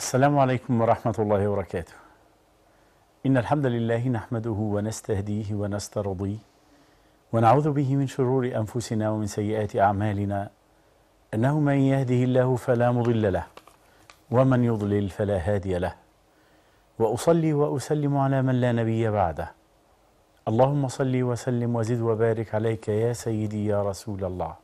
السلام عليكم ورحمة الله وبركاته. إن الحمد لله نحمده ونستهديه ونسترضيه ونعوذ به من شرور أنفسنا ومن سيئات أعمالنا إنه من يهده الله فلا مضل له ومن يضلل فلا هادي له وأصلي وأسلم على من لا نبي بعده اللهم صل وسلم وزد وبارك عليك يا سيدي يا رسول الله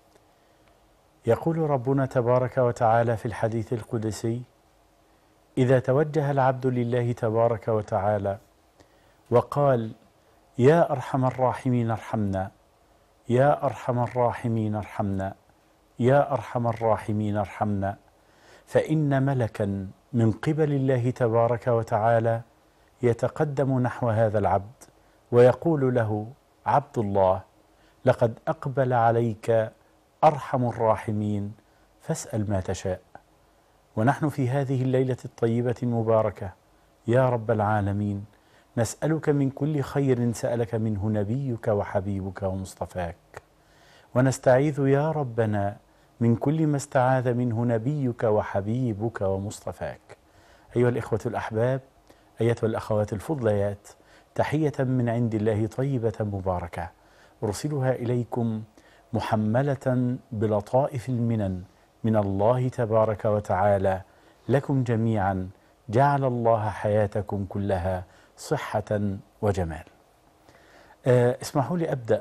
يقول ربنا تبارك وتعالى في الحديث القدسي إذا توجه العبد لله تبارك وتعالى وقال يا أرحم الراحمين ارحمنا يا أرحم الراحمين ارحمنا يا أرحم الراحمين ارحمنا فإن ملكا من قبل الله تبارك وتعالى يتقدم نحو هذا العبد ويقول له عبد الله لقد أقبل عليك أرحم الراحمين فاسأل ما تشاء ونحن في هذه الليلة الطيبة المباركة يا رب العالمين نسألك من كل خير سألك منه نبيك وحبيبك ومصطفاك ونستعيذ يا ربنا من كل ما استعاذ منه نبيك وحبيبك ومصطفاك أيها الإخوة الأحباب أيتها الأخوات الفضليات تحية من عند الله طيبة مباركة أرسلها إليكم محملة بلطائف المنن من الله تبارك وتعالى لكم جميعا جعل الله حياتكم كلها صحة وجمال أه اسمحوا لي أبدأ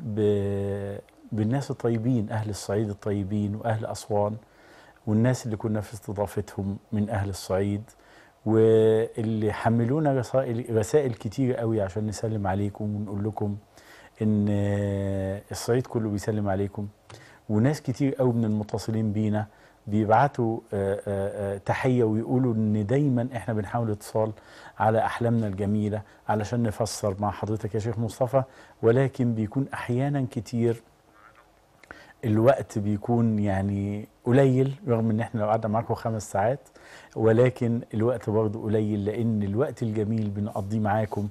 بالناس الطيبين أهل الصعيد الطيبين وأهل أسوان والناس اللي كنا في استضافتهم من أهل الصعيد واللي حملونا رسائل, رسائل كتير قوي عشان نسلم عليكم ونقول لكم ان الصعيد كله بيسلم عليكم وناس كتير قوي من المتصلين بينا بيبعتوا آآ آآ تحيه ويقولوا ان دايما احنا بنحاول اتصال على احلامنا الجميله علشان نفسر مع حضرتك يا شيخ مصطفى ولكن بيكون احيانا كتير الوقت بيكون يعني قليل رغم ان احنا لو قعدنا معاكم خمس ساعات ولكن الوقت برضه قليل لان الوقت الجميل بنقضيه معاكم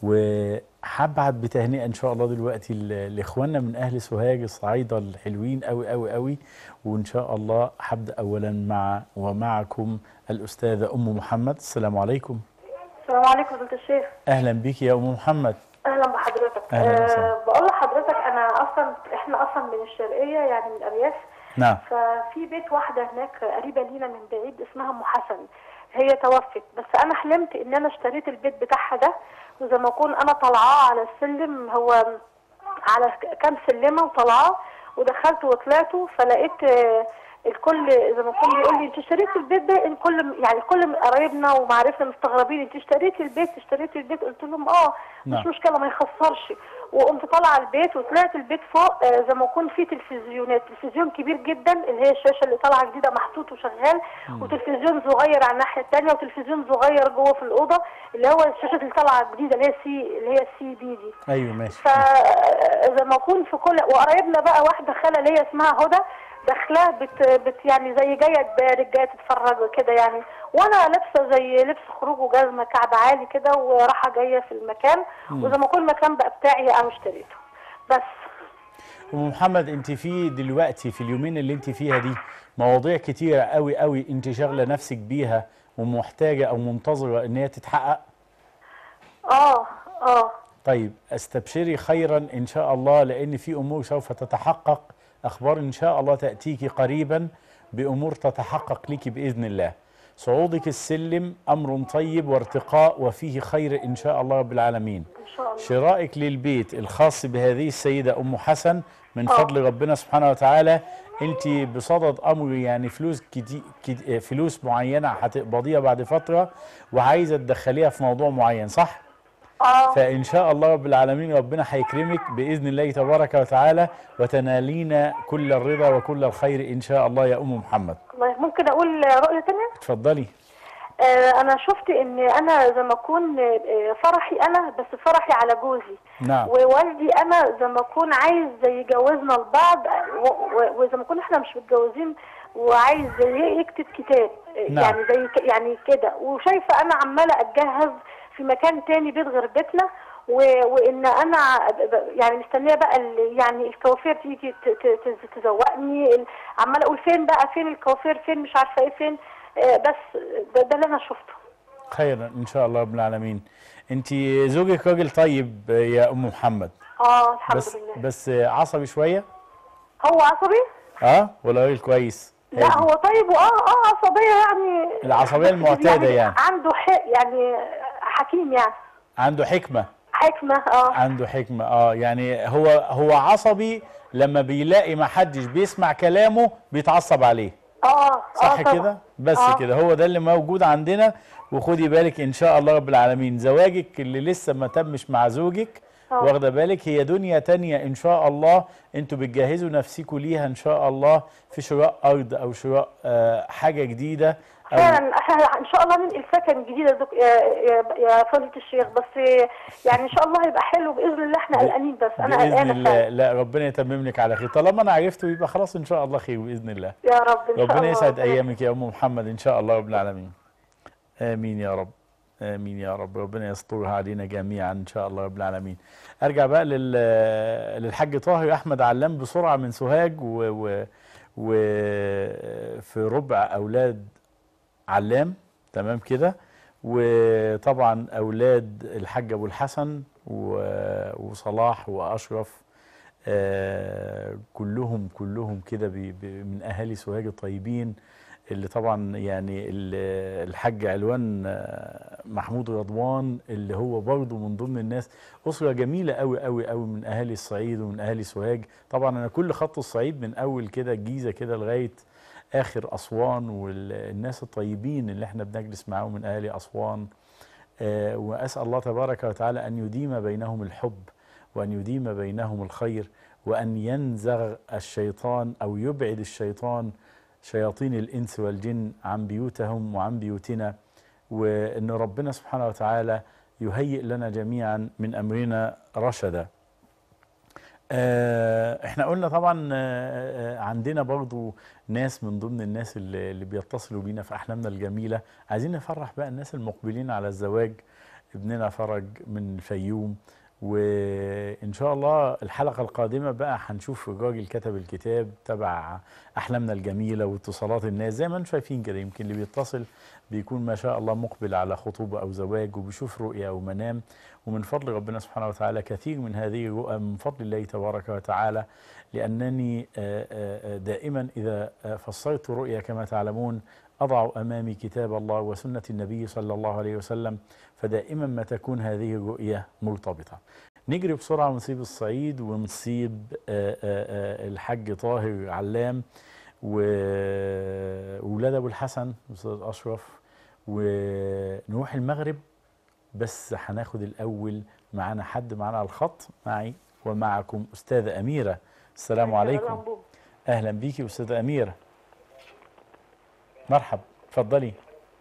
وهبعت بتهنئه ان شاء الله دلوقتي لاخواننا من اهل سوهاج الصعايده الحلوين قوي قوي قوي وان شاء الله هبدا اولا مع ومعكم الاستاذه ام محمد السلام عليكم السلام عليكم فضيله الشيخ اهلا بك يا ام محمد اهلا بحضرتك أهلا وسهلا. أه بقول لحضرتك انا اصلا احنا اصلا من الشرقيه يعني من الارياف نعم ففي بيت واحده هناك قريبه لينا من بعيد اسمها ام حسن هي توفت بس انا حلمت ان انا اشتريت البيت بتاعها ده وزي ما اكون انا طالعاه على السلم هو على كام سلمه وطالعاه ودخلت وطلعته فلقيت آه، الكل زي ما يكون بيقول لي انت اشتريتي البيت ده ان كل يعني كل من قرايبنا ومعارفنا مستغربين انت اشتريتي البيت اشتريتي البيت قلت لهم اه مش نعم. مشكله ما يخسرش وقمت طالعه البيت وطلعت البيت فوق آه، زي ما يكون في تلفزيونات تلفزيون كبير جدا اللي هي الشاشه اللي طالعه جديده محطوط وشغال وتلفزيون صغير على الناحيه الثانيه وتلفزيون صغير جوه في الاوضه اللي هو الشاشه اللي طالعه جديده اللي هي سي اللي هي السي دي دي ايوه ماشي فزي ما اكون في كل وقرايبنا بقى واحده خاله ليا اسمها هدى داخله بت, بت يعني زي جايه تبارك جايه تتفرج كده يعني وانا لابسه زي لبس خروج وجزمه كعب عالي كده وراحه جايه في المكان وزي ما يكون المكان بقى بتاعي انا اشتريته بس ام محمد انت في دلوقتي في اليومين اللي انت فيها دي مواضيع كتيره قوي قوي انت شاغله نفسك بيها ومحتاجه او منتظره ان هي تتحقق اه اه طيب استبشري خيرا ان شاء الله لان في امور سوف تتحقق اخبار ان شاء الله تاتيك قريبا بامور تتحقق لك باذن الله صعودك السلم امر طيب وارتقاء وفيه خير ان شاء الله رب العالمين ان شاء الله شرائك للبيت الخاص بهذه السيدة أم حسن من آه. فضل ربنا سبحانه وتعالى أنت بصدد أمر يعني فلوس كتي كت- فلوس معينة هتقبضيها بعد فترة وعايزة تدخليها في موضوع معين صح؟ اه فإن شاء الله رب العالمين ربنا هيكرمك بإذن الله تبارك وتعالى وتنالين كل الرضا وكل الخير إن شاء الله يا أم محمد والله ممكن اقول رؤيه تانية اتفضلي آه انا شفت ان انا زي ما اكون آه، فرحي انا بس فرحي على جوزي نعم ووالدي انا زي ما اكون عايز زي يجوزنا لبعض و- و- وزي ما اكون احنا مش متجوزين وعايز زي يكتب كتاب نعم. يعني زي ك- يعني كده وشايفه انا عماله اتجهز في مكان تاني بيت غير بيتنا و- وان انا ب- ب- يعني مستنيه بقى ال- يعني الكوافير تيجي ت- ت- ت- تزوقني ال- عماله اقول فين بقى فين الكوافير فين مش عارفه ايه فين آه، بس ده, ده اللي انا شفته خيرا ان شاء الله رب العالمين انت زوجك راجل طيب يا ام محمد اه الحمد بس لله بس عصبي شويه هو عصبي اه ولا راجل كويس لا هادي؟ هو طيب واه اه عصبيه يعني العصبية المعتادة يعني. عنده حق يعني حكيم يعني عنده حكمه حكمه اه عنده حكمه اه يعني هو هو عصبي لما بيلاقي ما حدش بيسمع كلامه بيتعصب عليه اه صح اه طبعا. كده بس آه. كده هو ده اللي موجود عندنا وخدي بالك ان شاء الله رب العالمين زواجك اللي لسه ما تمش مع زوجك آه. واخده بالك هي دنيا تانية ان شاء الله انتوا بتجهزوا نفسكم ليها ان شاء الله في شراء ارض او شراء آه حاجه جديده أو فعلا احنا ان شاء الله ننقل سكن جديد يا دك- يا يا يا فضيله الشيخ بس يعني ان شاء الله هيبقى حلو باذن الله احنا ب- قلقانين بس انا باذن قلقانه الله فعلا لا ربنا يتمم لك على خير طالما انا عرفته يبقى خلاص ان شاء الله خير باذن الله يا رب ان شاء الله ربنا يسعد ربنا ايامك يا ام محمد ان شاء الله رب العالمين امين يا رب امين يا رب ربنا يسترها علينا جميعا ان شاء الله رب العالمين ارجع بقى لل للحاج طاهر احمد علام بسرعه من سوهاج و, و, و في ربع اولاد علام تمام كده وطبعا اولاد الحاج ابو الحسن و- وصلاح واشرف آه، كلهم كلهم كده بي- بي- من اهالي سوهاج الطيبين اللي طبعا يعني ال- الحاج علوان آه، محمود رضوان اللي هو برضه من ضمن الناس اسره جميله قوي قوي قوي من اهالي الصعيد ومن اهالي سوهاج طبعا انا كل خط الصعيد من اول كده الجيزه كده لغايه اخر اسوان والناس الطيبين اللي احنا بنجلس معاهم من اهالي اسوان آه، واسال الله تبارك وتعالى ان يديم بينهم الحب وان يديم بينهم الخير وان ينزغ الشيطان او يبعد الشيطان شياطين الانس والجن عن بيوتهم وعن بيوتنا وان ربنا سبحانه وتعالى يهيئ لنا جميعا من امرنا رشدا. آه، احنا قلنا طبعا آه، آه، عندنا برضو ناس من ضمن الناس اللي اللي بيتصلوا بينا في احلامنا الجميله عايزين نفرح بقى الناس المقبلين على الزواج ابننا فرج من الفيوم وان شاء الله الحلقه القادمه بقى هنشوف الراجل كتب الكتاب تبع احلامنا الجميله واتصالات الناس زي ما انتم شايفين كده يمكن اللي بيتصل بيكون ما شاء الله مقبل على خطوبه او زواج وبيشوف رؤيه او منام ومن فضل ربنا سبحانه وتعالى كثير من هذه الرؤى من فضل الله تبارك وتعالى لانني آه، آه، آه، دائما اذا آه، فسرت رؤيا كما تعلمون اضع امامي كتاب الله وسنه النبي صلى الله عليه وسلم فدائما ما تكون هذه الرؤيه مرتبطه. نجري بسرعه ونسيب الصعيد ونسيب آه، آه، آه، الحاج طاهر علام وولاد ابو الحسن استاذ اشرف ونروح المغرب بس هناخد الاول معانا حد معانا على الخط معي ومعكم استاذه اميره السلام عليكم اهلا بيكي استاذه اميره مرحب اتفضلي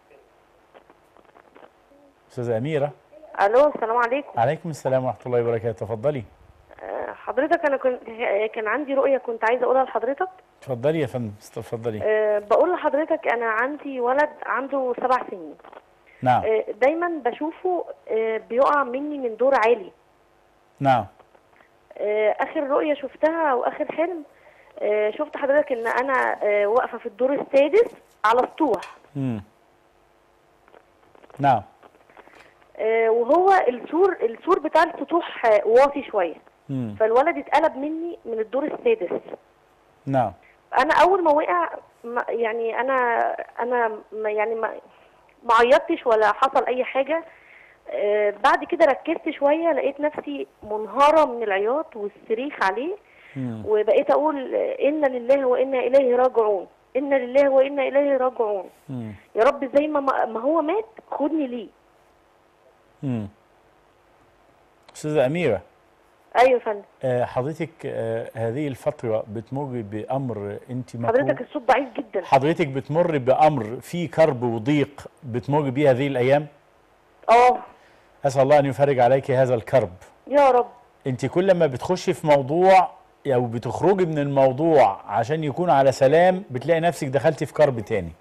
استاذه اميره الو السلام عليكم عليكم السلام ورحمه الله وبركاته تفضلي آه، حضرتك انا كنت كان عندي رؤيه كنت عايزه اقولها لحضرتك اتفضلي يا فندم اتفضلي أه بقول لحضرتك انا عندي ولد عنده سبع سنين نعم أه دايما بشوفه أه بيقع مني من دور عالي نعم أه اخر رؤيه شفتها او اخر حلم أه شفت حضرتك ان انا أه واقفه في الدور السادس على سطوح مم. نعم أه وهو السور السور بتاع السطوح آه، واطي شويه مم. فالولد اتقلب مني من الدور السادس نعم انا اول ما وقع ما يعني انا انا ما يعني ما ما عيطتش ولا حصل اي حاجه آه، بعد كده ركزت شويه لقيت نفسي منهاره من العياط والصريخ عليه مم. وبقيت اقول آه، انا لله وانا اليه راجعون انا لله وانا اليه راجعون مم. يا رب زي ما ما هو مات خدني ليه مم. استاذه اميره ايوه يا فندم آه، حضرتك آه، هذه الفترة بتمر بأمر أنت مكروه حضرتك الصوت ضعيف جدا حضرتك بتمر بأمر فيه كرب وضيق بتمر بيه هذه الأيام اه أسأل الله أن يفرج عليك هذا الكرب يا رب أنت كل ما بتخشي في موضوع أو بتخرجي من الموضوع عشان يكون على سلام بتلاقي نفسك دخلتي في كرب تاني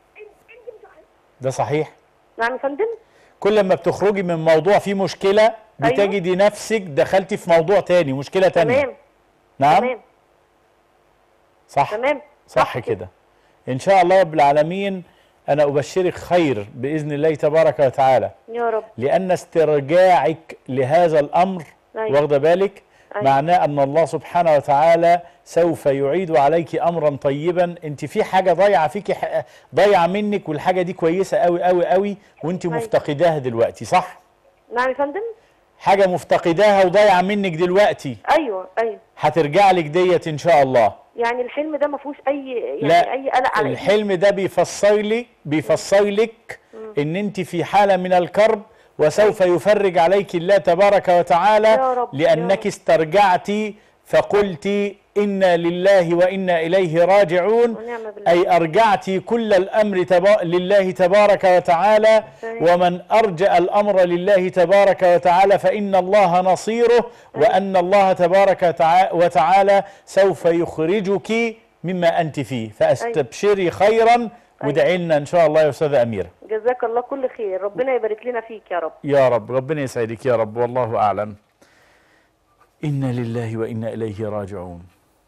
ده صحيح؟ نعم يا فندم كل ما بتخرجي من موضوع فيه مشكلة بتجدي نفسك دخلتي في موضوع تاني مشكله تانية تمام نعم تمام صح تمام صح كده ان شاء الله رب العالمين انا ابشرك خير باذن الله تبارك وتعالى يا رب لان استرجاعك لهذا الامر أيوة. واخده بالك أيوة. معناه ان الله سبحانه وتعالى سوف يعيد عليك امرا طيبا انت في حاجه ضايعه فيكي ح- ضايعه منك والحاجه دي كويسه قوي قوي قوي وانت أيوة. مفتقداها دلوقتي صح نعم يا فندم حاجه مفتقداها وضايعه منك دلوقتي ايوه ايوه هترجع لك ديت ان شاء الله يعني الحلم ده ما فيهوش اي يعني لا اي قلق على إيدي. الحلم ده بيفسر لك بيفسر لك ان انت في حاله من الكرب وسوف يفرج عليك الله تبارك وتعالى يا رب، يا لانك رب. استرجعت فقلت انا لله وانا اليه راجعون ونعم بالله. اي ارجعت كل الامر تبا لله تبارك وتعالى صحيح. ومن ارجع الامر لله تبارك وتعالى فان الله نصيره وان الله تبارك وتع- وتعالى سوف يخرجك مما انت فيه فاستبشري خيرا وادعي لنا ان شاء الله يا استاذه اميره جزاك الله كل خير ربنا يبارك لنا فيك يا رب يا رب ربنا يسعدك يا رب والله اعلم انا لله وانا اليه راجعون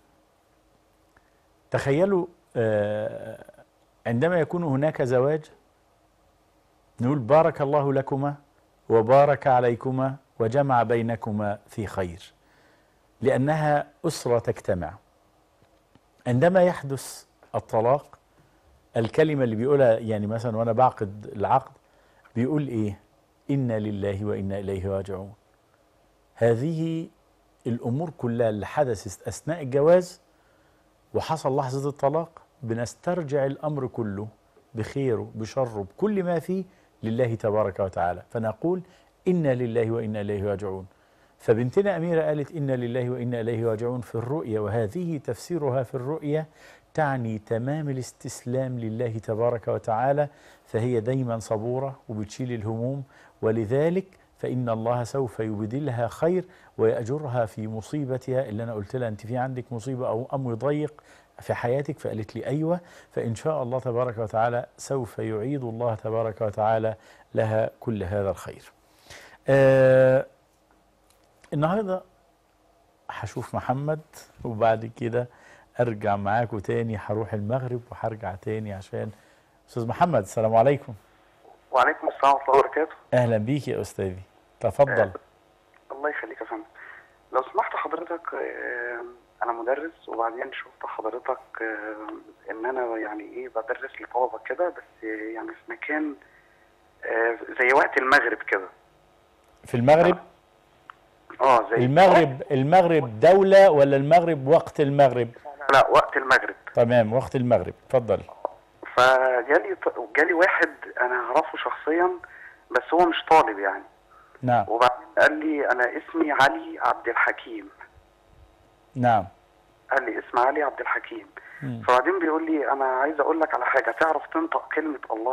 تخيلوا آه، عندما يكون هناك زواج نقول بارك الله لكما وبارك عليكما وجمع بينكما في خير لانها اسره تجتمع عندما يحدث الطلاق الكلمه اللي بيقولها يعني مثلا وانا بعقد العقد بيقول ايه انا لله وانا اليه راجعون هذه الامور كلها اللي حدثت اثناء الجواز وحصل لحظه الطلاق بنسترجع الامر كله بخيره بشره بكل ما فيه لله تبارك وتعالى فنقول انا لله وانا اليه راجعون فبنتنا اميره قالت انا لله وانا اليه راجعون في الرؤيا وهذه تفسيرها في الرؤيا تعني تمام الاستسلام لله تبارك وتعالى فهي دايما صبوره وبتشيل الهموم ولذلك فان الله سوف يبدلها خير ويأجرها في مصيبتها اللي انا قلت لها انت في عندك مصيبه او امر ضيق في حياتك فقالت لي ايوه فان شاء الله تبارك وتعالى سوف يعيد الله تبارك وتعالى لها كل هذا الخير. آه النهارده هشوف محمد وبعد كده ارجع معاكم تاني هروح المغرب وهرجع تاني عشان استاذ محمد السلام عليكم وعليكم السلام ورحمة الله وبركاته اهلا بيك يا استاذي تفضل الله يخليك يا فندم لو سمحت حضرتك آه، أنا مدرس وبعدين شفت حضرتك آه، إن أنا يعني إيه بدرس لطلبة كده بس يعني في مكان آه، زي وقت المغرب كده في المغرب اه زي المغرب المغرب دولة ولا المغرب وقت المغرب لا وقت المغرب تمام وقت المغرب اتفضل فجالي جالي واحد أنا أعرفه شخصيا بس هو مش طالب يعني نعم وبعدين قال لي أنا اسمي علي عبد الحكيم نعم قال لي اسم علي عبد الحكيم مم. فبعدين بيقول لي انا عايز اقول لك على حاجه تعرف تنطق كلمه الله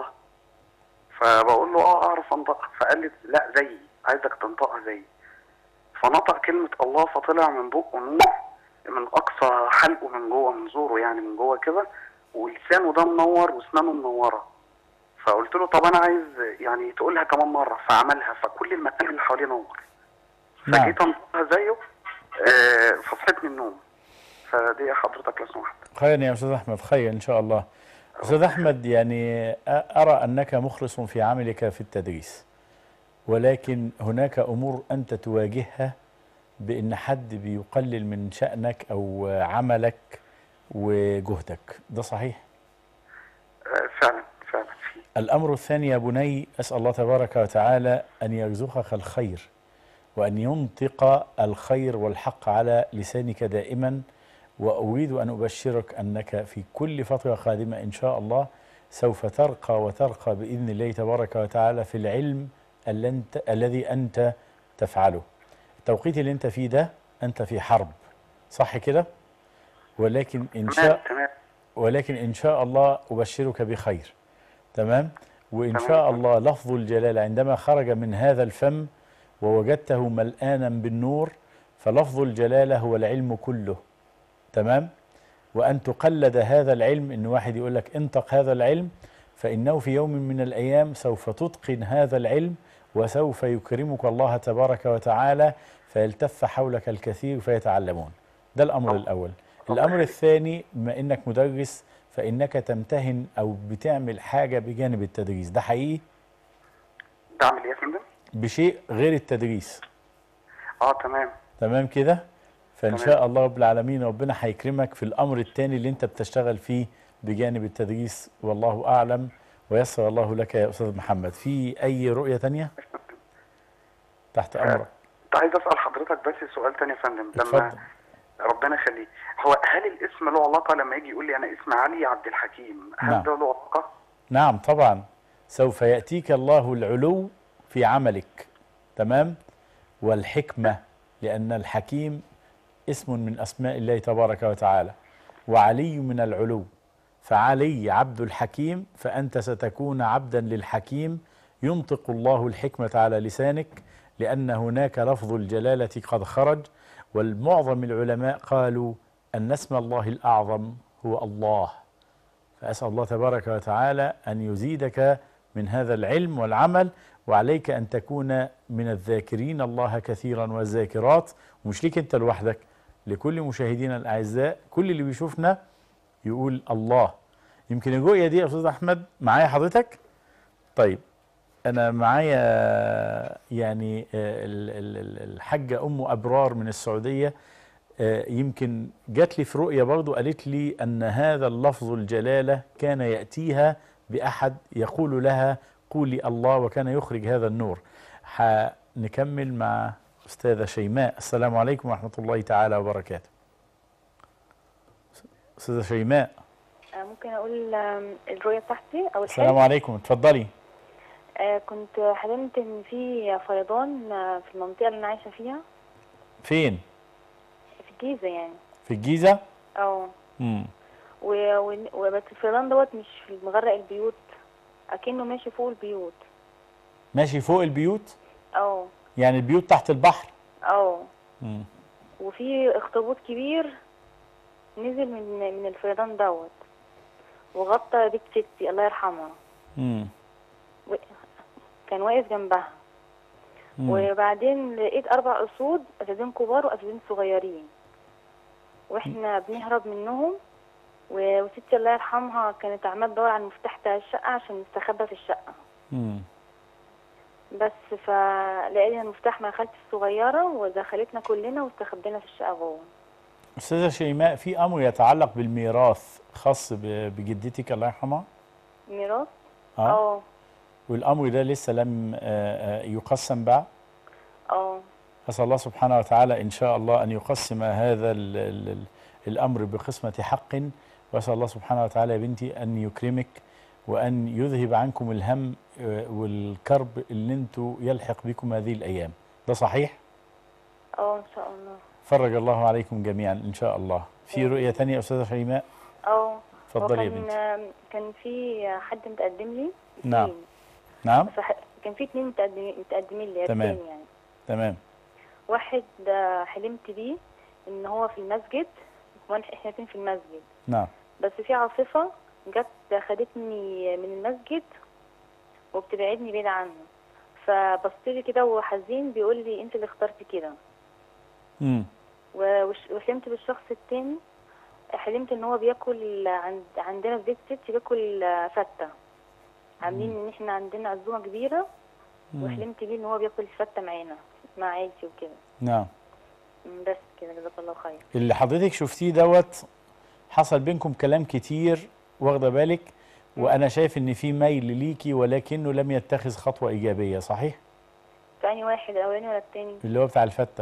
فبقول له اه اعرف انطقها فقال لي لا زيي عايزك تنطقها زيي فنطق كلمه الله فطلع من بقه نور من اقصى حلقه من جوه من زوره يعني من جوه كده ولسانه ده منور واسنانه منوره فقلت له طب انا عايز يعني تقولها كمان مره فعملها فكل المكان اللي حواليه نور نعم فجيت انطقها زيه آه، فصحيت من النوم فدي حضرتك لو سمحت خير يا استاذ احمد خير ان شاء الله استاذ احمد يعني أ- ارى انك مخلص في عملك في التدريس ولكن هناك امور انت تواجهها بان حد بيقلل من شانك او عملك وجهدك ده صحيح آه، فعلا فعلا في الأمر الثاني يا بني أسأل الله تبارك وتعالى أن يرزقك الخير وأن ينطق الخير والحق على لسانك دائما وأريد أن أبشرك أنك في كل فترة قادمة إن شاء الله سوف ترقى وترقى بإذن الله تبارك وتعالى في العلم اللي أنت الذي أنت تفعله التوقيت اللي أنت فيه ده أنت في حرب صح كده ولكن إن شاء تمام تمام ولكن إن شاء الله أبشرك بخير تمام وإن تمام. شاء الله لفظ الجلالة عندما خرج من هذا الفم ووجدته ملآنا بالنور فلفظ الجلالة هو العلم كله تمام وأن تقلد هذا العلم إن واحد يقول لك انطق هذا العلم فإنه في يوم من الأيام سوف تتقن هذا العلم وسوف يكرمك الله تبارك وتعالى فيلتف حولك الكثير فيتعلمون ده الأمر الله. الأول الله الأمر يخليك. الثاني بما إنك مدرس فإنك تمتهن أو بتعمل حاجة بجانب التدريس ده حقيقي ده اعمل ايه يا فندم؟ بشيء غير التدريس اه تمام تمام كده فإن تمام. شاء الله رب العالمين ربنا هيكرمك في الأمر الثاني اللي أنت بتشتغل فيه بجانب التدريس والله أعلم ويسر الله لك يا أستاذ محمد في أي رؤية تانية تحت أمرك كنت عايز اسال حضرتك بس سؤال تاني يا فندم اتفضل لما ربنا يخليك هو هل الاسم له علاقه لما يجي يقول لي انا اسمي علي عبد الحكيم هل نعم. ده له علاقه؟ نعم طبعا سوف يأتيك الله العلو في عملك تمام والحكمة لأن الحكيم اسم من أسماء الله تبارك وتعالى وعلي من العلو فعلي عبد الحكيم فأنت ستكون عبدا للحكيم ينطق الله الحكمة على لسانك لأن هناك لفظ الجلالة قد خرج والمعظم العلماء قالوا أن اسم الله الأعظم هو الله فأسأل الله تبارك وتعالى أن يزيدك من هذا العلم والعمل وعليك أن تكون من الذاكرين الله كثيرا والذاكرات ومش ليك أنت لوحدك لكل مشاهدينا الأعزاء كل اللي بيشوفنا يقول الله يمكن الرؤية دي يا أستاذ أحمد معايا حضرتك طيب أنا معايا يعني آه، ال- ال- ال- الحاجة أم أبرار من السعودية آه، يمكن جات لي في رؤية برضو قالت لي أن هذا اللفظ الجلالة كان يأتيها بأحد يقول لها قولي الله وكان يخرج هذا النور هنكمل مع أستاذة شيماء السلام عليكم ورحمة الله تعالى وبركاته أستاذة شيماء آه، ممكن اقول آم، الرؤيه بتاعتي او السلام الحلم عليكم اتفضلي آه، كنت حلمت ان في فيضان آه، في المنطقه اللي انا عايشه فيها فين في الجيزه يعني في الجيزة اه مم. و- و- وبس الفيضان دوت مش في مغرق البيوت اكنه ماشي فوق البيوت ماشي فوق البيوت اه يعني البيوت تحت البحر اه مم. وفي اخطبوط كبير نزل من من الفيضان دوت وغطى بيت ستي الله يرحمها مم. كان واقف جنبها مم. وبعدين لقيت اربع اسود اسدين كبار واسدين صغيرين واحنا بنهرب منهم و- وستي الله يرحمها كانت عماله تدور على المفتاح بتاع الشقه عشان نستخبى في الشقه مم. بس فلقينا المفتاح مع خالتي الصغيره ودخلتنا كلنا واستخبينا في الشقه جوه أستاذة شيماء في أمر يتعلق بالميراث خاص ب- بجدتك الله يرحمها ميراث اه اه والأمر ده لسه لم آه، آه، يقسم بعد اه أسأل الله سبحانه وتعالى إن شاء الله أن يقسم هذا ال ال ال الأمر بقسمة حق وأسأل الله سبحانه وتعالى يا بنتي أن يكرمك وأن يذهب عنكم الهم آه، والكرب اللي انتوا يلحق بكم هذه الأيام ده صحيح؟ اه ان شاء الله فرج الله عليكم جميعا إن شاء الله في رؤية تانية يا أستاذة شيماء اه هو اتفضلي يا كان بنتي كان في حد متقدم لي نعم. اتنين. نعم بس ح- كان في اتنين متقدمين متقدمين لي تمام. اتنين يعني تمام واحد آه، حلمت بيه ان هو في المسجد وانا احنا اتنين في المسجد نعم بس في عاصفة جت خدتني من المسجد وبتبعدني بعيد عنه فبصتلي كده وحزين بيقول لي انت اللي اخترتي كده مم. و- وش- وحلمت بالشخص التاني حلمت ان هو بياكل عند عندنا في بيت ستي بياكل آه، فتة عاملين ان احنا عندنا عزومة كبيرة مم. وحلمت بيه ان هو بياكل فتة معانا مع عيلتي وكده نعم م، بس كده جزاك الله خير اللي حضرتك شفتيه دوت حصل بينكم كلام كتير واخده بالك وانا شايف ان في ميل ليكي ولكنه لم يتخذ خطوه ايجابيه صحيح في انهي واحد الاولاني ولا التاني اللي هو بتاع الفته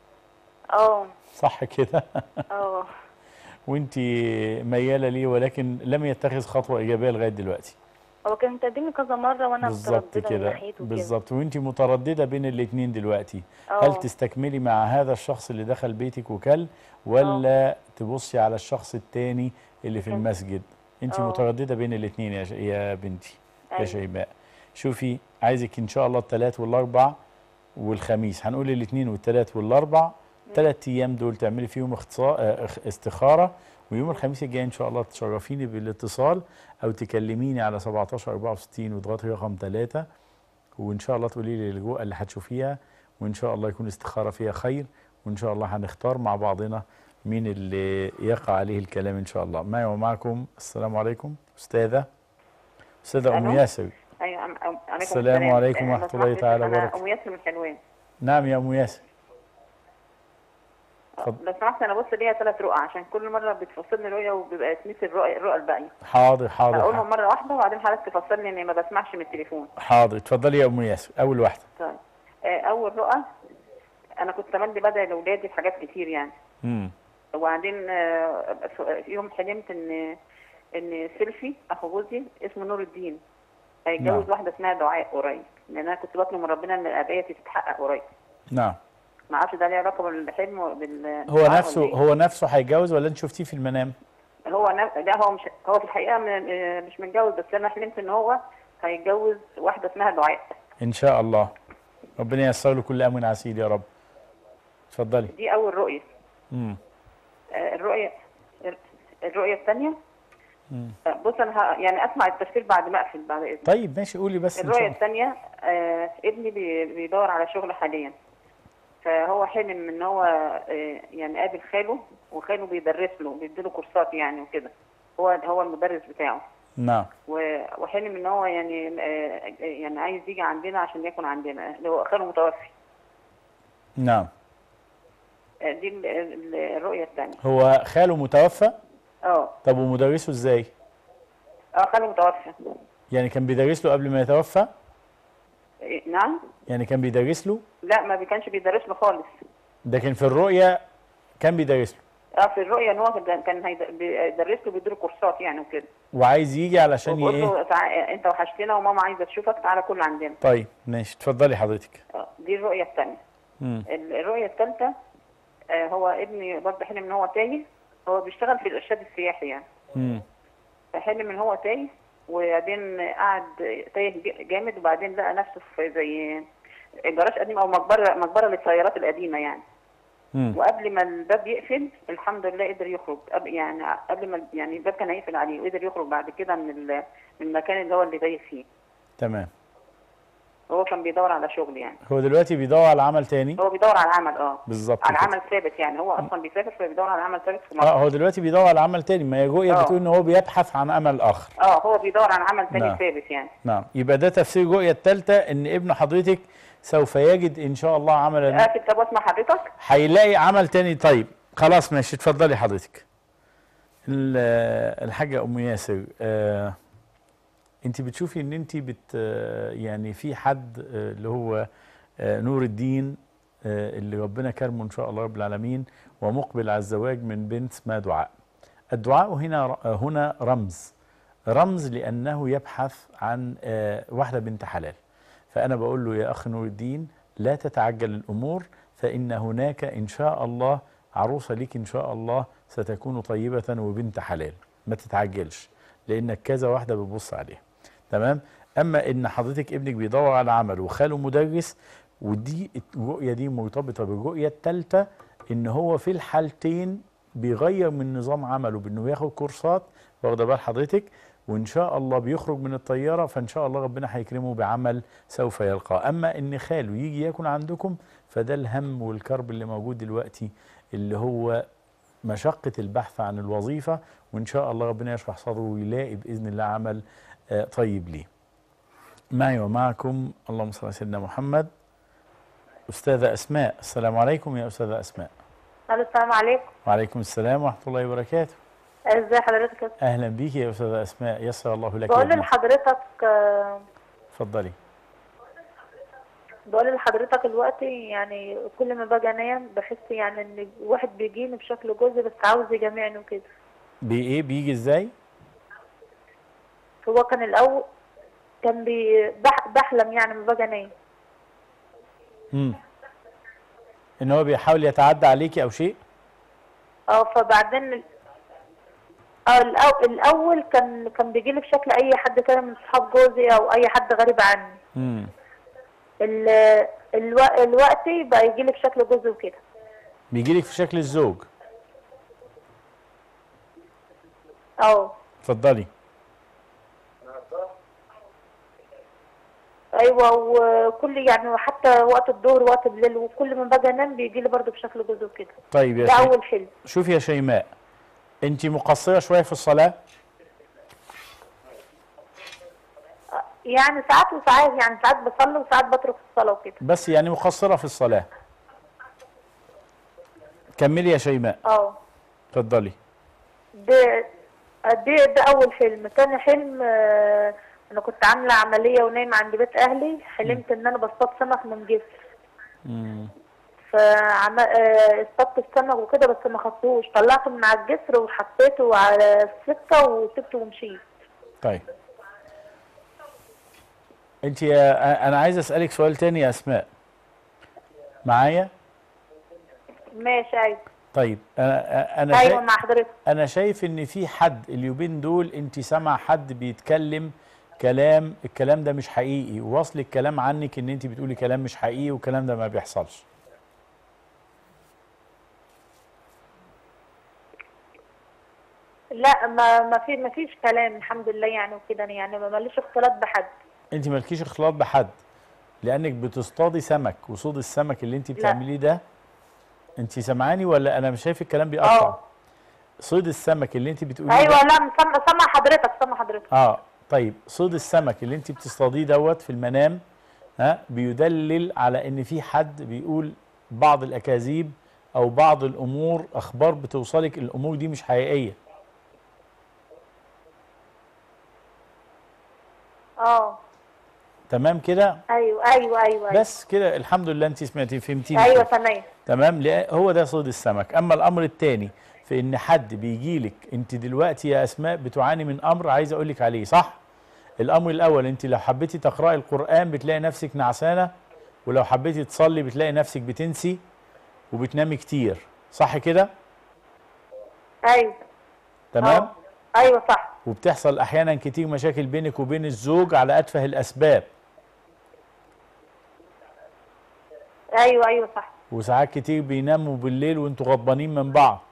اه صح كده اه وانت مياله ليه ولكن لم يتخذ خطوه ايجابيه لغايه دلوقتي هو كان متقدم كذا مرة وانا بالظبط مترددة من كده ناحيته كده بالظبط وانت متردده بين الاثنين دلوقتي اه هل تستكملي مع هذا الشخص اللي دخل بيتك وكل ولا تبصي على الشخص التاني اللي في كان- المسجد انت آه. متردده بين الاثنين يا ش- يا بنتي يا أيوة. شيماء شوفي عايزك ان شاء الله الثلاث والاربع والخميس هنقول الاثنين والثلاث والاربع ثلاث ايام دول تعملي فيهم اختصا- آه، اخ- استخاره ويوم الخميس الجاي ان شاء الله تشرفيني بالاتصال او تكلميني على 17 64 وتضغطي رقم 3 وان شاء الله تقولي لي الرؤى اللي هتشوفيها وان شاء الله يكون الاستخاره فيها خير وان شاء الله هنختار مع بعضنا مين اللي يقع عليه الكلام ان شاء الله معي ومعكم السلام عليكم استاذه استاذه ام ألو؟ ياسر ايوه أم- أم- عليكم السلام عليكم أنا ورحمة الله سمحت، تعالى انا وبركاته. ام ياسر من حلوان نعم يا ام ياسر آه، اتفضل. لو سمحت انا بص ليا ثلاث رؤى عشان كل مره بتفصلني رؤيه وبيبقى تنسي الرؤى الرؤى الباقيه حاضر حاضر هقولهم مره واحده وبعدين حضرتك تفصلني اني ما بسمعش من التليفون حاضر اتفضلي يا ام ياسر اول واحده طيب آه، اول رؤى انا كنت تملي بدعي لاولادي في حاجات كتير يعني امم وبعدين آه، في يوم حلمت ان ان سيلفي اخو جوزي اسمه نور الدين هيتجوز نعم. واحده اسمها دعاء قريب لان انا كنت بطلب من ربنا ان الابيه تتحقق قريب نعم ما اعرفش ده ليه علاقه بالحلم وبال هو ولا نفسه إيه؟ هو نفسه هيتجوز ولا انت شفتيه في المنام هو نف... لا هو مش هو في الحقيقه م- آه، مش متجوز بس انا حلمت ان هو هيتجوز واحده اسمها دعاء ان شاء الله ربنا ييسر له كل امر عسير يا رب اتفضلي دي اول رؤيه امم آه، الرؤيه الرؤيه الثانيه مم. بص انا ه... يعني اسمع التفسير بعد ما اقفل بعد اذنك طيب ماشي قولي بس ان شاء الرؤيه الله الثانيه آه ابني بي... بيدور على شغل حاليا فهو حلم ان هو آه يعني قابل خاله وخاله بيدرس له بيديله كورسات يعني وكده هو هو المدرس بتاعه نعم و- وحلم ان هو يعني آه، يعني عايز يجي عندنا عشان يكون عندنا اللي هو خاله متوفي نعم آه، دي ال- ال- الرؤيه الثانيه هو خاله متوفى اه طب ومدرسه ازاي اه خاله متوفي يعني كان بيدرس له قبل ما يتوفى إيه، نعم يعني كان بيدرس له لا ما كانش بيدرس له خالص ده كان في الرؤيا كان بيدرس له اه في الرؤيه ان هو كان- كان هيد- بيدرس له بيديله كورسات يعني وكده وعايز يجي علشان ي- وبقول ايه له تع... انت وحشتنا وماما عايزه تشوفك تعالى كل عندنا طيب ماشي اتفضلي حضرتك آه، دي الرؤيه الثانيه امم الرؤيه الثالثه آه هو ابني برضه حلم ان هو تايه هو بيشتغل في الارشاد السياحي يعني امم فحلم ان هو تايه وبعدين قعد تايه ج- جامد وبعدين لقى نفسه في زي جراج قديم او مقبره مقبره للسيارات القديمه يعني امم وقبل ما الباب يقفل الحمد لله قدر يخرج قبل يعني قبل ما يعني الباب كان هيقفل عليه وقدر يخرج بعد كده من ال- من المكان اللي هو اللي تايه فيه تمام هو كان بيدور على شغل يعني هو دلوقتي بيدور على عمل تاني هو بيدور على عمل اه بالظبط على كده. عمل ثابت يعني هو اصلا بيسافر فبيدور على عمل ثابت في اه مصر هو دلوقتي بيدور على عمل تاني ما هي رؤيا آه. بتقول ان هو بيبحث عن امل اخر اه هو بيدور على عمل تاني نعم. ثابت يعني نعم يبقى ده تفسير الرؤيا الثالثه ان ابن حضرتك سوف يجد ان شاء الله عملا اقفل طب واسمع حضرتك هيلاقي عمل تاني طيب خلاص ماشي اتفضلي حضرتك ال- الحاجة أم ياسر آه أنت بتشوفي إن أنت بت آه، يعني في حد آه، اللي هو آه نور الدين آه اللي ربنا كرمه إن شاء الله رب العالمين ومقبل على الزواج من بنت اسمها دعاء الدعاء هنا ر- آه، هنا رمز رمز لأنه يبحث عن آه واحدة بنت حلال فأنا بقول له يا أخ نور الدين لا تتعجل الأمور فإن هناك إن شاء الله عروسة ليك إن شاء الله ستكون طيبة وبنت حلال ما تتعجلش لأنك كذا واحدة بتبص عليها تمام أما إن حضرتك ابنك بيدور على عمل وخاله مدرس ودي الرؤية دي مرتبطة بالرؤية الثالثة إن هو في الحالتين بيغير من نظام عمله بإنه ياخد كورسات واخده بال حضرتك وإن شاء الله بيخرج من الطيارة فإن شاء الله ربنا هيكرمه بعمل سوف يلقاه أما إن خاله يجي ياكل عندكم فده الهم والكرب اللي موجود دلوقتي اللي هو مشقة البحث عن الوظيفة وإن شاء الله ربنا يشرح صدره ويلاقي بإذن الله عمل آه، طيب ليه معي ومعكم اللهم صل على سيدنا محمد أستاذة أسماء السلام عليكم يا أستاذة أسماء الو السلام عليكم وعليكم السلام ورحمة الله وبركاته ازي حضرتك يا أستاذ؟ أهلا بيك يا أستاذة أسماء يسر الله لك بقول ابنك. لحضرتك آه، اتفضلي بقول لحضرتك دلوقتي يعني كل ما باجي انام بحس يعني ان واحد بيجيني بشكل جوزي بس عاوز يجامعني وكده بإيه بيجي إزاي هو كان الاول كان بي بح بحلم يعني لما باجي انام مم. إن هو بيحاول يتعدى عليكي أو شيء اه فبعدين اه الأو- الاول كان كان بيجي لي بشكل اي حد كده من صحاب جوزي او اي حد غريب عني مم. ال- الو- الوقتي بقى يجي لي بشكل جوزي وكده بيجي لك في شكل الزوج اه اتفضلي ايوه ايوه وكل يعني حتى وقت الظهر وقت الليل وكل ما باجي انام بيجي لي برضه بشكل جزء كده طيب يا ده شيماء اول حلم شوف يا شيماء انت مقصرة شوية في الصلاة يعني ساعات وساعات يعني ساعات بصلي وساعات بترك الصلاه وكده بس يعني مقصرة في الصلاة كملي يا شيماء اه اتفضلي ده ده ده اول حلم تاني حلم آه، انا كنت عامله عمليه ونايمه عند بيت اهلي حلمت ان انا بصطاد سمك من جسر مم. فعم آه، اصطدت السمك وكده بس ما خدتوش طلعته من على الجسر وحطيته على السكه وسبته ومشيت طيب انت يا انا عايز اسالك سؤال تاني يا اسماء معايا ماشي ايوه طيب انا انا ايوه شايف مع حضرتك انا شايف ان في حد اليومين دول انت سامع حد بيتكلم كلام الكلام ده مش حقيقي ووصل الكلام عنك ان انت بتقولي كلام مش حقيقي والكلام ده ما بيحصلش لا ما ما في ما فيش كلام الحمد لله يعني وكده يعني ما ماليش اختلاط بحد انت مالكيش اختلاط بحد لانك بتصطادي سمك وصيد السمك اللي انت بتعمليه ده انت سامعاني ولا انا مش شايف الكلام بيقطع اه صيد السمك اللي انت بتقوليه ايوه ده لا سامع سامع حضرتك سامع حضرتك اه طيب صيد السمك اللي انت بتصطاديه دوت في المنام ها بيدلل على ان في حد بيقول بعض الاكاذيب او بعض الامور اخبار بتوصلك الامور دي مش حقيقيه اه تمام كده ايوه ايوه ايوه ايوه بس كده الحمد لله انت سمعتي فهمتيني ايوه كده. تمام تمام لا هو ده صيد السمك اما الامر الثاني في ان حد بيجي لك انت دلوقتي يا اسماء بتعاني من امر عايز اقول لك عليه صح الامر الاول انت لو حبيتي تقراي القران بتلاقي نفسك نعسانه ولو حبيتي تصلي بتلاقي نفسك بتنسي وبتنامي كتير صح كده ايوه تمام آه. ايوه صح وبتحصل احيانا كتير مشاكل بينك وبين الزوج على اتفه الاسباب ايوه ايوه صح وساعات كتير بيناموا بالليل وانتوا غضبانين من بعض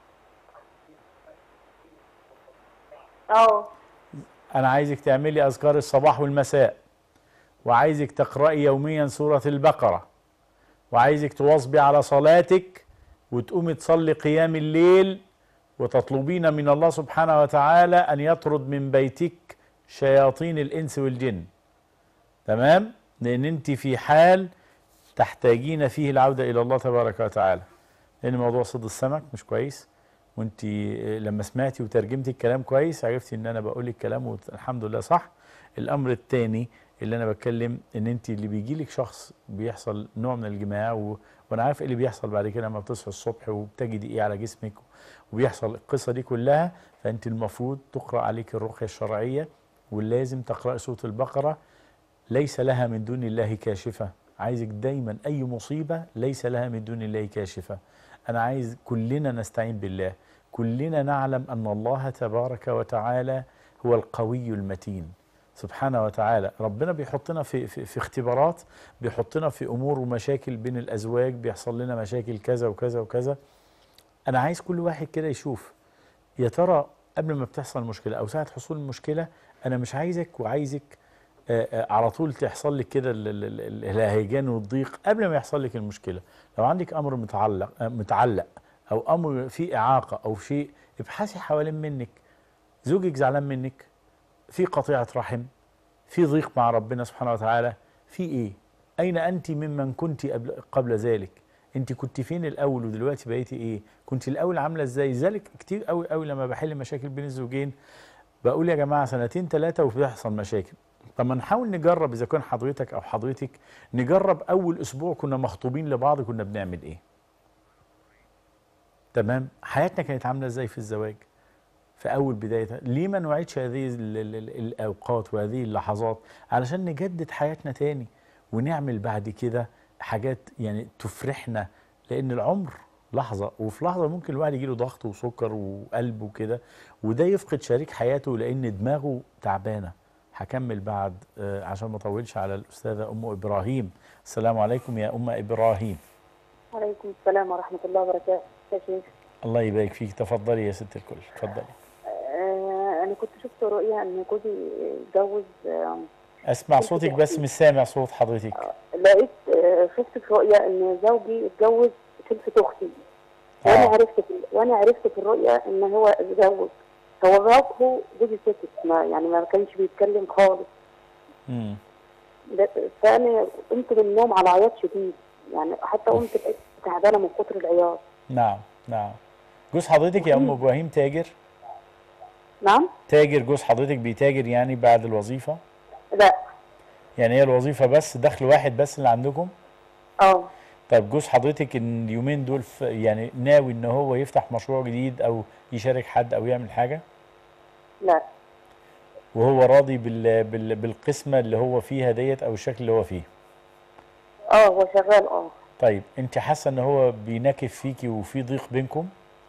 اه انا عايزك تعملي اذكار الصباح والمساء وعايزك تقرأي يوميا سورة البقرة وعايزك تواظبي على صلاتك وتقومي تصلي قيام الليل وتطلبين من الله سبحانه وتعالى أن يطرد من بيتك شياطين الإنس والجن تمام لأن أنت في حال تحتاجين فيه العودة إلى الله تبارك وتعالى لأن موضوع صيد السمك مش كويس وانت لما سمعتي وترجمتي الكلام كويس عرفتي ان انا بقول الكلام والحمد لله صح الامر الثاني اللي انا بتكلم ان انت اللي بيجي لك شخص بيحصل نوع من الجماع و... وانا عارف ايه اللي بيحصل بعد كده لما بتصحي الصبح وبتجدي ايه على جسمك وبيحصل القصه دي كلها فانت المفروض تقرا عليك الرقيه الشرعيه ولازم تقراي سوره البقره ليس لها من دون الله كاشفه عايزك دايما اي مصيبه ليس لها من دون الله كاشفه انا عايز كلنا نستعين بالله كلنا نعلم ان الله تبارك وتعالى هو القوي المتين سبحانه وتعالى ربنا بيحطنا في, في, في اختبارات بيحطنا في امور ومشاكل بين الازواج بيحصل لنا مشاكل كذا وكذا وكذا انا عايز كل واحد كده يشوف يا ترى قبل ما بتحصل مشكله او ساعه حصول المشكله انا مش عايزك وعايزك آه، آه، على طول تحصل لك كده ال- ال- ال- الهيجان والضيق قبل ما يحصل لك المشكله لو عندك امر متعلق آه، متعلق او امر فيه اعاقه او شيء ابحثي حوالين منك زوجك زعلان منك في قطيعه رحم في ضيق مع ربنا سبحانه وتعالى في ايه اين انت ممن كنت قبل, قبل ذلك انت كنت فين الاول ودلوقتي بقيتي ايه كنت الاول عامله ازاي ذلك كتير قوي قوي لما بحل مشاكل بين الزوجين بقول يا جماعه سنتين ثلاثه وبيحصل مشاكل طب ما نحاول نجرب اذا كان حضرتك او حضرتك نجرب اول اسبوع كنا مخطوبين لبعض كنا بنعمل ايه تمام حياتنا كانت عامله ازاي في الزواج في اول بدايه ليه ما نوعدش هذه ال- ال- ال- الاوقات وهذه اللحظات علشان نجدد حياتنا تاني ونعمل بعد كده حاجات يعني تفرحنا لان العمر لحظه وفي لحظه ممكن الواحد يجيله ضغط وسكر وقلب وكده وده يفقد شريك حياته لان دماغه تعبانه هكمل بعد آه، عشان ما اطولش على الاستاذه ام ابراهيم السلام عليكم يا ام ابراهيم وعليكم السلام ورحمة الله وبركاته يا شيخ الله يبارك فيك تفضلي يا ست الكل تفضلي آه أنا كنت شفت رؤيا إن جوزي اتجوز آه اسمع صوتك بس مش سامع صوت حضرتك لقيت آه، شفت في رؤيا ان زوجي اتجوز سلفة اختي وانا آه. عرفت في وانا عرفت في الرؤيا ان هو اتجوز هو الراجل جوزي سكت ما يعني ما كانش بيتكلم خالص مم. ب- فانا قمت من النوم على عياط شديد يعني حتى قمت بقيت تعبانه من كتر العياط نعم نعم جوز حضرتك يا ام ابراهيم تاجر نعم تاجر جوز حضرتك بيتاجر يعني بعد الوظيفه لا يعني هي الوظيفه بس دخل واحد بس اللي عندكم اه طب جوز حضرتك ان اليومين دول ف- يعني ناوي ان هو يفتح مشروع جديد او يشارك حد او يعمل حاجه لا وهو راضي بال... بال... بالقسمه اللي هو فيها ديت او الشكل اللي هو فيه اه هو شغال اه طيب انت حاسه ان هو بينكف فيكي وفي ضيق بينكم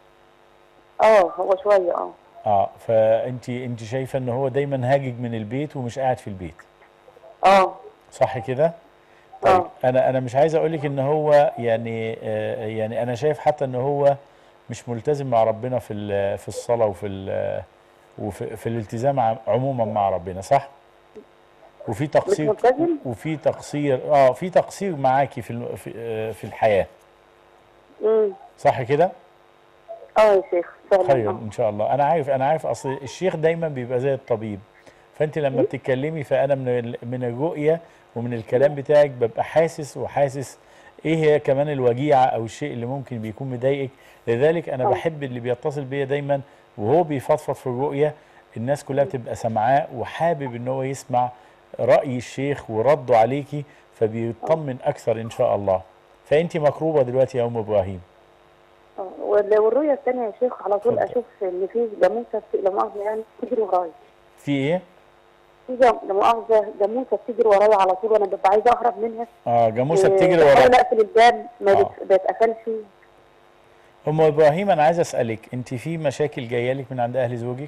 اه هو شويه اه اه فانت انت شايفه ان هو دايما هاجج من البيت ومش قاعد في البيت اه صح كده طيب آه. انا انا مش عايز اقول لك ان هو يعني آه يعني انا شايف حتى ان هو مش ملتزم مع ربنا في ال- في الصلاه وفي ال- وفي في الالتزام عم- عموما مع ربنا صح وفي تقصير ملتزم؟ وفي تقصير اه في تقصير معاكي في الم- في, آه في الحياه امم صح كده اه يا شيخ فعلا خير آه. ان شاء الله انا عارف انا عارف اصل الشيخ دايما بيبقى زي الطبيب فانت لما بتتكلمي فانا من ال- من الرؤيه ومن الكلام بتاعك ببقى حاسس وحاسس ايه هي كمان الوجيعه او الشيء اللي ممكن بيكون مضايقك لذلك انا آه. بحب اللي بيتصل بيا دايما وهو بيفضفض في الرؤيه الناس كلها بتبقى سامعاه وحابب ان هو يسمع راي الشيخ ورده عليكي فبيطمن اكثر ان شاء الله فانت مكروبه دلوقتي يا ام ابراهيم آه. وال- والرؤيه الثانيه يا شيخ على طول اتفضل. اشوف ان في جاموسه بت- لا مؤاخذه يعني بتجري ورايا في ايه في جام- لا مؤاخذه جاموسه بتجري ورايا على طول وانا ببقى عايزه اهرب منها اه جاموسه آه، بتجري بحاول وراك اقفل الباب ما آه. بت- بيتقفلش ام ابراهيم انا عايز اسالك انت في مشاكل جايه لك من عند اهل زوجك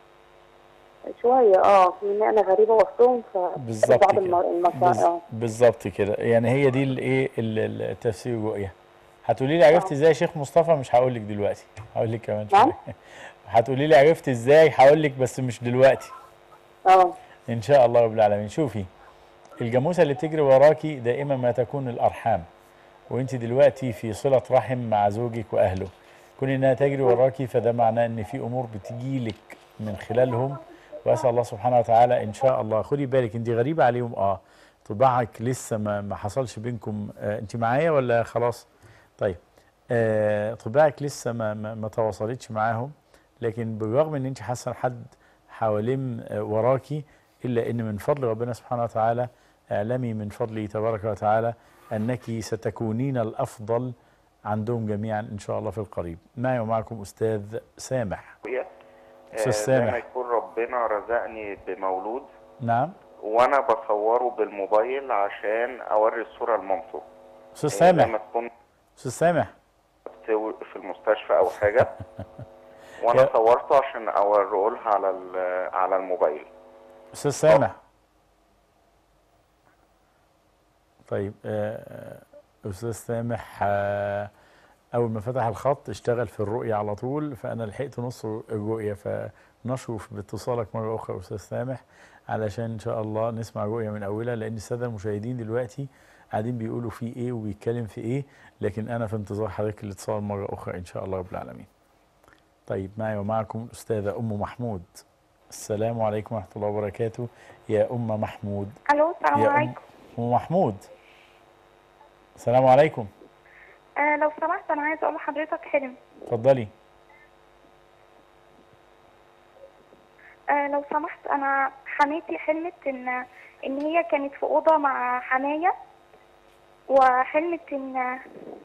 شويه اه في ان انا غريبه وسطهم ف بالظبط بعض كده. الم- المسا بز- اه بالظبط كده يعني هي دي الايه التفسير الرؤيه هتقولي لي عرفت ازاي يا شيخ مصطفى مش هقول لك دلوقتي هقول لك كمان نعم. شويه هتقولي لي عرفت ازاي هقول لك بس مش دلوقتي اه ان شاء الله رب العالمين شوفي الجاموسه اللي بتجري وراكي دائما ما تكون الارحام وانت دلوقتي في صله رحم مع زوجك واهله كون انها تجري وراكي فده معناه ان في امور بتجيلك من خلالهم واسال الله سبحانه وتعالى ان شاء الله خدي بالك انت غريبه عليهم اه طباعك لسه ما ما حصلش بينكم آه انت معايا ولا خلاص طيب آه طباعك لسه ما ما, ما تواصلتش معاهم لكن بالرغم ان انت حاسه حد حوالين آه، وراكي الا ان من فضل ربنا سبحانه وتعالى اعلمي من فضله تبارك وتعالى انك ستكونين الافضل عندهم جميعا ان شاء الله في القريب معي ومعكم استاذ سامح رؤية أستاذ آه، زي ما سامح. يكون ربنا رزقني بمولود نعم وانا بصوره بالموبايل عشان اوري الصوره لمامته استاذ آه، زي ما سامح تكون استاذ سامح في المستشفى او حاجه وانا يا- صورته عشان اوريه لها على ال- على الموبايل استاذ سامح طيب آه، استاذ سامح آه، اول ما فتح الخط اشتغل في الرؤيه على طول فانا لحقت نص الرؤيه فنشرف باتصالك مره اخرى استاذ سامح علشان ان شاء الله نسمع الرؤيه من اولها لان الساده المشاهدين دلوقتي قاعدين بيقولوا في ايه وبيتكلم في ايه لكن انا في انتظار حضرتك الاتصال مره اخرى ان شاء الله رب العالمين طيب معي ومعكم الاستاذه ام محمود السلام عليكم ورحمه الله وبركاته يا ام محمود الو السلام يا ام عليكم ام محمود السلام عليكم آه لو سمحت انا عايزه اقول لحضرتك حلم اتفضلي آه لو سمحت انا حماتي حلمت ان ان هي كانت في اوضه مع حمايه وحلمت ان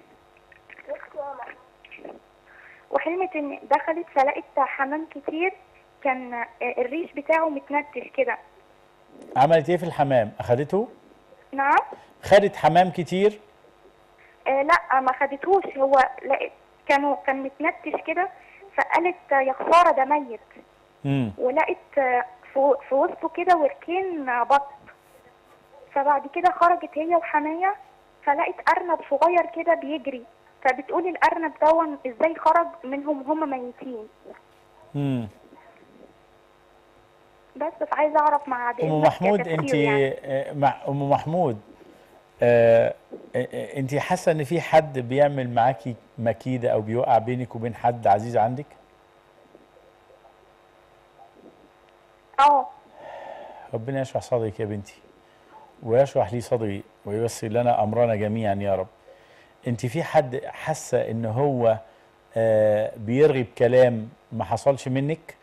وحلمت ان دخلت فلقت حمام كتير كان آه، الريش بتاعه متنتش كده عملت ايه في الحمام اخدته نعم خدت حمام كتير آه لا ما خدتهوش هو لقيت كانوا كان متنتش كده فقالت آه، يا خساره ده ميت امم ولقت آه، في في وسطه كده وركين آه، بط فبعد كده خرجت هي وحماية فلقت أرنب صغير كده بيجري فبتقول الأرنب دون ازاي خرج منهم وهم ميتين امم بس فعايزه اعرف مع ام بإذنك محمود كتفسير انت يعني. آه، مع ام محمود آه، آه، آه، انت حاسه ان في حد بيعمل معاكي مكيده او بيوقع بينك وبين حد عزيز عندك اه ربنا يشرح صدرك يا بنتي ويشرح لي صدري وييسر لنا امرنا جميعا يا رب انت في حد حاسه ان هو آه، بيرغي بكلام ما حصلش منك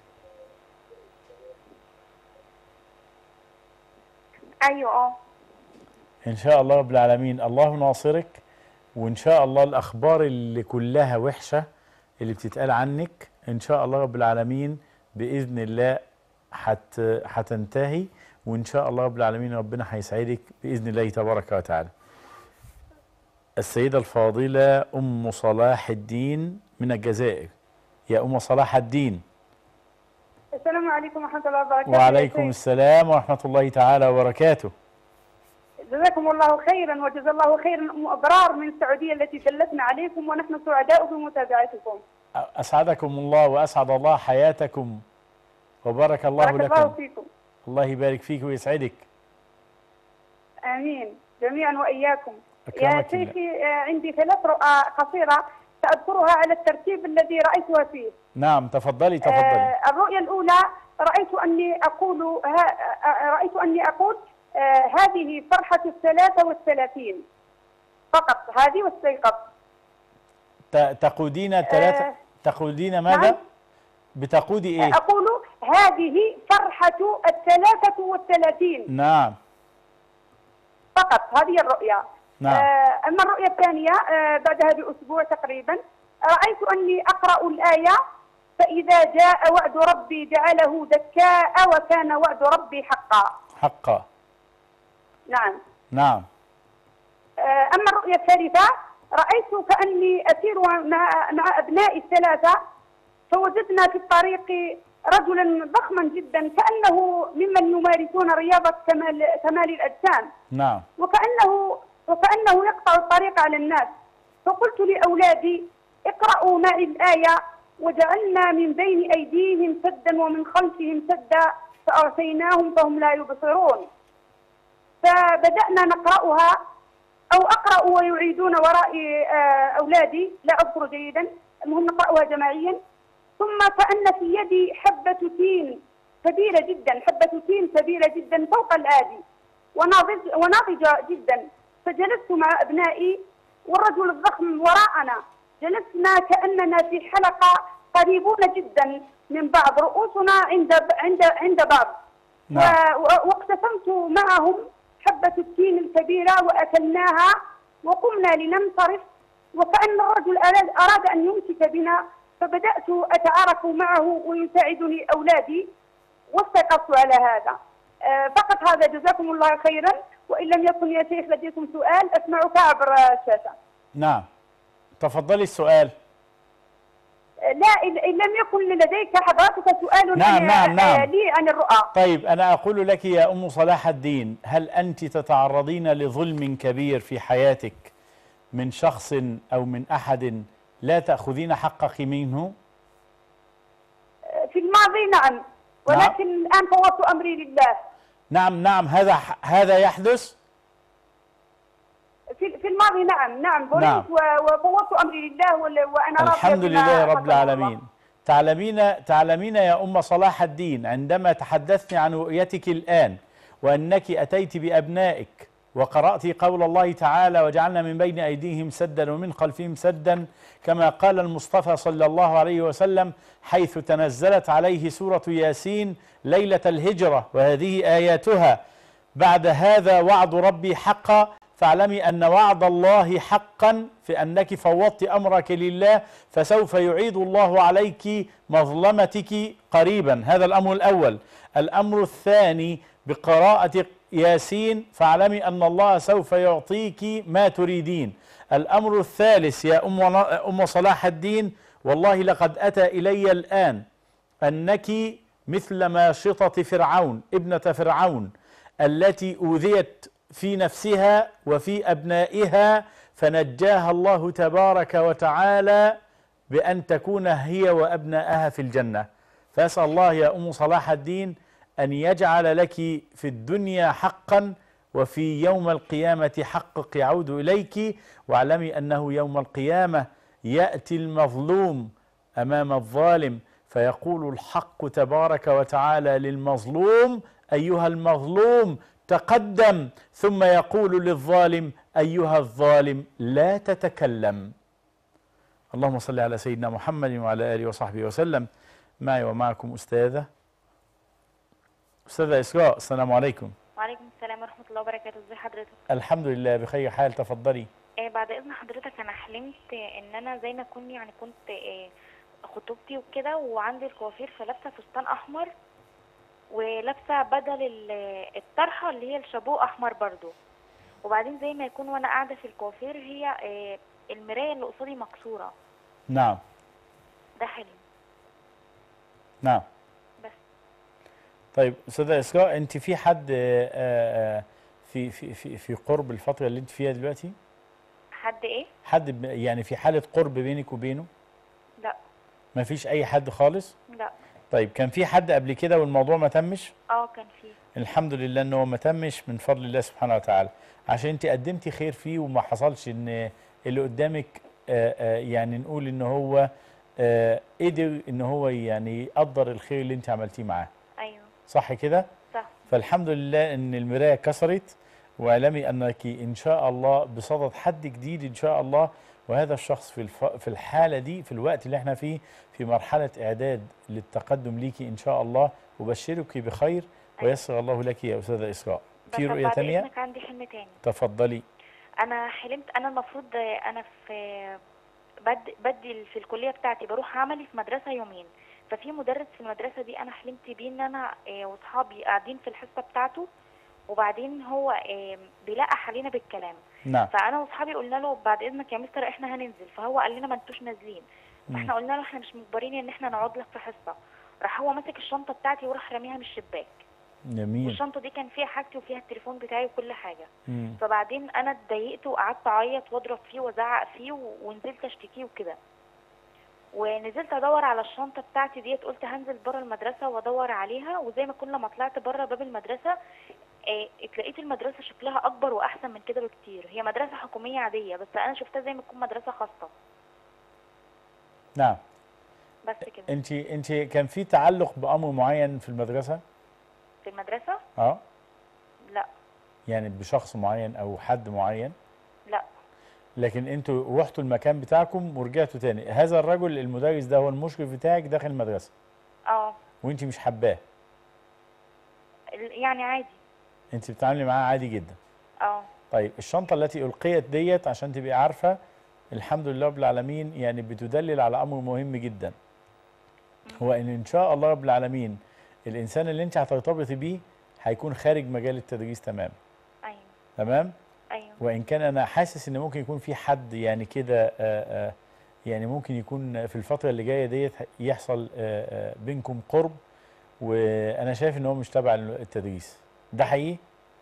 ايوه اه ان شاء الله رب العالمين الله ناصرك وان شاء الله الاخبار اللي كلها وحشه اللي بتتقال عنك ان شاء الله رب العالمين باذن الله حت هتنتهي وان شاء الله رب العالمين ربنا هيسعدك باذن الله تبارك وتعالى السيده الفاضله ام صلاح الدين من الجزائر يا ام صلاح الدين السلام عليكم ورحمة الله وبركاته وعليكم السلام ورحمه الله تعالى وبركاته جزاكم الله خيرا وجزا الله خيرا أم أبرار من السعودية التي دلتنا عليكم ونحن سعداء بمتابعتكم أسعدكم الله وأسعد الله حياتكم وبارك الله بارك الله لكم فيكم الله يبارك فيك ويسعدك آمين جميعا وإياكم يا أكرمك الله. شيخي آه، عندي ثلاث رؤى قصيرة سأذكرها على الترتيب الذي رأيتها فيه نعم تفضلي تفضلي آه، الرؤيا الأولى رأيت أني أقول ها آه، رأيت أني أقول آه، هذه فرحة الثلاثة والثلاثين فقط هذه واستيقظت ت- تقودين ثلاثة آه، تقودين ماذا نعم. بتقودي إيه أقول هذه فرحة الثلاثة والثلاثين نعم فقط هذه الرؤيا نعم. آه، أما الرؤيا الثانية آه، بعدها بأسبوع تقريبا رأيت أني أقرأ الآية فإذا جاء وعد ربي جعله دكاء وكان وعد ربي حقا حقا نعم نعم آه، أما الرؤيا الثالثة رأيت كأني أسير مع, مع أبنائي الثلاثة فوجدنا في الطريق رجلا ضخما جدا كأنه ممن يمارسون رياضة كمال, كمال الأجسام نعم وكأنه وكأنه يقطع الطريق على الناس فقلت لأولادي اقرأوا معي الآية وجعلنا من بين أيديهم سدا ومن خلفهم سدا فأغشيناهم فهم لا يبصرون فبدأنا نقرأها أو أقرأ ويعيدون ورائي آه، أولادي لا أذكر جيدا المهم نقرأها جماعيا ثم كأن في يدي حبة تين كبيرة جدا حبة تين كبيرة جدا فوق الآدي وناضج وناضجة جدا فجلست مع أبنائي والرجل الضخم وراءنا جلسنا كأننا في حلقة قريبون جدا من بعض رؤوسنا عند عند عند بعض نعم. و- و- واقتسمت معهم حبة التين الكبيرة وأكلناها وقمنا لننصرف وكأن الرجل أراد, أراد أن يمسك بنا فبدأت أتعارك معه ويساعدني أولادي واستيقظت على هذا آه، فقط هذا جزاكم الله خيرا وإن لم يكن يا شيخ لديكم سؤال أسمعك عبر الشاشة نعم تفضلي السؤال آه، لا إن إن لم يكن لديك حضرتك سؤال نعم، عن- نعم، نعم. آه، لي عن الرؤى طيب أنا أقول لك يا أم صلاح الدين هل أنت تتعرضين لظلم كبير في حياتك من شخص أو من أحد لا تأخذين حقك منه آه، في الماضي نعم ولكن الآن فوضت أمري لله نعم نعم هذا هذا يحدث في في الماضي نعم نعم نعم. بريت و- وفوضت أمري لله وال- وأنا راضية الحمد بما لله رب قدر العالمين الله. تعلمين تعلمين يا أم صلاح الدين عندما تحدثت عن رؤيتك الآن وأنك أتيت بأبنائك وقرأت قول الله تعالى وجعلنا من بين أيديهم سدا ومن خلفهم سدا كما قال المصطفى صلى الله عليه وسلم حيث تنزلت عليه سورة ياسين ليلة الهجرة وهذه آياتها بعد هذا وعد ربي حقا فاعلمي أن وعد الله حقا في أنك فوضت أمرك لله فسوف يعيد الله عليك مظلمتك قريبا هذا الأمر الأول الأمر الثاني بقراءة ياسين فاعلمي أن الله سوف يعطيك ما تريدين الأمر الثالث يا أم, أم صلاح الدين والله لقد أتى إلي الآن أنك مثل ماشطة فرعون ابنة فرعون التي أوذيت في نفسها وفي أبنائها فنجاها الله تبارك وتعالى بأن تكون هي وأبنائها في الجنة فأسأل الله يا أم صلاح الدين أن يجعل لك في الدنيا حقا وفي يوم القيامة حقك يعود إليك واعلمي أنه يوم القيامة يأتي المظلوم أمام الظالم فيقول الحق تبارك وتعالى للمظلوم أيها المظلوم تقدم ثم يقول للظالم أيها الظالم لا تتكلم اللهم صل على سيدنا محمد وعلى آله وصحبه وسلم معي ومعكم أستاذة أستاذة إسراء السلام عليكم وعليكم السلام ورحمة الله وبركاته ازي حضرتك الحمد لله بخير حال تفضلي آه بعد اذن حضرتك انا حلمت ان انا زي ما اكون يعني كنت آه خطوبتي وكده وعندي الكوافير فلابسه فستان احمر ولابسه بدل ال- الطرحه اللي هي الشابو احمر برضو وبعدين زي ما يكون وانا قاعده في الكوافير هي آه المرايه اللي قصادي مكسوره نعم ده حلم نعم بس. طيب أستاذة إسراء أنت في حد آه، آه، في في في في قرب الفترة اللي أنت فيها دلوقتي؟ حد ايه حد ب- يعني في حالة قرب بينك وبينه؟ لا ما فيش أي حد خالص؟ لا طيب كان في حد قبل كده والموضوع ما تمش؟ اه كان فيه الحمد لله ان هو ما تمش من فضل الله سبحانه وتعالى عشان انت قدمتي خير فيه وما حصلش ان اللي قدامك آه، آه، يعني نقول ان هو آه، قدر ان هو يعني يقدر الخير اللي انت عملتيه معاه ايوه صح كده صح فالحمد لله ان المرايه كسرت واعلمي انك ان شاء الله بصدد حد جديد ان شاء الله وهذا الشخص في الف... في الحاله دي في الوقت اللي احنا فيه في مرحله اعداد للتقدم ليكي ان شاء الله وبشرك بخير ويسر الله لك يا استاذه اسراء في بس رؤيه بعد ثانيه اذنك عندي حلم تاني تفضلي انا حلمت انا المفروض انا في بد بدي في الكليه بتاعتي بروح عملي في مدرسه يومين ففي مدرس في المدرسه دي انا حلمت بيه ان انا آه، واصحابي قاعدين في الحصه بتاعته وبعدين هو آه، بيلقح علينا بالكلام نعم فانا واصحابي قلنا له بعد اذنك يا مستر احنا هننزل فهو قال لنا ما انتوش نازلين مم. فاحنا قلنا له احنا مش مجبرين ان احنا نقعد لك في حصه راح هو ماسك الشنطه بتاعتي وراح راميها من الشباك جميل والشنطه دي كان فيها حاجتي وفيها التليفون بتاعي وكل حاجه مم. فبعدين انا اتضايقت وقعدت اعيط واضرب فيه وازعق فيه و- ونزلت اشتكيه وكده ونزلت ادور على الشنطه بتاعتي ديت قلت هنزل بره المدرسه وادور عليها وزي ما كل لما طلعت بره باب المدرسه آه، اتلاقيت المدرسه شكلها اكبر واحسن من كده بكتير هي مدرسه حكوميه عاديه بس انا شفتها زي ما تكون مدرسه خاصه نعم بس كده انت انت كان في تعلق بامر معين في المدرسه في المدرسه اه لا يعني بشخص معين او حد معين لا لكن انتوا رحتوا المكان بتاعكم ورجعتوا تاني هذا الرجل المدرس ده هو المشرف بتاعك داخل المدرسه اه وانت مش حباه ال- يعني عادي انت بتتعاملي معاه عادي جدا اه طيب الشنطه التي القيت ديت عشان تبقي عارفه الحمد لله رب العالمين يعني بتدلل على امر مهم جدا هو ان ان شاء الله رب العالمين الانسان اللي انت هترتبطي بيه هيكون خارج مجال التدريس تمام ايوه تمام ايوه وان كان انا حاسس ان ممكن يكون في حد يعني كده آه، آه، يعني ممكن يكون في الفتره اللي جايه ديت يحصل آه، آه، بينكم قرب وانا شايف ان هو مش تبع التدريس ده حقيقي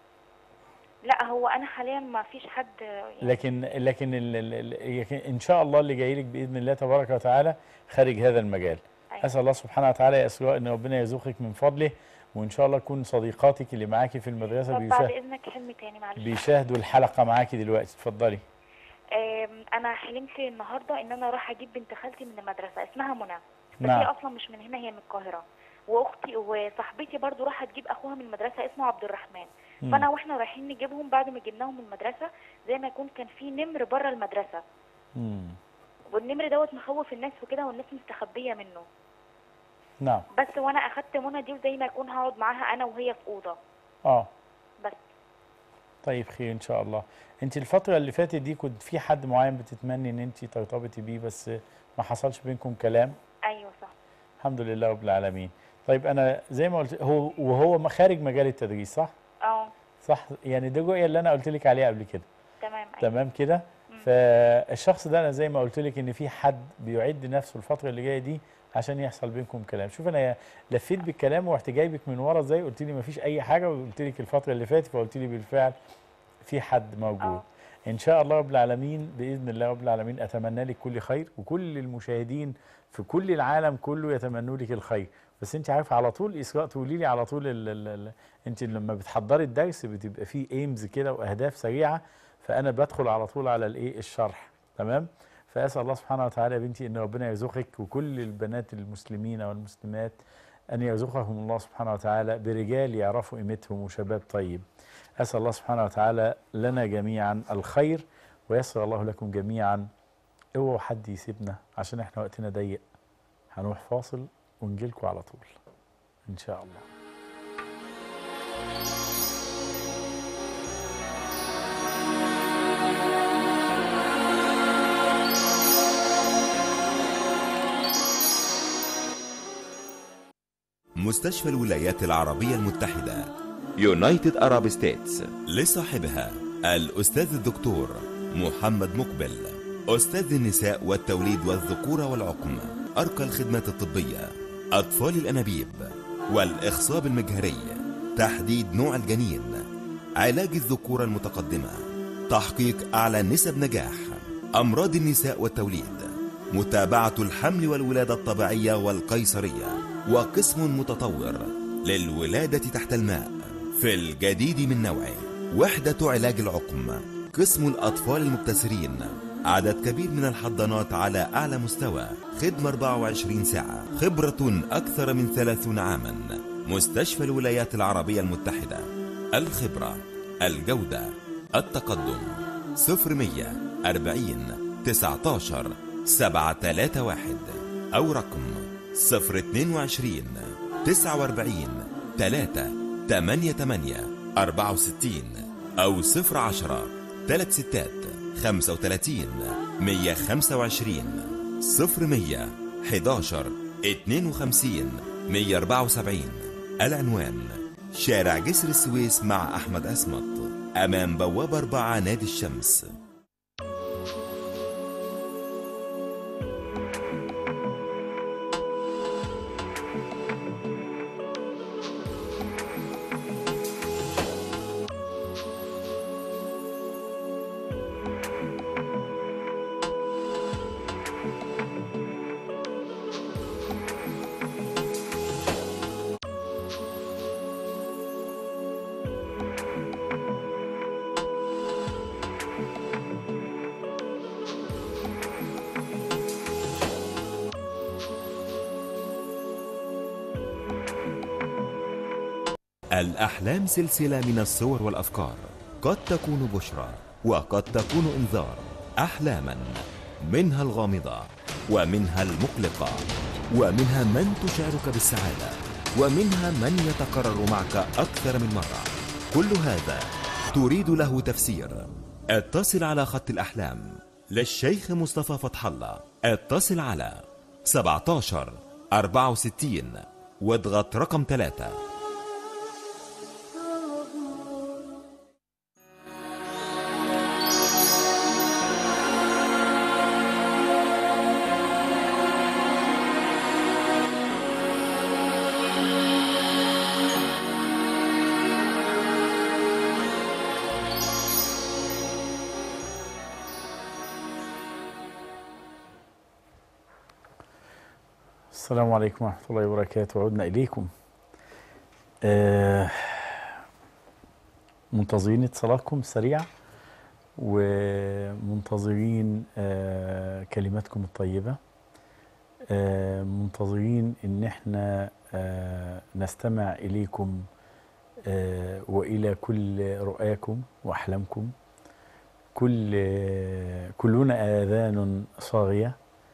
لا هو انا حاليا ما فيش حد يعني لكن لكن ال- ال- ال- لكن ان شاء الله اللي جاي لك باذن الله تبارك وتعالى خارج هذا المجال أيوة. اسال الله سبحانه وتعالى يا اسراء ان ربنا يرزقك من فضله وان شاء الله تكون صديقاتك اللي معاكي في المدرسه طب بعد بيشاهد اذنك حلم تاني معلش بيشاهدوا الحلقه معاكي دلوقتي اتفضلي آم، انا حلمت النهارده ان انا رايحه اجيب بنت خالتي من المدرسه اسمها منى بس نعم. هي اصلا مش من هنا هي من القاهره واختي وصاحبتي برضو رايحه تجيب اخوها من المدرسه اسمه عبد الرحمن مم. فانا واحنا رايحين نجيبهم بعد ما جبناهم من المدرسه زي ما يكون كان في نمر بره المدرسه مم. والنمر دوت مخوف الناس وكده والناس مستخبيه منه نعم بس وانا اخدت منى دي وزي ما يكون هقعد معاها انا وهي في اوضه اه بس طيب خير ان شاء الله انت الفتره اللي فاتت دي كنت في حد معين بتتمني ان انت ترتبطي بيه بس ما حصلش بينكم كلام ايوه صح الحمد لله رب العالمين طيب انا زي ما قلت هو وهو ما خارج مجال التدريس صح اه صح يعني دي الرؤيه اللي انا قلت لك عليها قبل كده تمام أيوة. تمام كده فالشخص ده انا زي ما قلت لك ان في حد بيعد نفسه الفتره اللي جايه دي عشان يحصل بينكم كلام شوف انا لفيت بالكلام ورحت جايبك من ورا ازاي قلت لي ما فيش اي حاجه وقلت لك الفتره اللي فاتت فقلت لي بالفعل في حد موجود ان شاء الله رب العالمين باذن الله رب العالمين اتمنى لك كل خير وكل المشاهدين في كل العالم كله يتمنوا لك الخير بس انت عارفه على طول اسراء تقولي لي على طول ال ال ال انت لما بتحضري الدرس بتبقى فيه ايمز كده واهداف سريعه فانا بدخل على طول على الايه الشرح تمام فاسال الله سبحانه وتعالى يا بنتي ان ربنا يرزقك وكل البنات المسلمين والمسلمات ان يرزقهم الله سبحانه وتعالى برجال يعرفوا قيمتهم وشباب طيب اسال الله سبحانه وتعالى لنا جميعا الخير ويسر الله لكم جميعا اوعوا حد يسيبنا عشان احنا وقتنا ضيق هنروح فاصل ونجيلكم على طول ان شاء الله مستشفى الولايات العربية المتحدة يونايتد أراب ستيتس لصاحبها الأستاذ الدكتور محمد مقبل أستاذ النساء والتوليد والذكورة والعقم أرقى الخدمات الطبية أطفال الأنابيب والإخصاب المجهري تحديد نوع الجنين علاج الذكورة المتقدمة تحقيق أعلى نسب نجاح أمراض النساء والتوليد متابعة الحمل والولادة الطبيعية والقيصرية وقسم متطور للولادة تحت الماء في الجديد من نوعه وحدة علاج العقم قسم الأطفال المبتسرين عدد كبير من الحضانات على أعلى مستوى خدمة 24 ساعة خبرة أكثر من 30 عاما مستشفى الولايات العربية المتحدة الخبرة الجودة التقدم 0100 40 19 731 أو رقم 022 49 3 88 64 أو 010 3 ستات 35 125 0100 11 52 174 العنوان شارع جسر السويس مع أحمد أسمط أمام بوابة 4 نادي الشمس الأحلام سلسلة من الصور والأفكار قد تكون بشرى وقد تكون إنذار أحلاما منها الغامضة ومنها المقلقة ومنها من تشعرك بالسعادة ومنها من يتكرر معك أكثر من مرة كل هذا تريد له تفسير اتصل على خط الأحلام للشيخ مصطفى فتح الله اتصل على 17 64 واضغط رقم 3 السلام عليكم ورحمة الله وبركاته عدنا إليكم آه منتظرين اتصالاتكم السريعة ومنتظرين آه كلماتكم الطيبة آه منتظرين ان احنا آه نستمع اليكم آه وإلى كل رؤاكم وأحلامكم كل آه كلنا آذان صاغية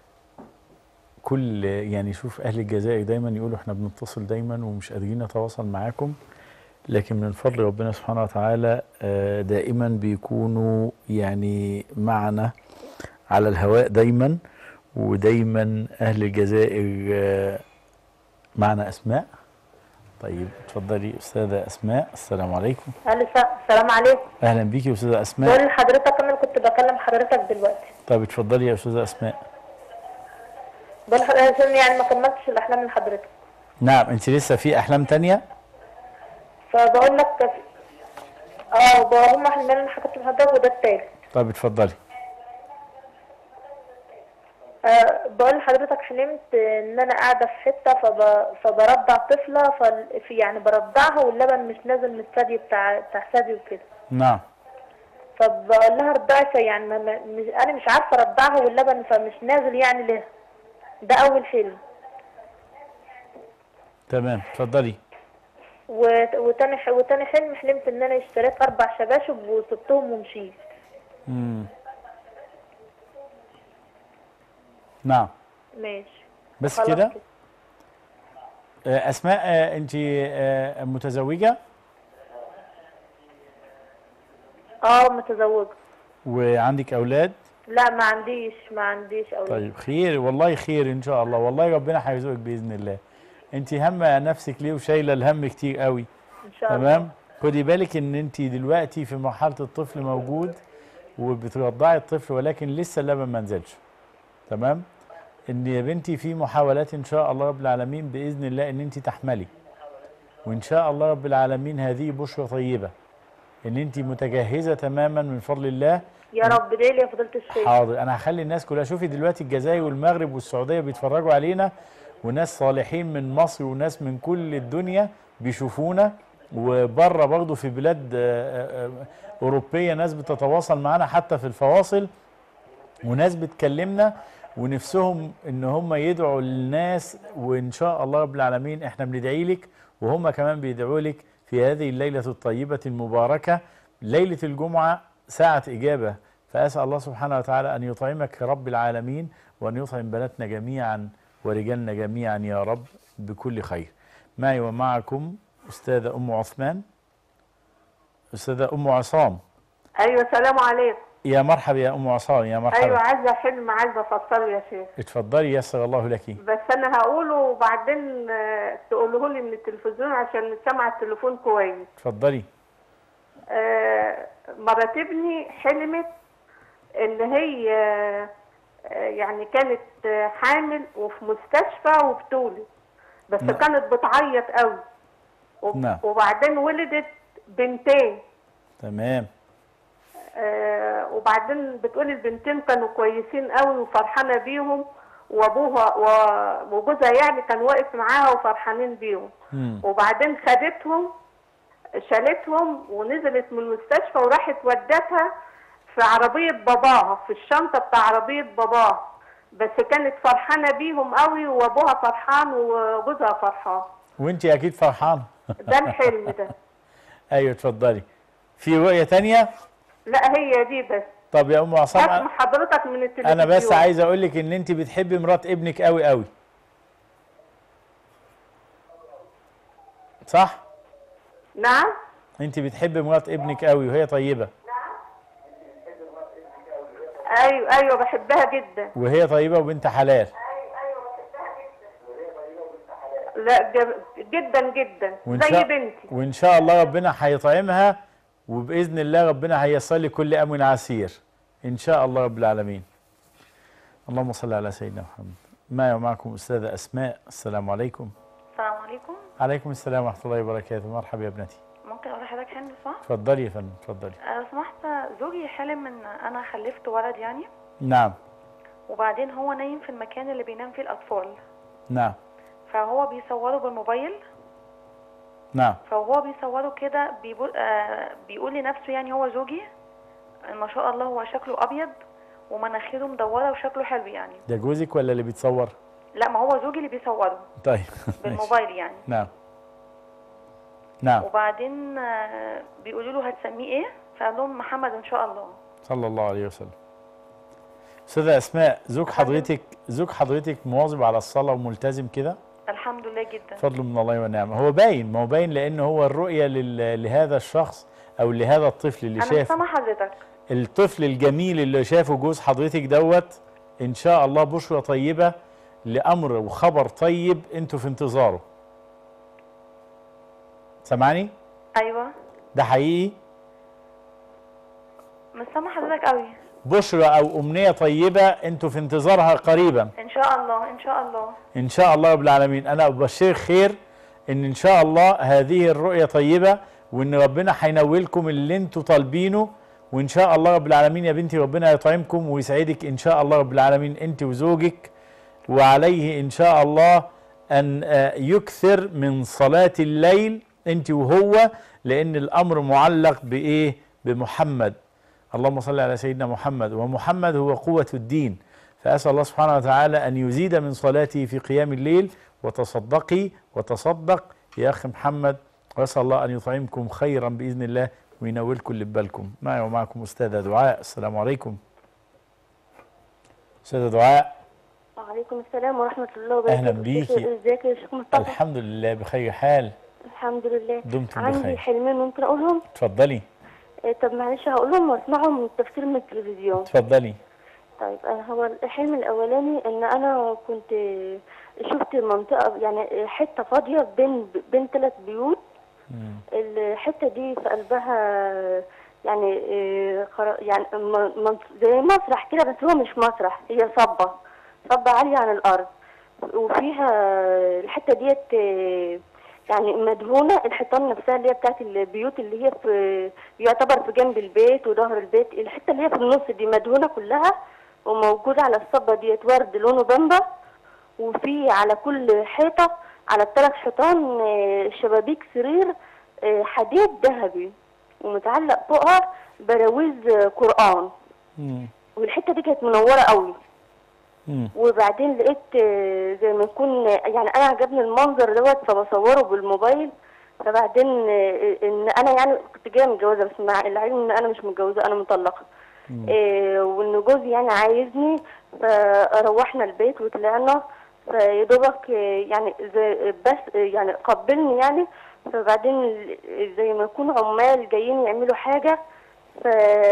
كل يعني شوف اهل الجزائر دايما يقولوا احنا بنتصل دايما ومش قادرين نتواصل معاكم لكن من فضل ربنا سبحانه وتعالى آه، دائما بيكونوا يعني معنا على الهواء دايما ودايما اهل الجزائر آه، معنا اسماء طيب اتفضلي استاذه اسماء السلام عليكم الو السلام عليكم اهلا بيكي يا استاذه اسماء بقول لحضرتك انا كنت بكلم حضرتك دلوقتي طيب اتفضلي يا استاذه اسماء بقول لحضرتك عشان يعني ما كملتش الاحلام من حضرتك نعم انت لسه في احلام تانية فبقول لك اه بقى هم حلمين اللي حكيت لحضرتك وده التالت طيب اتفضلي أه بقول لحضرتك حلمت ان انا قاعده في حته فب... فبرضع طفله فال... في يعني برضعها واللبن مش نازل من الثدي بتاع بتاع ثدي وكده نعم فبقول لها رضعي فيعني ما... ما- مش... انا مش عارفه ارضعها واللبن فمش نازل يعني ليه ده اول حلم تمام اتفضلي و... وتاني ح... وتاني حلم حلمت ان انا اشتريت اربع شباشب وسبتهم ومشيت مم. نعم ماشي بس خلاص كده آه، اسماء آه، انت آه، متزوجه اه متزوجه وعندك اولاد لا ما عنديش ما عنديش اولاد طيب خير والله خير ان شاء الله والله ربنا هيرزقك باذن الله انت همه نفسك ليه وشايله الهم كتير قوي ان شاء تمام الله خدي بالك ان انت دلوقتي في مرحله الطفل موجود وبترضعي الطفل ولكن لسه اللبن ما نزلش تمام ان يا بنتي في محاولات ان شاء الله رب العالمين باذن الله ان انت تحملي وان شاء الله رب العالمين هذه بشرى طيبه ان انت متجهزه تماما من فضل الله يا رب ليلي يا فضيله الشيخ حاضر انا هخلي الناس كلها شوفي دلوقتي الجزائر والمغرب والسعوديه بيتفرجوا علينا وناس صالحين من مصر وناس من كل الدنيا بيشوفونا وبره برضه في بلاد آه، آه، اوروبيه ناس بتتواصل معانا حتى في الفواصل وناس بتكلمنا ونفسهم ان هم يدعوا للناس وان شاء الله رب العالمين احنا بندعي لك وهم كمان بيدعوا لك في هذه الليله الطيبه المباركه ليله الجمعه ساعه اجابه فاسال الله سبحانه وتعالى ان يطعمك رب العالمين وان يطعم بناتنا جميعا ورجالنا جميعا يا رب بكل خير معي ومعكم استاذه ام عثمان استاذه ام عصام ايوه سلام عليكم يا مرحبا يا ام عصام يا مرحبا ايوه عايزه حلم عايزه افسره يا شيخ اتفضلي يسر الله لك بس انا هقوله وبعدين آه، تقوله لي من التلفزيون عشان سامعه التليفون كويس اتفضلي آه، مرات ابني حلمت ان هي آه، يعني كانت آه، حامل وفي مستشفى وبتولد بس نعم. كانت بتعيط قوي وب- نعم. وبعدين ولدت بنتين تمام آه، وبعدين بتقول البنتين كانوا كويسين قوي وفرحانه بيهم وابوها و- وجوزها يعني كان واقف معاها وفرحانين بيهم مم. وبعدين خدتهم شالتهم ونزلت من المستشفى وراحت ودتها في عربية باباها في الشنطة بتاع عربية باباها بس كانت فرحانة بيهم قوي وابوها فرحان وجوزها فرحان وانت اكيد فرحانه ده الحلم ده ايوه اتفضلي في رؤيه تانية لا هي دي بس طب يا ام عصام اسم حضرتك من التلفزيون انا بس عايز اقول لك ان انت بتحبي مرات ابنك قوي قوي صح نعم انت بتحبي مرات ابنك قوي وهي طيبه ايوه ايوه بحبها جدا وهي طيبه وبنت حلال لا ج- جدا جدا وإن زي شاء- بنتي وان شاء الله ربنا هيطعمها وباذن الله ربنا هييسر لي كل امر عسير ان شاء الله رب العالمين اللهم صل على سيدنا محمد معي ومعكم استاذه اسماء السلام عليكم السلام عليكم عليكم السلام ورحمه الله وبركاته مرحبا يا ابنتي ممكن اقول لحضرتك حلم صح؟ اتفضلي يا فندم اتفضلي آه، لو سمحت زوجي حلم ان انا خلفت ولد يعني نعم وبعدين هو نايم في المكان اللي بينام فيه الاطفال نعم فهو بيصوره بالموبايل نعم فهو بيصوره كده بيقول آه بيقول لنفسه يعني هو زوجي ما شاء الله هو شكله ابيض ومناخيره مدوره وشكله حلو يعني ده جوزك ولا اللي بيتصور لا ما هو زوجي اللي بيصوره طيب ماشي. بالموبايل يعني نعم نعم وبعدين آه بيقولوا له هتسميه ايه فقال لهم محمد ان شاء الله صلى الله عليه وسلم استاذه اسماء زوج حضرتك زوج حضرتك مواظب على الصلاه وملتزم كده الحمد لله جدا فضل من الله ونعمه هو باين ما هو باين لان هو الرؤيه لل- لهذا الشخص او لهذا الطفل اللي انا مش شاف سامع حضرتك الطفل الجميل اللي شافه جوز حضرتك دوت ان شاء الله بشرى طيبه لامر وخبر طيب انتوا في انتظاره سامعني ايوه ده حقيقي مش سامع حضرتك قوي بشرى او امنيه طيبه انتوا في انتظارها قريبا ان شاء الله ان شاء الله ان شاء الله رب العالمين انا ابشر خير ان ان شاء الله هذه الرؤيه طيبه وان ربنا هينولكم اللي انتوا طالبينه وان شاء الله رب العالمين يا بنتي ربنا يطعمكم ويسعدك ان شاء الله رب العالمين انت وزوجك وعليه ان شاء الله ان آه، يكثر من صلاة الليل انت وهو لان الامر معلق بايه بمحمد اللهم صل على سيدنا محمد ومحمد هو قوة الدين فأسأل الله سبحانه وتعالى أن يزيد من صلاته في قيام الليل وتصدقي وتصدق يا أخي محمد وأسأل الله أن يطعمكم خيرا بإذن الله وينولكم اللي ببالكم معي ومعكم أستاذة دعاء السلام عليكم أستاذة دعاء وعليكم السلام ورحمة الله وبركاته أهلا بيكي. ازيك يا شيخ مصطفى الحمد لله بخير حال الحمد لله دمتم عندي بخير. حلمين ممكن اقولهم اتفضلي آه، طب معلش هقولهم واسمعهم من التفسير من التلفزيون اتفضلي طيب أنا هو الحلم الاولاني ان انا كنت شفت منطقة يعني حتة فاضية بين بين ثلاث بيوت الحتة دي في قلبها يعني آه، خر- يعني م- م- زي مسرح كده بس هو مش مسرح هي صبة صبة عالية عن الأرض وفيها الحتة ديت آه، يعني مدهونة الحيطان نفسها اللي هي بتاعت البيوت اللي هي في يعتبر في جنب البيت وظهر البيت الحتة اللي هي في النص دي مدهونة كلها وموجودة على الصبة ديت ورد لونه بامبا وفي على كل حيطة على الثلاث حيطان آه، شبابيك سرير آه، حديد ذهبي ومتعلق فوقها براويز آه، قرآن مم. والحتة دي كانت منورة قوي مم. وبعدين لقيت آه، زي ما يكون يعني انا عجبني المنظر دوت فبصوره بالموبايل فبعدين آه، ان انا يعني كنت جايه متجوزه بس مع العلم ان انا مش متجوزه انا مطلقه آه، وان جوزي يعني عايزني فروحنا البيت وطلعنا فيدوبك آه، يعني زي بس آه، يعني قبلني يعني فبعدين ال- زي ما يكون عمال جايين يعملوا حاجه ف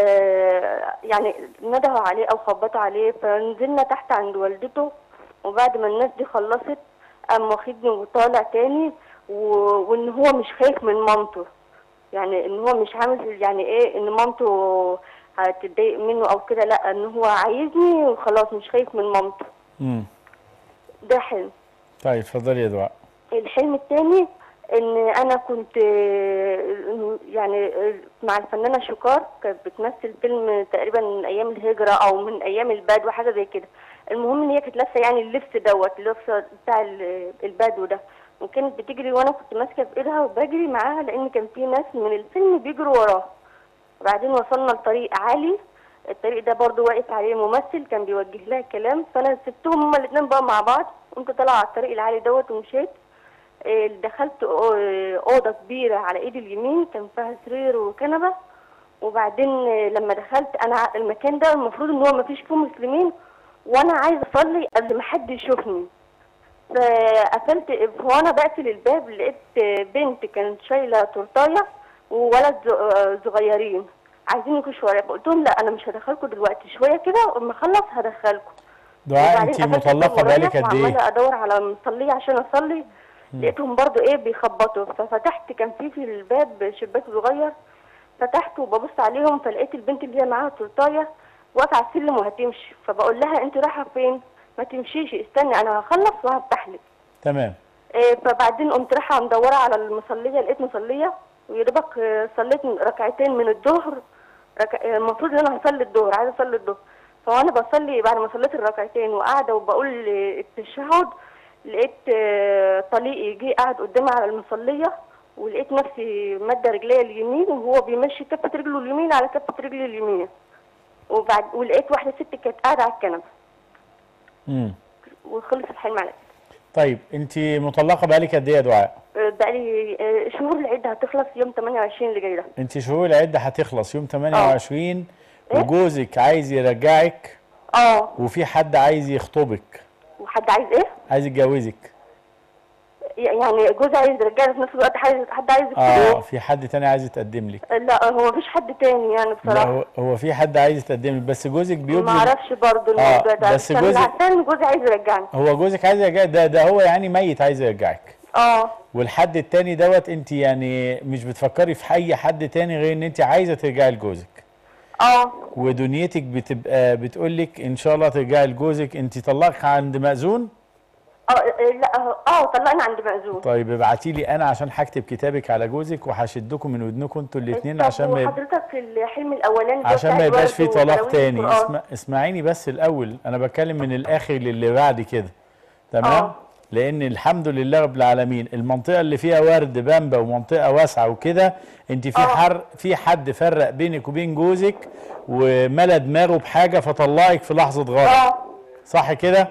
يعني ندهوا عليه او خبطوا عليه فنزلنا تحت عند والدته وبعد ما الناس دي خلصت قام واخدني وطالع تاني و... وان هو مش خايف من مامته يعني ان هو مش عامل يعني ايه ان مامته هتتضايق منه او كده لا ان هو عايزني وخلاص مش خايف من مامته مم. ده حلم طيب اتفضلي يا دعاء الحلم التاني ان انا كنت آه، يعني آه، مع الفنانه شكار كانت بتمثل فيلم تقريبا من ايام الهجره او من ايام البدو حاجه زي كده المهم ان هي كانت لابسه يعني اللبس دوت اللبس بتاع ال- البدو ده وكانت بتجري وانا كنت ماسكه في ايدها وبجري معاها لان كان في ناس من الفيلم بيجروا وراها وبعدين وصلنا لطريق عالي الطريق ده برضو واقف عليه ممثل كان بيوجه لها كلام فانا سبتهم هما الاثنين بقى مع بعض قمت طالعه على الطريق العالي دوت ومشيت إيه، دخلت أو- اوضه كبيره على ايدي اليمين كان فيها سرير وكنبه وبعدين إيه، لما دخلت انا ع- المكان ده المفروض ان هو ما فيش فيه مسلمين وانا عايزه اصلي قبل ما حد يشوفني فقفلت وانا بقفل الباب لقيت بنت كانت شايله تورتايه وولد ز- صغيرين عايزين يخشوا ورايا فقلت لهم لا انا مش هدخلكم دلوقتي شويه كده واما اخلص هدخلكم دعاء وبعدين انت قفلت مطلقه الباب ورايا بقالك قد ايه وعماله ادور على مصليه عشان اصلي لقيتهم برضو ايه بيخبطوا ففتحت كان في في الباب شباك صغير فتحت وببص عليهم فلقيت البنت اللي هي معاها تورتايه واقفه على السلم وهتمشي فبقول لها انت رايحه فين ما تمشيش استني انا هخلص وهفتح لك تمام إيه، فبعدين قمت رايحه مدوره على المصليه لقيت مصليه ويا دوبك آه، صليت ركعتين من الظهر رك... آه، المفروض ان انا هصلي الظهر عايزه اصلي الظهر فانا بصلي بعد ما صليت الركعتين وقاعده وبقول آه، التشهد لقيت آه، طليقي جه قاعد قدامي على المصليه ولقيت نفسي ماده رجليا اليمين وهو بيمشي كفه رجله اليمين على كفه رجلي اليمين وبعد ولقيت واحده ست كانت قاعده على الكنبه مم. وخلص الحلم على كده طيب انت مطلقه بقالك قد ايه يا دعاء آه، بقالي آه، شهور العده هتخلص يوم 28 اللي جاي ده انت شهور العده هتخلص يوم 28 وجوزك عايز يرجعك اه وفي حد عايز يخطبك وحد عايز ايه؟ عايز يتجوزك يعني جوزي عايز يرجعني في نفس الوقت عايز حد عايز اه يكتبه في حد تاني عايز يتقدم لك لا هو مفيش حد تاني يعني لا بصراحه هو, هو في حد عايز يتقدم لك بس جوزك بيبذل ما اعرفش برضه آه، الموضوع ده بس عشان جوزك- عشان جوزي عايز يرجعني هو جوزك عايز يرجعك ده ده هو يعني ميت عايز يرجعك اه والحد التاني دوت انت يعني مش بتفكري في اي حد تاني غير ان انت عايزه ترجعي لجوزك اه ودنيتك بتبقى بتقول لك ان شاء الله ترجعي لجوزك انت طلقك عند مأذون اه آه، لا اه طلقني عند معزوم طيب ابعتي لي انا عشان هكتب كتابك على جوزك وهشدكم من ودنكم انتوا الاثنين طب عشان ما يب... وحضرتك الحلم الاولاني اللي هو عشان بتاع ما يبقاش الورد في طلاق وتلاوين تاني القرآن. اسمع اسمعيني بس الاول انا بتكلم من الاخر للي بعد كده تمام لان الحمد لله رب العالمين المنطقه اللي فيها ورد بامبا ومنطقه واسعه وكده انت في حر في حد فرق بينك وبين جوزك وملى دماغه بحاجه فطلعك في لحظه غضب صح كده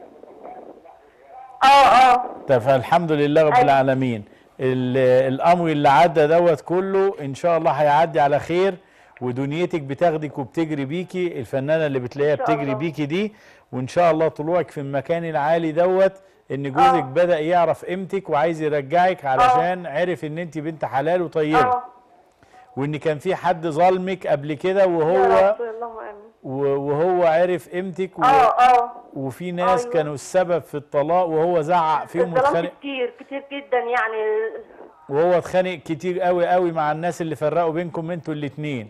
اه اه طب فالحمد لله رب العالمين ال- الامر اللي عدى دوت كله ان شاء الله هيعدي على خير ودنيتك بتاخدك وبتجري بيكي الفنانه اللي بتلاقيها إن شاء بتجري الله. بيكي دي وان شاء الله طلوعك في المكان العالي دوت ان جوزك بدا يعرف قيمتك وعايز يرجعك علشان عرف ان انت بنت حلال وطيبه اه وان كان في حد ظلمك قبل كده يا وهو رب اللهم امين و- وهو عرف قيمتك و... اه اه وفي ناس أيوة. كانوا السبب في الطلاق وهو زعق فيهم اتظلمت واتخانق كتير كتير جدا يعني وهو اتخانق كتير قوي قوي مع الناس اللي فرقوا بينكم انتوا الاتنين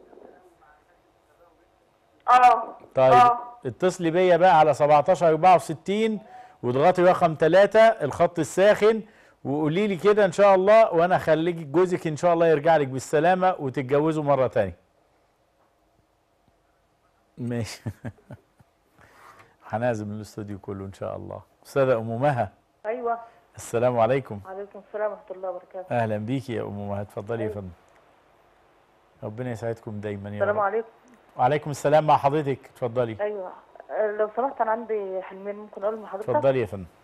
اه طيب اه اتصلي بيا بقى على 17 64 واضغطي رقم 3 الخط الساخن وقولي لي كده ان شاء الله وانا اخليك جوزك ان شاء الله يرجع لك بالسلامه وتتجوزوا مره تانية ماشي هنعزم الاستوديو كله ان شاء الله استاذه ام مها ايوه السلام عليكم عليكم السلام ورحمه الله وبركاته اهلا بيكي يا ام مها اتفضلي يا أيوة. فندم ربنا يسعدكم دايما يا السلام رب عليكم وعليكم السلام مع حضرتك اتفضلي ايوه آه، لو سمحت انا عندي حلمين ممكن اقول لحضرتك اتفضلي يا فندم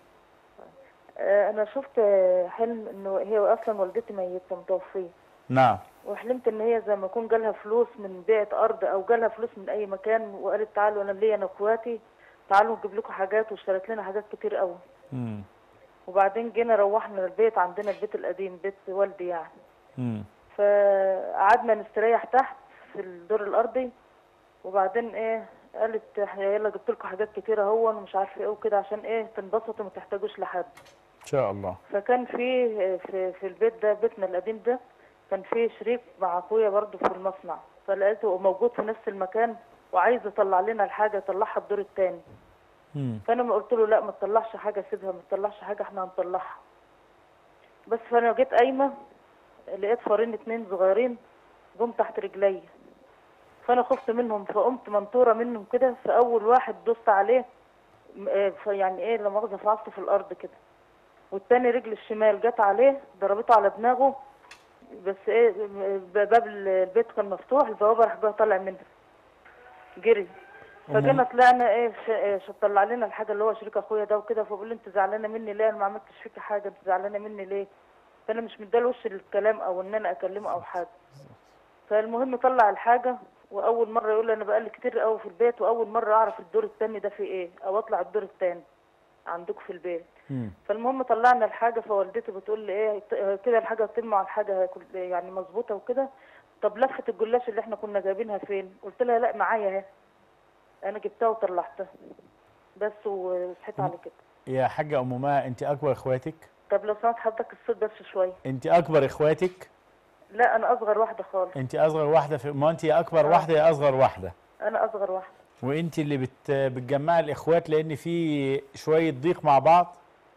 آه، انا شفت آه، حلم انه هي اصلا والدتي ميته متوفيه نعم وحلمت ان هي زي ما يكون جالها فلوس من بيعة ارض او جالها فلوس من اي مكان وقالت تعالوا انا ليا انا اخواتي تعالوا نجيب لكم حاجات واشترت لنا حاجات كتير قوي امم وبعدين جينا روحنا البيت عندنا البيت القديم بيت والدي يعني امم فقعدنا نستريح تحت في الدور الارضي وبعدين ايه قالت يلا جبت لكم حاجات كتيره اهو ومش عارفه ايه وكده عشان ايه تنبسطوا ما تحتاجوش لحد ان شاء الله فكان في في في البيت ده بيتنا القديم ده كان في شريك مع اخويا برضه في المصنع فلقيته موجود في نفس المكان وعايز يطلع لنا الحاجه يطلعها الدور التاني امم فانا ما قلت له لا ما تطلعش حاجه سيبها ما تطلعش حاجه احنا هنطلعها بس فانا جيت قايمه لقيت فارين اتنين صغيرين جم تحت رجلي فانا خفت منهم فقمت منطوره منهم كده فاول واحد دوست عليه م- آه، فيعني ايه لا مؤاخذه فعصته في الارض كده والتاني رجل الشمال جت عليه ضربته على دماغه بس ايه م- باب البيت كان مفتوح البوابه راح جاي طالع منها جري فجينا طلعنا ايه ش- إيه، ش- طلع لنا الحاجه اللي هو شريك اخويا ده وكده فبقول لي انت زعلانه مني ليه انا ما عملتش فيكي حاجه انت زعلانه مني ليه فانا مش مداله وش للكلام او ان انا اكلمه او حاجه فالمهم طلع الحاجه واول مره يقول لي انا بقالي كتير قوي في البيت واول مره اعرف الدور التاني ده فيه ايه او اطلع الدور التاني عندكم في البيت امم فالمهم طلعنا الحاجه فوالدتي بتقول لي ايه ت- كده الحاجه تتم على الحاجه كل- يعني مظبوطه وكده طب لفه الجلاش اللي احنا كنا جايبينها فين قلت لها لا معايا اهي انا جبتها وطلعتها بس وصحيت على كده يا حاجه ام مها انت اكبر اخواتك طب لو سمحت حضرتك الصوت بس شويه انت اكبر اخواتك لا انا اصغر واحده خالص انت اصغر واحده في ما انت يا اكبر آه. واحده يا اصغر واحده انا اصغر واحده وانت اللي بت بتجمعي الاخوات لان في شويه ضيق مع بعض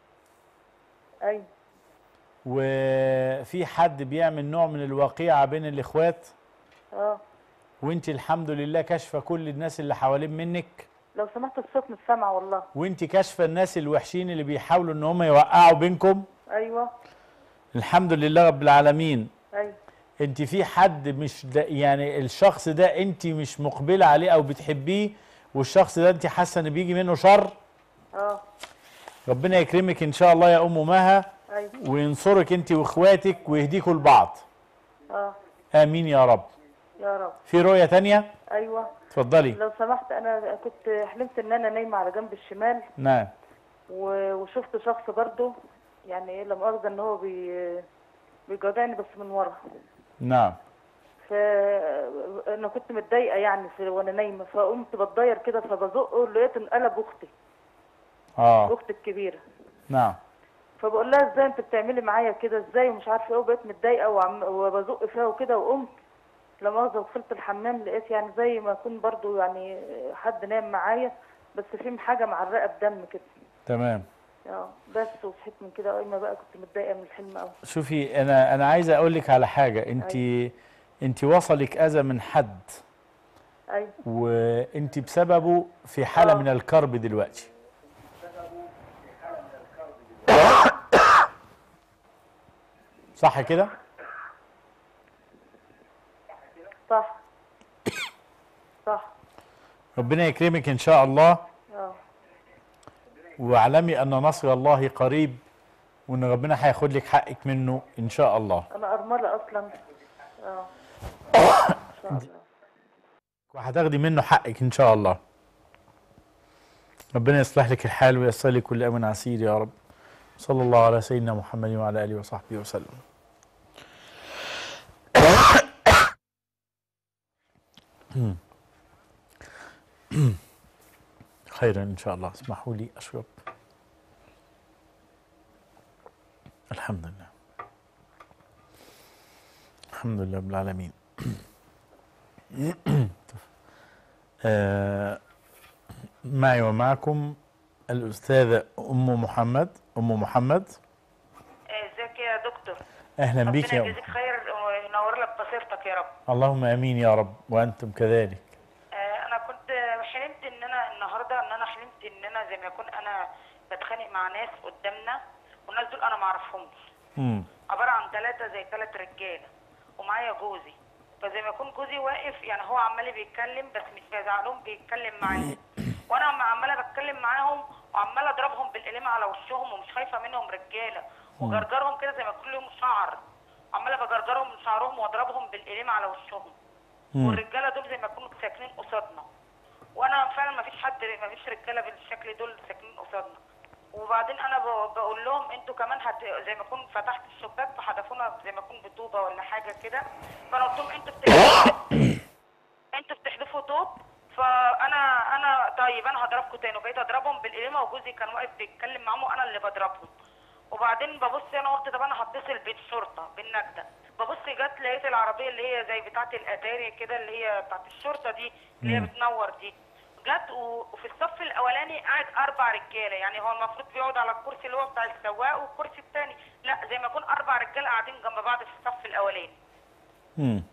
ايوه وفي حد بيعمل نوع من الوقيعه بين الاخوات اه وانت الحمد لله كاشفه كل الناس اللي حوالين منك لو سمحت الصوت مش سامعه والله وانت كاشفه الناس الوحشين اللي بيحاولوا ان هم يوقعوا بينكم ايوه الحمد لله رب العالمين ايوه انت في حد مش ده يعني الشخص ده انت مش مقبله عليه او بتحبيه والشخص ده انت حاسه ان بيجي منه شر اه ربنا يكرمك ان شاء الله يا ام مها ايوه وينصرك انت واخواتك ويهديكوا لبعض اه امين يا رب يا رب في رؤيه تانية ايوه اتفضلي لو سمحت انا كنت حلمت ان انا نايمه على جنب الشمال نعم و- وشفت شخص برضه يعني ايه لا مؤاخذه ان هو بي بيجادعني بس من ورا نعم فانا كنت متضايقه يعني في وانا نايمه فقمت بتضاير كده فبزقه لقيت انقلب اختي اه اختي الكبيره نعم فبقول لها ازاي انت بتعملي معايا كده ازاي ومش عارفه ايه وبقيت متضايقه وعم وبزق فيها وكده وقمت لا مؤاخذه دخلت الحمام لقيت يعني زي ما اكون برضو يعني حد نام معايا بس في حاجه معرقه بدم كده تمام اه بس وصحيت من كده قايمه بقى كنت متضايقه من الحلم قوي شوفي انا انا عايز اقول لك على حاجه انت انت وصلك اذى من حد ايوه وانت بسببه في حاله من الكرب دلوقتي صح كده صح صح ربنا يكرمك ان شاء الله اه واعلمي ان نصر الله قريب وان ربنا هياخد لك حقك منه ان شاء الله انا ارمله اصلا اه ان شاء الله وهتاخدي منه حقك ان شاء الله ربنا يصلح لك الحال وييسر لك كل امر عسير يا رب صلى الله على سيدنا محمد وعلى اله وصحبه وسلم خيرا ان شاء الله اسمحوا لي اشرب الحمد لله الحمد لله رب العالمين آه، معي ومعكم الأستاذة أم محمد أم محمد ازيك يا دكتور أهلا بك ربنا يا أم يجزيك خير وينور لك بصيرتك يا رب اللهم آمين يا رب وأنتم كذلك آه، انا كنت حلمت ان انا النهارده ان انا حلمت ان انا زي ما يكون انا بتخانق مع ناس قدامنا والناس دول انا ما اعرفهمش مم. عباره عن ثلاثه زي ثلاث رجاله ومعايا جوزي فزي ما يكون جوزي واقف يعني هو عمال بيتكلم بس مش بيزعلهم بيتكلم معاهم وانا عم- عماله بتكلم معاهم وعماله اضربهم بالقلم على وشهم ومش خايفه منهم رجاله وجرجرهم كده زي ما يكون لهم شعر عماله بجرجرهم من شعرهم واضربهم بالقلم على وشهم مم. والرجاله دول زي ما يكونوا ساكنين قصادنا وانا فعلا ما فيش حد ما فيش رجاله بالشكل دول ساكنين قصادنا وبعدين انا ب- بقول لهم انتوا كمان هت... زي ما اكون فتحت الشباك فحدفونا زي ما اكون بطوبه ولا حاجه كده فانا قلت لهم انتوا بتحدفوا انتوا بتحدفوا طوب فانا انا طيب انا هضربكم تاني وبقيت اضربهم بالقلمه وجوزي كان واقف بيتكلم معاهم وانا اللي بضربهم وبعدين ببص انا قلت طب انا هتصل بالشرطه بالنجده ببص جت لقيت العربيه اللي هي زي بتاعه الاتاري كده اللي هي بتاعه الشرطه دي اللي هي مم. بتنور دي جت و- وفي الصف الاولاني قاعد اربع رجاله يعني هو المفروض بيقعد على الكرسي اللي هو بتاع السواق والكرسي الثاني لا زي ما يكون اربع رجاله قاعدين جنب بعض في الصف الاولاني مم.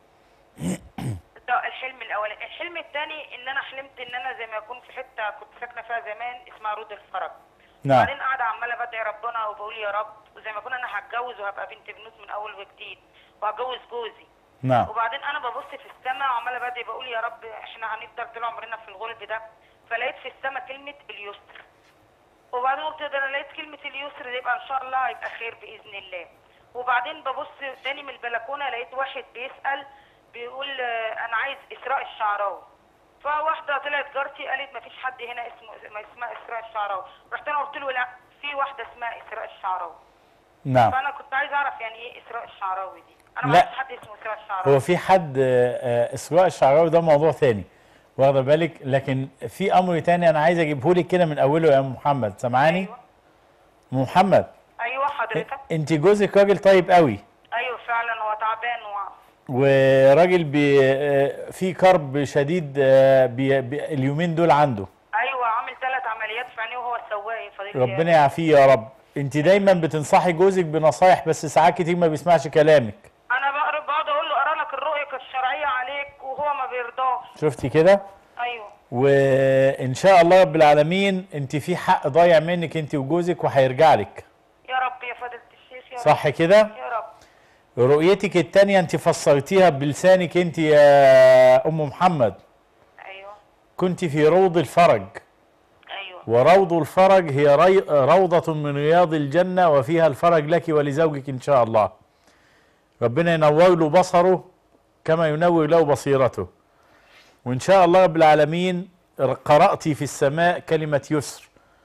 ده الحلم الاولاني الحلم الثاني ان انا حلمت ان انا زي ما يكون في حته كنت ساكنه فيها زمان اسمها رود الفرج نعم. وبعدين قاعده عماله بدعي ربنا وبقول يا رب وزي ما اكون انا هتجوز وهبقى بنت بنوت من اول وجديد وهتجوز جوزي نعم وبعدين انا ببص في السماء وعماله بدعي بقول يا رب احنا هنفضل طول عمرنا في الغلب ده فلقيت في السماء كلمه اليسر وبعدين قلت ده انا لقيت كلمه اليسر دي يبقى ان شاء الله هيبقى خير باذن الله وبعدين ببص تاني من البلكونه لقيت واحد بيسال بيقول آه، انا عايز اسراء الشعراوي فواحده طلعت جارتي قالت ما فيش حد هنا اسمه ما اسمها اسراء الشعراوي رحت انا قلت له لا في واحده اسمها اسراء الشعراوي نعم فانا كنت عايز اعرف يعني ايه اسراء الشعراوي دي انا ما لا. اعرفش حد اسمه اسراء الشعراوي هو في حد آه، آه، اسراء الشعراوي ده موضوع ثاني واخده بالك لكن في امر تاني انا عايز اجيبه لك كده من اوله يا أم محمد سامعاني أم محمد ايوه حضرتك انت جوزك راجل طيب قوي ايوه فعلا هو تعبان و... وراجل بي آه، في كرب شديد آه، بي بي اليومين دول عنده ايوه عامل ثلاث عمليات في عينيه وهو السواق يا فضيله ربنا يعافيه يا رب انت دايما بتنصحي جوزك بنصايح بس ساعات كتير ما بيسمعش كلامك انا بقرا بقعد اقول له اقرا لك الرؤيه الشرعيه عليك وهو ما بيرضاش شفتي كده ايوه وان شاء الله رب العالمين انت في حق ضايع منك انت وجوزك وهيرجع لك يا رب يا فضيله الشيخ يا صح رب. كده؟ يا رب رؤيتك التانية انت فسرتيها بلسانك انت يا ام محمد ايوه كنت في روض الفرج ايوه وروض الفرج هي ري... روضة من رياض الجنة وفيها الفرج لك ولزوجك إن شاء الله ربنا ينور له بصره كما ينور له بصيرته وإن شاء الله رب العالمين قرأت في السماء كلمة يسر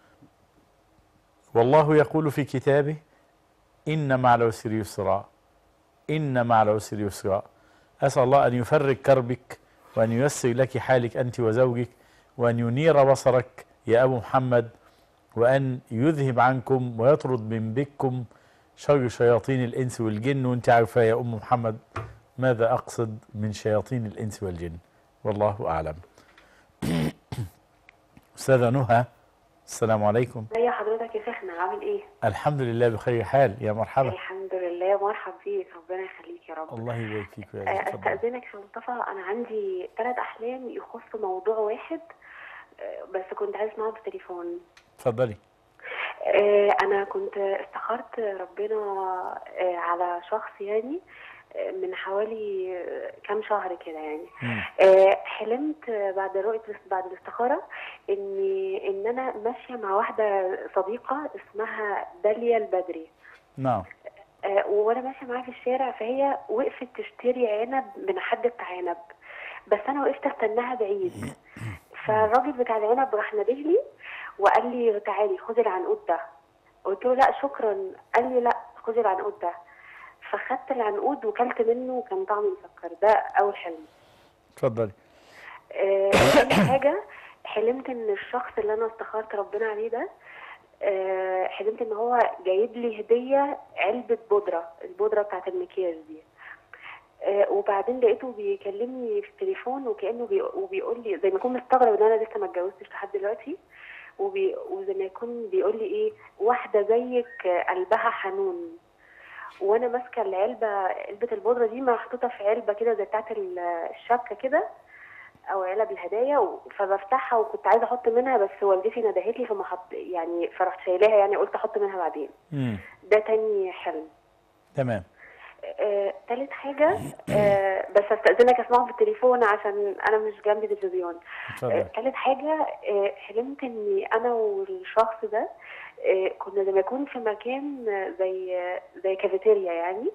والله يقول في كتابه إن مع العسر يسرا إن مع العسر يسرا أسأل الله أن يفرج كربك وأن ييسر لك حالك أنت وزوجك وأن ينير بصرك يا أبو محمد وأن يذهب عنكم ويطرد من بكم شر شياطين الإنس والجن وأنت عارفة يا أم محمد ماذا أقصد من شياطين الإنس والجن والله أعلم أستاذة نهى السلام عليكم هي حضرتك يا شيخ عامل ايه؟ الحمد لله بخير حال يا مرحبا الحمد لله مرحب بيك ربنا يخليك يا رب الله يبارك فيك يا آه، رب اتفضل استأذنك يا مصطفى انا عندي ثلاث احلام يخصوا موضوع واحد آه، بس كنت عايز اسمعه بالتليفون اتفضلي آه، انا كنت استخرت ربنا آه، على شخص يعني آه، من حوالي آه، كام شهر كده يعني آه، حلمت بعد رؤية بعد الاستخارة ان ان انا ماشية مع واحدة صديقة اسمها داليا البدري نعم آه، وانا ماشيه معاها في الشارع فهي وقفت تشتري عنب من حد بتاع عنب بس انا وقفت استناها بعيد فالراجل بتاع العنب راح ناديه وقال لي تعالي خدي العنقود ده قلت له لا شكرا قال لي لا خدي العنقود ده فخدت العنقود وكلت منه وكان طعمه مسكر ده اول حلم اتفضلي آه، تاني حاجة حلمت ان الشخص اللي انا استخرت ربنا عليه ده آه، حلمت ان هو جايب لي هدية علبة بودرة البودرة بتاعت المكياج دي آه، وبعدين لقيته بيكلمني في التليفون وكأنه بي... وبيقول لي زي ما يكون مستغرب ان انا لسه ما اتجوزتش لحد دلوقتي وبي... وزي ما يكون بيقول لي ايه واحدة زيك آه، قلبها حنون وانا ماسكه العلبه علبه البودره دي محطوطه في علبه كده زي بتاعت ال- الشبكه كده او علب الهدايا و- فبفتحها وكنت عايزه احط منها بس والدتي ندهت لي فما حط يعني فرحت شايلاها يعني قلت احط منها بعدين مم. ده تاني حلم تمام آه، تالت حاجة آه، بس استأذنك اسمعه في التليفون عشان انا مش جنبي تلفزيون اتفضل. آه، تالت حاجة آه، حلمت اني انا والشخص ده آه، كنا زي ما يكون في مكان آه، زي آه، زي كافيتيريا يعني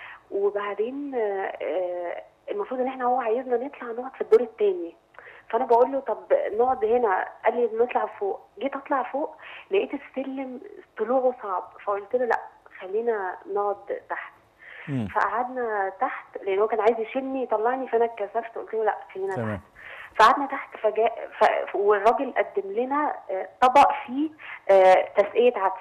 وبعدين آه، آه، المفروض ان احنا هو عايزنا نطلع نقعد في الدور التاني فانا بقول له طب نقعد هنا قال لي نطلع فوق جيت اطلع فوق لقيت السلم طلوعه صعب فقلت له لا خلينا نقعد تحت مم. فقعدنا تحت لان هو كان عايز يشيلني يطلعني فانا اتكسفت قلت له لا خلينا تحت تمام فقعدنا تحت فجاء ف... والراجل قدم لنا آه، طبق فيه آه، تسقية عدس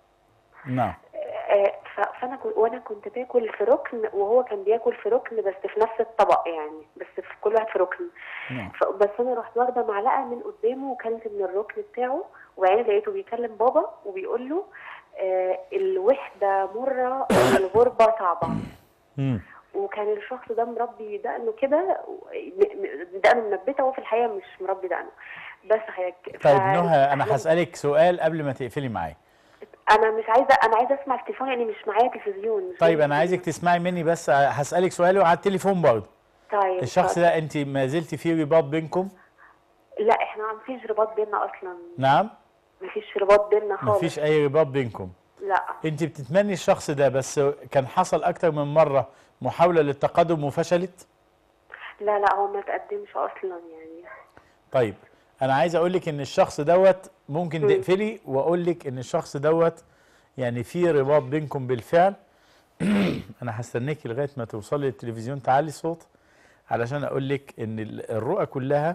نعم آه، ف- فانا كنت وانا كنت باكل في ركن وهو كان بياكل في ركن بس في نفس الطبق يعني بس في كل واحد في ركن نعم ف- بس انا رحت واخده معلقه من قدامه وكلت من الركن بتاعه وبعدين لقيته بيكلم بابا وبيقول له آه الوحده مره والغربه صعبه مم. وكان الشخص ده مربي دقنه كده و- م- م- دقنه منبته وهو في الحقيقه مش مربي دقنه بس حضرتك طيب ف- نهى انا هسألك سؤال قبل ما تقفلي معايا انا مش عايزه انا عايزه اسمع التليفون يعني مش معايا تلفزيون مش طيب انا عايزك تسمعي مني بس هسألك سؤال وعلى التليفون برضه طيب الشخص اتفضل. ده انت ما زلت في رباط بينكم لا احنا ما فيش رباط بيننا اصلا نعم ما فيش رباط بيننا ما خالص فيش اي رباط بينكم لا انت بتتمني الشخص ده بس كان حصل اكتر من مرة محاولة للتقدم وفشلت لا لا هو ما تقدمش اصلا يعني طيب انا عايز اقول لك ان الشخص دوت ممكن تقفلي واقول لك ان الشخص دوت يعني في رباط بينكم بالفعل انا هستناكي لغايه ما توصلي للتلفزيون تعالي الصوت علشان اقول لك ان ال- الرؤى كلها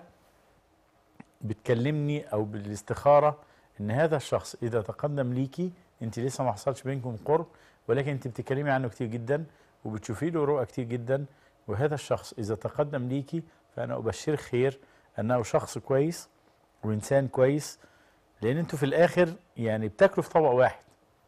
بتكلمني او بالاستخاره ان هذا الشخص اذا تقدم ليكي انت لسه ما حصلش بينكم قرب ولكن انت بتتكلمي عنه كتير جدا وبتشوفي له رؤى كتير جدا وهذا الشخص اذا تقدم ليكي فانا ابشر خير انه شخص كويس وانسان كويس لان انتوا في الاخر يعني بتاكلوا في طبق واحد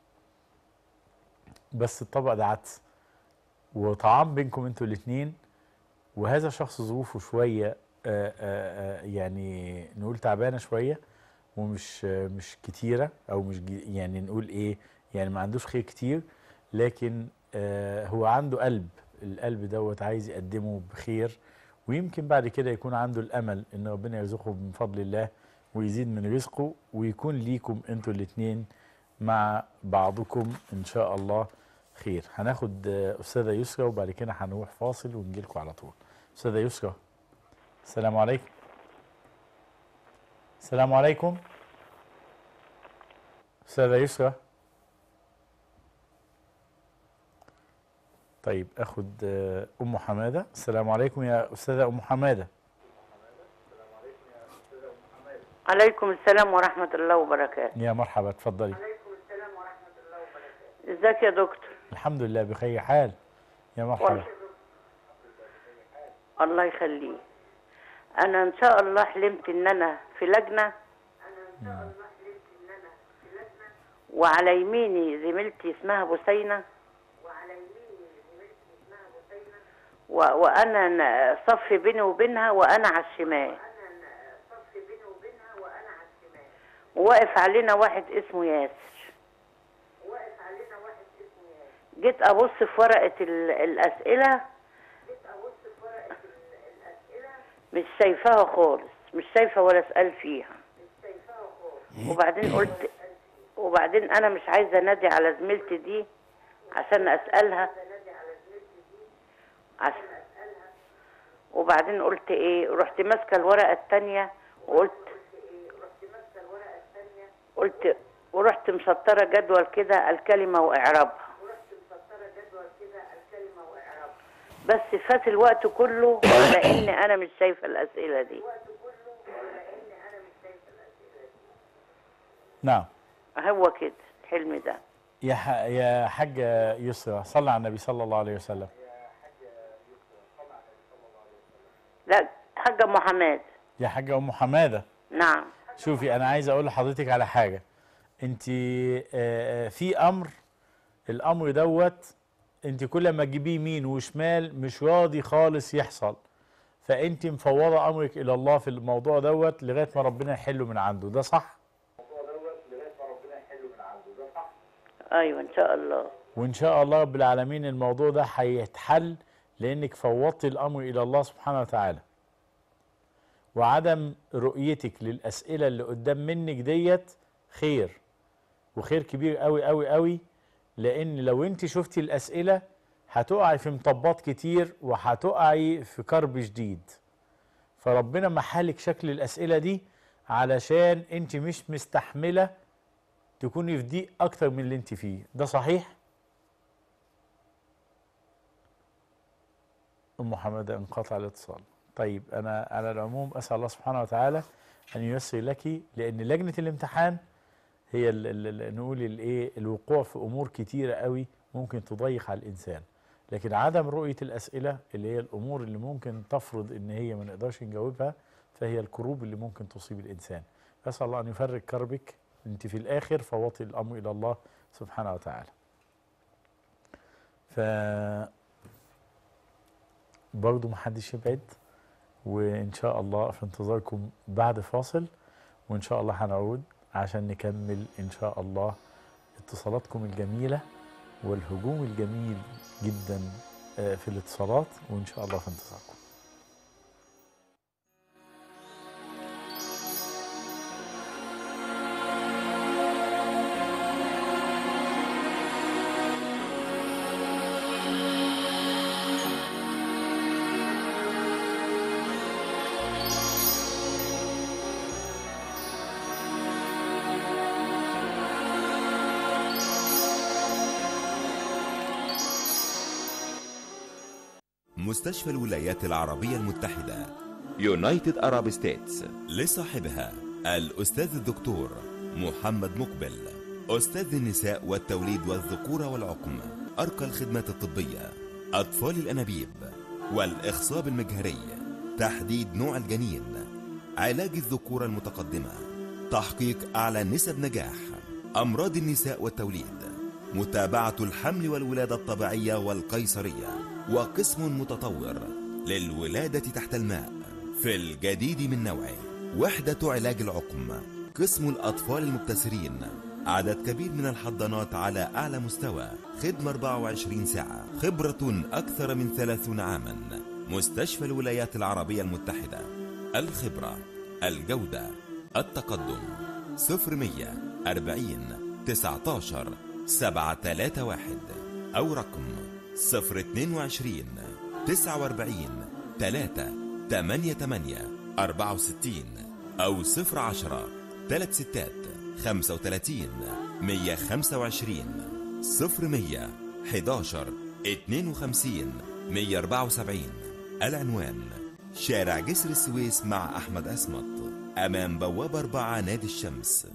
بس الطبق ده عدس وطعام بينكم انتوا الاثنين وهذا شخص ظروفه شويه آآ آآ يعني نقول تعبانه شويه ومش آه، مش كتيره او مش جي- يعني نقول ايه يعني ما عندوش خير كتير لكن آه هو عنده قلب القلب دوت عايز يقدمه بخير ويمكن بعد كده يكون عنده الامل ان ربنا يرزقه من فضل الله ويزيد من رزقه ويكون ليكم انتوا الاثنين مع بعضكم ان شاء الله خير هناخد آه، استاذه يسرا وبعد كده هنروح فاصل ونجي لكم على طول استاذه يسرا السلام عليكم السلام عليكم استاذه يسرا طيب اخد آه، ام حماده السلام عليكم يا استاذه ام حماده عليكم السلام ورحمة الله وبركاته يا مرحبا اتفضلي ازيك يا دكتور الحمد لله بخير حال يا مرحبا والله. الله يخليه انا ان شاء الله حلمت ان انا في لجنة وعلى يميني زميلتي اسمها بسينة و... وانا ن- صف بيني وبينها وانا على الشمال وواقف علينا واحد اسمه ياسر جيت ابص في ورقة ال... الاسئلة مش شايفاها خالص مش شايفة ولا اسأل فيها وبعدين قلت وبعدين انا مش عايزة انادي على زميلتي دي عشان اسألها عشان وبعدين قلت ايه رحت ماسكة الورقة التانية وقلت قلت ورحت مسطرة جدول كده الكلمة واعرابها بس فات الوقت كله على ان انا مش شايفة الاسئلة دي نعم هو كده الحلم ده يا ح... يا حاجة يسرى صلى على النبي صلى الله عليه وسلم لا حاجة ام حماد يا حاجة أم حمادة نعم شوفي أنا عايز أقول لحضرتك على حاجة أنت آه، في أمر الأمر دوت أنت كل ما تجيبيه يمين وشمال مش راضي خالص يحصل فأنت مفوضة أمرك إلى الله في الموضوع دوت لغاية ما ربنا يحله من عنده ده صح؟ ايوه ان شاء الله وإن شاء الله رب العالمين الموضوع ده هيتحل لأنك فوضت الأمر إلى الله سبحانه وتعالى وعدم رؤيتك للأسئلة اللي قدام منك ديت خير وخير كبير قوي قوي قوي لأن لو أنت شفتي الأسئلة هتقعي في مطبات كتير وهتقعي في كرب شديد فربنا محلك شكل الأسئلة دي علشان أنت مش مستحملة تكوني في ضيق أكتر من اللي أنت فيه ده صحيح؟ أم حمادة انقطع الاتصال طيب أنا على العموم أسأل الله سبحانه وتعالى أن ييسر لك لأن لجنة الامتحان هي ال ال ال نقول الايه الوقوع في امور كتيره قوي ممكن تضيق على الانسان لكن عدم رؤيه الاسئله اللي هي الامور اللي ممكن تفرض ان هي ما نقدرش نجاوبها فهي الكروب اللي ممكن تصيب الانسان اسال الله ان يفرج كربك انت في الاخر فوطي الامر الى الله سبحانه وتعالى ف برضه محدش يبعد وان شاء الله في انتظاركم بعد فاصل وان شاء الله هنعود عشان نكمل ان شاء الله اتصالاتكم الجميله والهجوم الجميل جدا آه، في الاتصالات وان شاء الله في انتظاركم مستشفى الولايات العربية المتحدة يونايتد أراب ستيتس لصاحبها الأستاذ الدكتور محمد مقبل أستاذ النساء والتوليد والذكورة والعقم أرقى الخدمات الطبية أطفال الأنابيب والإخصاب المجهري تحديد نوع الجنين علاج الذكورة المتقدمة تحقيق أعلى نسب نجاح أمراض النساء والتوليد متابعة الحمل والولادة الطبيعية والقيصرية وقسم متطور للولادة تحت الماء في الجديد من نوعه وحدة علاج العقم قسم الأطفال المبتسرين عدد كبير من الحضانات على أعلى مستوى خدمة 24 ساعة خبرة أكثر من 30 عاما مستشفى الولايات العربية المتحدة الخبرة الجودة التقدم 0140 19 731 أو رقم 022 49 3 88 64 أو 010 3 ستات 35 125 0100 11 52 174 العنوان شارع جسر السويس مع أحمد أسمط أمام بوابة 4 نادي الشمس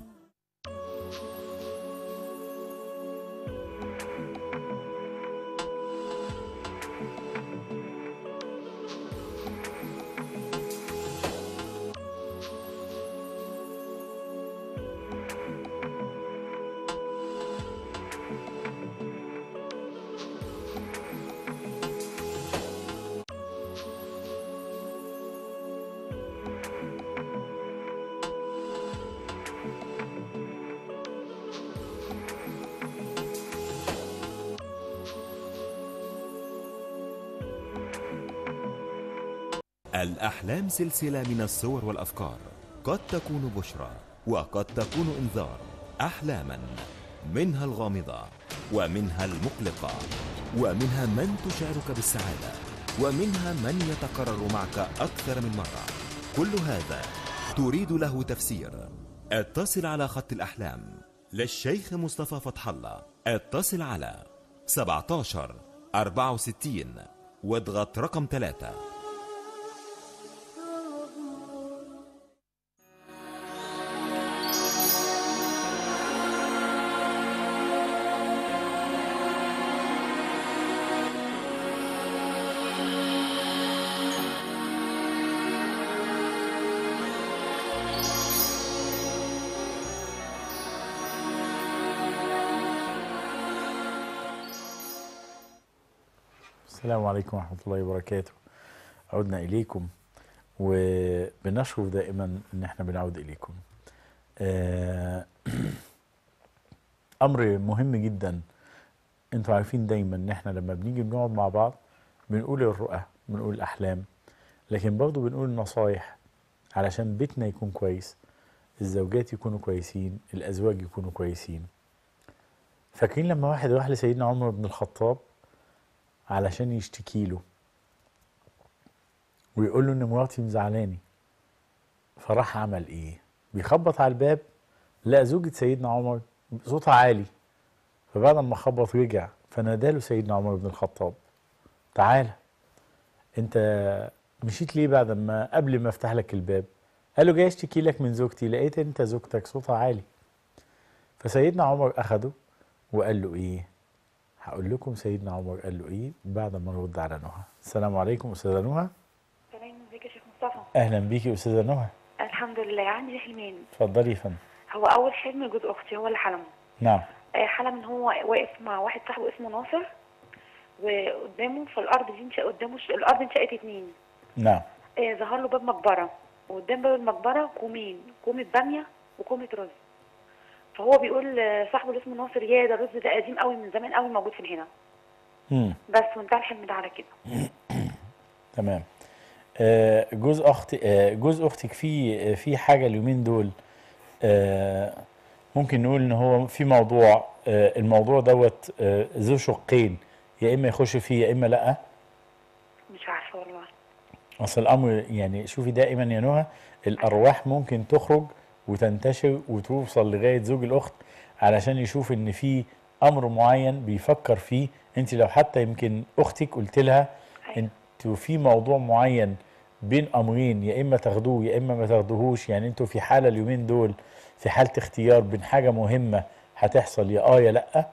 الأحلام سلسلة من الصور والأفكار قد تكون بشرى وقد تكون إنذار أحلاما منها الغامضة ومنها المقلقة ومنها من تشعرك بالسعادة ومنها من يتكرر معك أكثر من مرة كل هذا تريد له تفسير اتصل على خط الأحلام للشيخ مصطفى فتح الله اتصل على 17 64 واضغط رقم 3 السلام عليكم ورحمة الله وبركاته عدنا إليكم وبنشرف دائما إن احنا بنعود إليكم آه، أمر مهم جدا انتوا عارفين دايما إن احنا لما بنيجي بنقعد مع بعض بنقول الرؤى بنقول الأحلام لكن برضه بنقول النصايح علشان بيتنا يكون كويس الزوجات يكونوا كويسين الأزواج يكونوا كويسين فاكرين لما واحد راح لسيدنا عمر بن الخطاب علشان يشتكي له ويقول له ان مراتي مزعلاني فراح عمل ايه بيخبط على الباب لقى زوجة سيدنا عمر صوتها عالي فبعد ما خبط رجع فناداله سيدنا عمر بن الخطاب تعالى انت مشيت ليه بعد ما قبل ما افتح لك الباب قال له جاي اشتكي لك من زوجتي لقيت انت زوجتك صوتها عالي فسيدنا عمر اخده وقال له ايه هقول لكم سيدنا عمر قال له ايه بعد ما نرد على نهى السلام عليكم استاذه نهى سلام ازيك يا شيخ مصطفى اهلا بيكي استاذه نهى الحمد لله عندي حلمين اتفضلي يا فندم هو اول حلم جوز اختي هو اللي حلمه نعم آه، حلم ان هو واقف مع واحد صاحبه اسمه ناصر وقدامه في الارض دي انشق قدامه ش- الارض انشقت اتنين نعم آه، ظهر له باب مقبره وقدام باب المقبره كومين كومه باميه وكومه رز فهو بيقول آه، صاحبه اللي اسمه ناصر يا ده الرز ده قديم قوي من زمان قوي موجود في هنا مم. بس وانتهى الحلم ده على كده تمام آه، جوز اختي آه، جوز اختك في آه، في حاجه اليومين دول آه، ممكن نقول ان هو في موضوع آه، الموضوع دوت آه، ذو شقين يا اما يخش فيه يا اما لا مش عارفه والله اصل الامر يعني شوفي دائما يا نهى الارواح ممكن تخرج وتنتشر وتوصل لغايه زوج الاخت علشان يشوف ان في امر معين بيفكر فيه انت لو حتى يمكن اختك قلت لها انتوا في موضوع معين بين امرين يا اما تاخدوه يا اما ما تاخدوهوش يعني انتوا في حاله اليومين دول في حاله اختيار بين حاجه مهمه هتحصل يا اه يا لا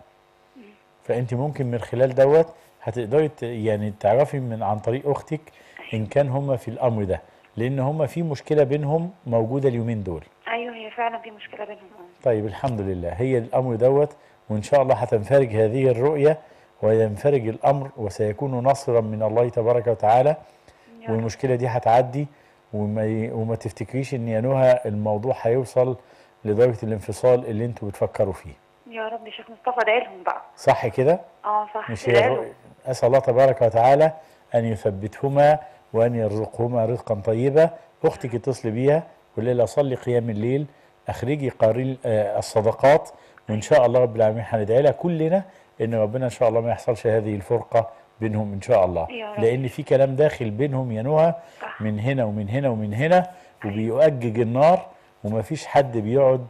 فانت ممكن من خلال دوت هتقدري ت- يعني تعرفي من عن طريق اختك ان كان هما في الامر ده لان هما في مشكله بينهم موجوده اليومين دول ايوه هي فعلا في مشكله بينهم آه. طيب الحمد لله هي الامر دوت وان شاء الله هتنفرج هذه الرؤيه وينفرج الامر وسيكون نصرا من الله تبارك وتعالى والمشكله دي هتعدي وما ي... وما تفتكريش ان يا نهى الموضوع هيوصل لدرجه الانفصال اللي انتوا بتفكروا فيه يا رب يا شيخ مصطفى ادعي لهم بقى صح كده اه صح مش ادعي هي لهم. الرؤية. اسال الله تبارك وتعالى ان يثبتهما وان يرزقهما رزقا طيبا اختك اتصلي بيها قولي لها صلي قيام الليل اخرجي قارين آه، الصدقات وان شاء الله رب العالمين هندعي لها كلنا ان ربنا ان شاء الله ما يحصلش هذه الفرقه بينهم ان شاء الله يا رب. لان في كلام داخل بينهم يا نهى من هنا ومن هنا ومن هنا وبيؤجج النار ومفيش حد بيقعد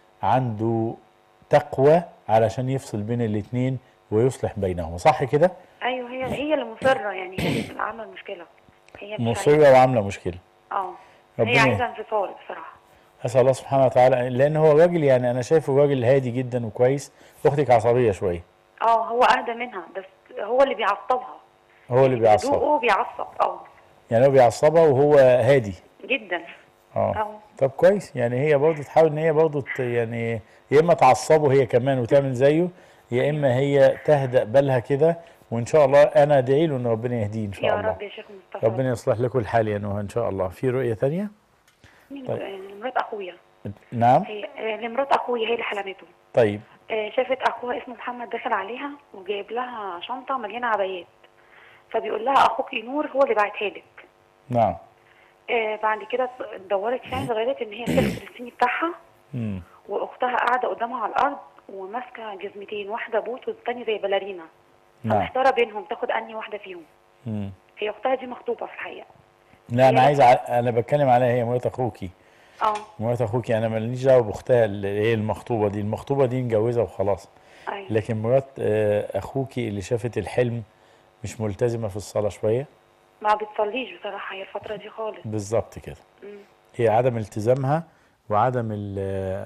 عنده تقوى علشان يفصل بين الاتنين ويصلح بينهما صح كده ايوه هي هي اللي مصره يعني هي اللي عامله المشكله هي مش عايزة- مصرة وعاملة مشكلة اه ربنا هي عايزه انفصال بصراحه أسأل الله سبحانه وتعالى لأن هو راجل يعني أنا شايفه راجل هادي جدا وكويس أختك عصبية شوية اه هو اهدى منها بس هو اللي بيعصبها هو اللي بيعصب هدوءه بيعصب اه يعني هو بيعصبها وهو هادي جدا اه اه طب كويس يعني هي برضه تحاول ان هي برضه ت- يعني يا اما تعصبه هي كمان وتعمل زيه يا اما هي تهدأ بالها كده وان شاء الله انا ادعي له ان ربنا يهديه ان شاء يا الله رب يا شيخ مصطفى ربنا يصلح لكم الحال يا نهى ان شاء الله في رؤية ثانية مين طيب. آه، مرات اخويا نعم هي آه، لمرات اخويا هي اللي حلمته طيب آه، شافت اخوها اسمه محمد داخل عليها وجايب لها شنطه مليانه عبايات فبيقول لها اخوك نور هو اللي بعتها لك نعم آه بعد كده اتدورت يعني لغايه ان هي تغسل الصيني بتاعها مم. واختها قاعده قدامها على الارض وماسكه جزمتين واحده بوت والتانيه زي باليرينا نعم محتاره بينهم تاخد انهي واحده فيهم مم. هي اختها دي مخطوبه في الحقيقه لا انا هي- عايز ع... انا بتكلم عليها هي مرات اخوكي اه مرات اخوكي انا ماليش دعوه باختها اللي هي المخطوبه دي المخطوبه دي مجوزه وخلاص ايوه لكن مرات آه، اخوكي اللي شافت الحلم مش ملتزمه في الصلاه شويه ما بتصليش بصراحه هي الفتره دي خالص بالظبط كده مم. هي عدم التزامها وعدم ال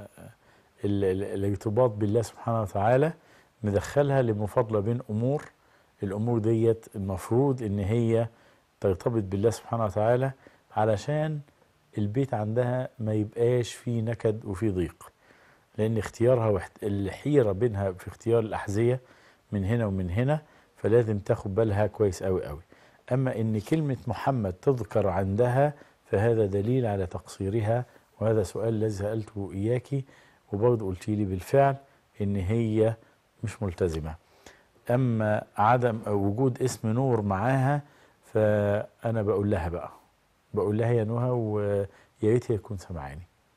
ال ال الارتباط بالله سبحانه وتعالى مدخلها لمفاضله بين امور الامور ديت المفروض ان هي ترتبط بالله سبحانه وتعالى علشان البيت عندها ما يبقاش فيه نكد وفيه ضيق لان اختيارها واحت- الحيره بينها في اختيار الاحذيه من هنا ومن هنا فلازم تاخد بالها كويس قوي قوي اما ان كلمه محمد تذكر عندها فهذا دليل على تقصيرها وهذا سؤال الذي سالته اياك وبرضه قلت لي بالفعل ان هي مش ملتزمه اما عدم أو وجود اسم نور معاها فانا بقول لها بقى بقول لها يا نهى ويا ريت هي تكون سامعاني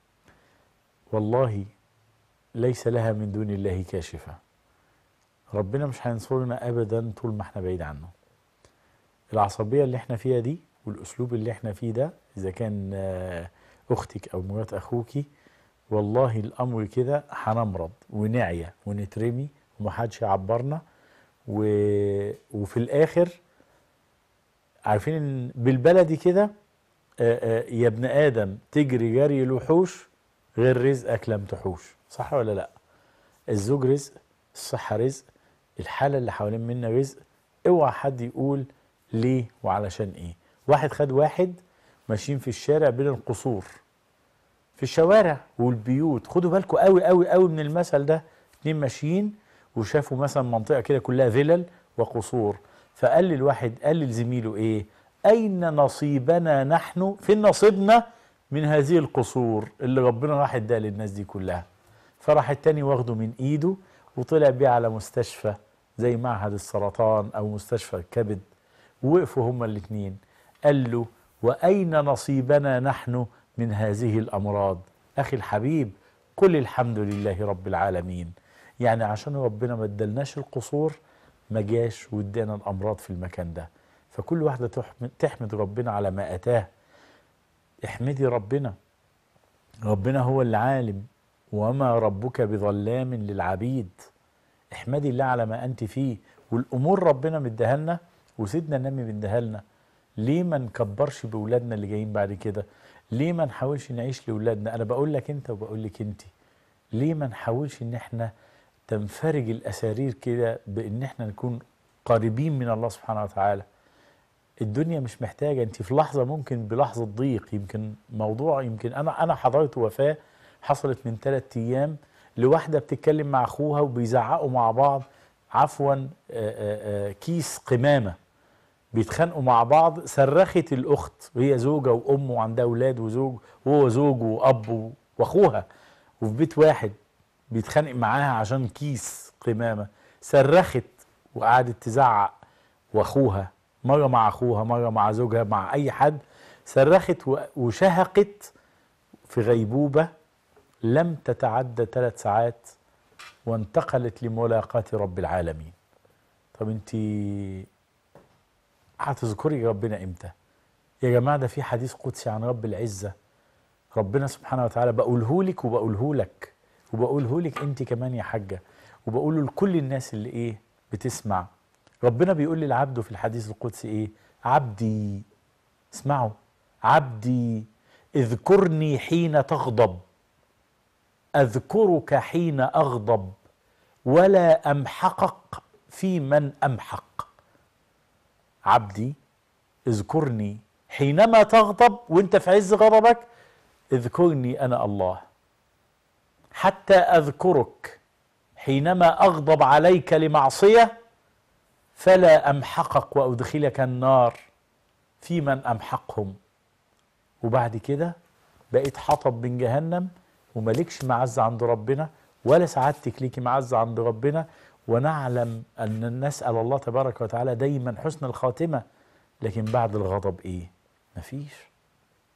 والله ليس لها من دون الله كاشفه ربنا مش هينصرنا ابدا طول ما احنا بعيد عنه العصبيه اللي احنا فيها دي والاسلوب اللي احنا فيه ده اذا كان آه، اختك او مرات اخوكي والله الامر كده هنمرض ونعيا ونترمي ومحدش يعبرنا و... وفي الاخر عارفين ان بالبلدي كده آه، آه، يا ابن ادم تجري جري الوحوش غير رزقك لم تحوش صح ولا لا الزوج رزق الصحه رزق الحاله اللي حوالين منا رزق اوعى حد يقول ليه وعلشان ايه واحد خد واحد ماشيين في الشارع بين القصور في الشوارع والبيوت خدوا بالكم قوي قوي قوي من المثل ده اتنين ماشيين وشافوا مثلا منطقه كده كلها فيلل وقصور فقال للواحد قال لزميله ايه اين نصيبنا نحن فين نصيبنا من هذه القصور اللي ربنا راح اداها للناس دي كلها فراح التاني واخده من ايده وطلع بيه على مستشفى زي معهد السرطان او مستشفى الكبد وقفوا هما الاتنين قال له واين نصيبنا نحن من هذه الامراض اخي الحبيب قل الحمد لله رب العالمين يعني عشان ربنا ما ادالناش القصور ما جاش وادانا الامراض في المكان ده فكل واحده تحمد, تحمد ربنا على ما اتاه احمدي ربنا ربنا هو العالم وما ربك بظلام للعبيد احمدي الله على ما انت فيه والامور ربنا مديها لنا وسيدنا النبي مديها لنا ليه ما نكبرش باولادنا اللي جايين بعد كده ليه ما نحاولش نعيش لاولادنا انا بقول لك انت وبقول لك انت ليه ما نحاولش ان احنا تنفرج الاسارير كده بان احنا نكون قريبين من الله سبحانه وتعالى الدنيا مش محتاجه انت في لحظه ممكن بلحظه ضيق يمكن موضوع يمكن انا انا حضرت وفاه حصلت من ثلاث ايام لواحده بتتكلم مع اخوها وبيزعقوا مع بعض عفوا آآ آآ كيس قمامه بيتخانقوا مع بعض صرخت الاخت وهي زوجه وام وعندها اولاد وزوج وهو زوج واب واخوها وفي بيت واحد بيتخانق معاها عشان كيس قمامه صرخت وقعدت تزعق واخوها مره مع اخوها مره مع زوجها مع اي حد صرخت و- وشهقت في غيبوبه لم تتعدى ثلاث ساعات وانتقلت لملاقاة رب العالمين طب انت هتذكري ربنا امتى يا جماعة ده في حديث قدسي عن رب العزة ربنا سبحانه وتعالى بقوله لك وبقوله لك وبقوله لك انت كمان يا حاجة وبقوله لكل الناس اللي ايه بتسمع ربنا بيقول للعبد في الحديث القدسي ايه عبدي اسمعوا عبدي اذكرني حين تغضب اذكرك حين اغضب ولا امحقك في من امحق عبدي اذكرني حينما تغضب وانت في عز غضبك اذكرني انا الله حتى اذكرك حينما اغضب عليك لمعصيه فلا امحقك وادخلك النار في من امحقهم وبعد كده بقيت حطب من جهنم وملكش معزة عند ربنا ولا سعادتك ليكي معزة عند ربنا ونعلم أن نسأل الله تبارك وتعالى دايما حسن الخاتمة لكن بعد الغضب إيه؟ مفيش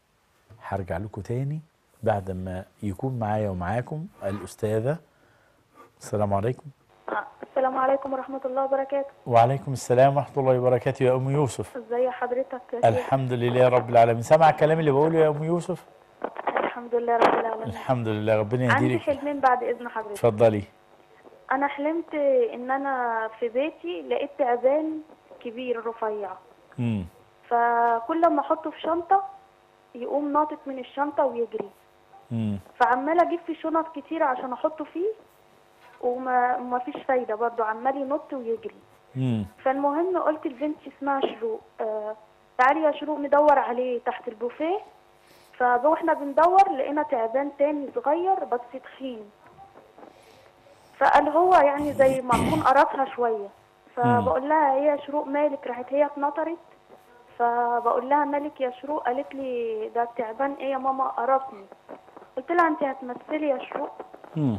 هرجع لكم تاني بعد ما يكون معايا ومعاكم الأستاذة السلام عليكم السلام عليكم ورحمة الله وبركاته وعليكم السلام ورحمة الله وبركاته يا أم يوسف ازي حضرتك يا شيخ؟ الحمد لله رب العالمين سامع الكلام اللي بقوله يا أم يوسف الحمد لله رب العالمين الحمد لله ربنا عندي يهديك حلمين بعد إذن حضرتك اتفضلي أنا حلمت إن أنا في بيتي لقيت تعبان كبير رفيع امم فكل ما أحطه في شنطة يقوم ناطط من الشنطة ويجري امم فعمالة أجيب في شنط كتير عشان أحطه فيه وما ما فيش فايدة برضه عمال ينط ويجري امم فالمهم قلت لبنتي اسمها شروق آه تعالي يا شروق ندور عليه تحت البوفيه فاحنا بندور لقينا تعبان تاني صغير بس تخين فقال هو يعني زي ما اكون قرصها شويه فبقول لها ايه يا شروق مالك راحت هي اتنطرت فبقول لها مالك يا شروق قالت لي ده التعبان ايه يا ماما قرصني قلت لها انت هتمثلي يا شروق امم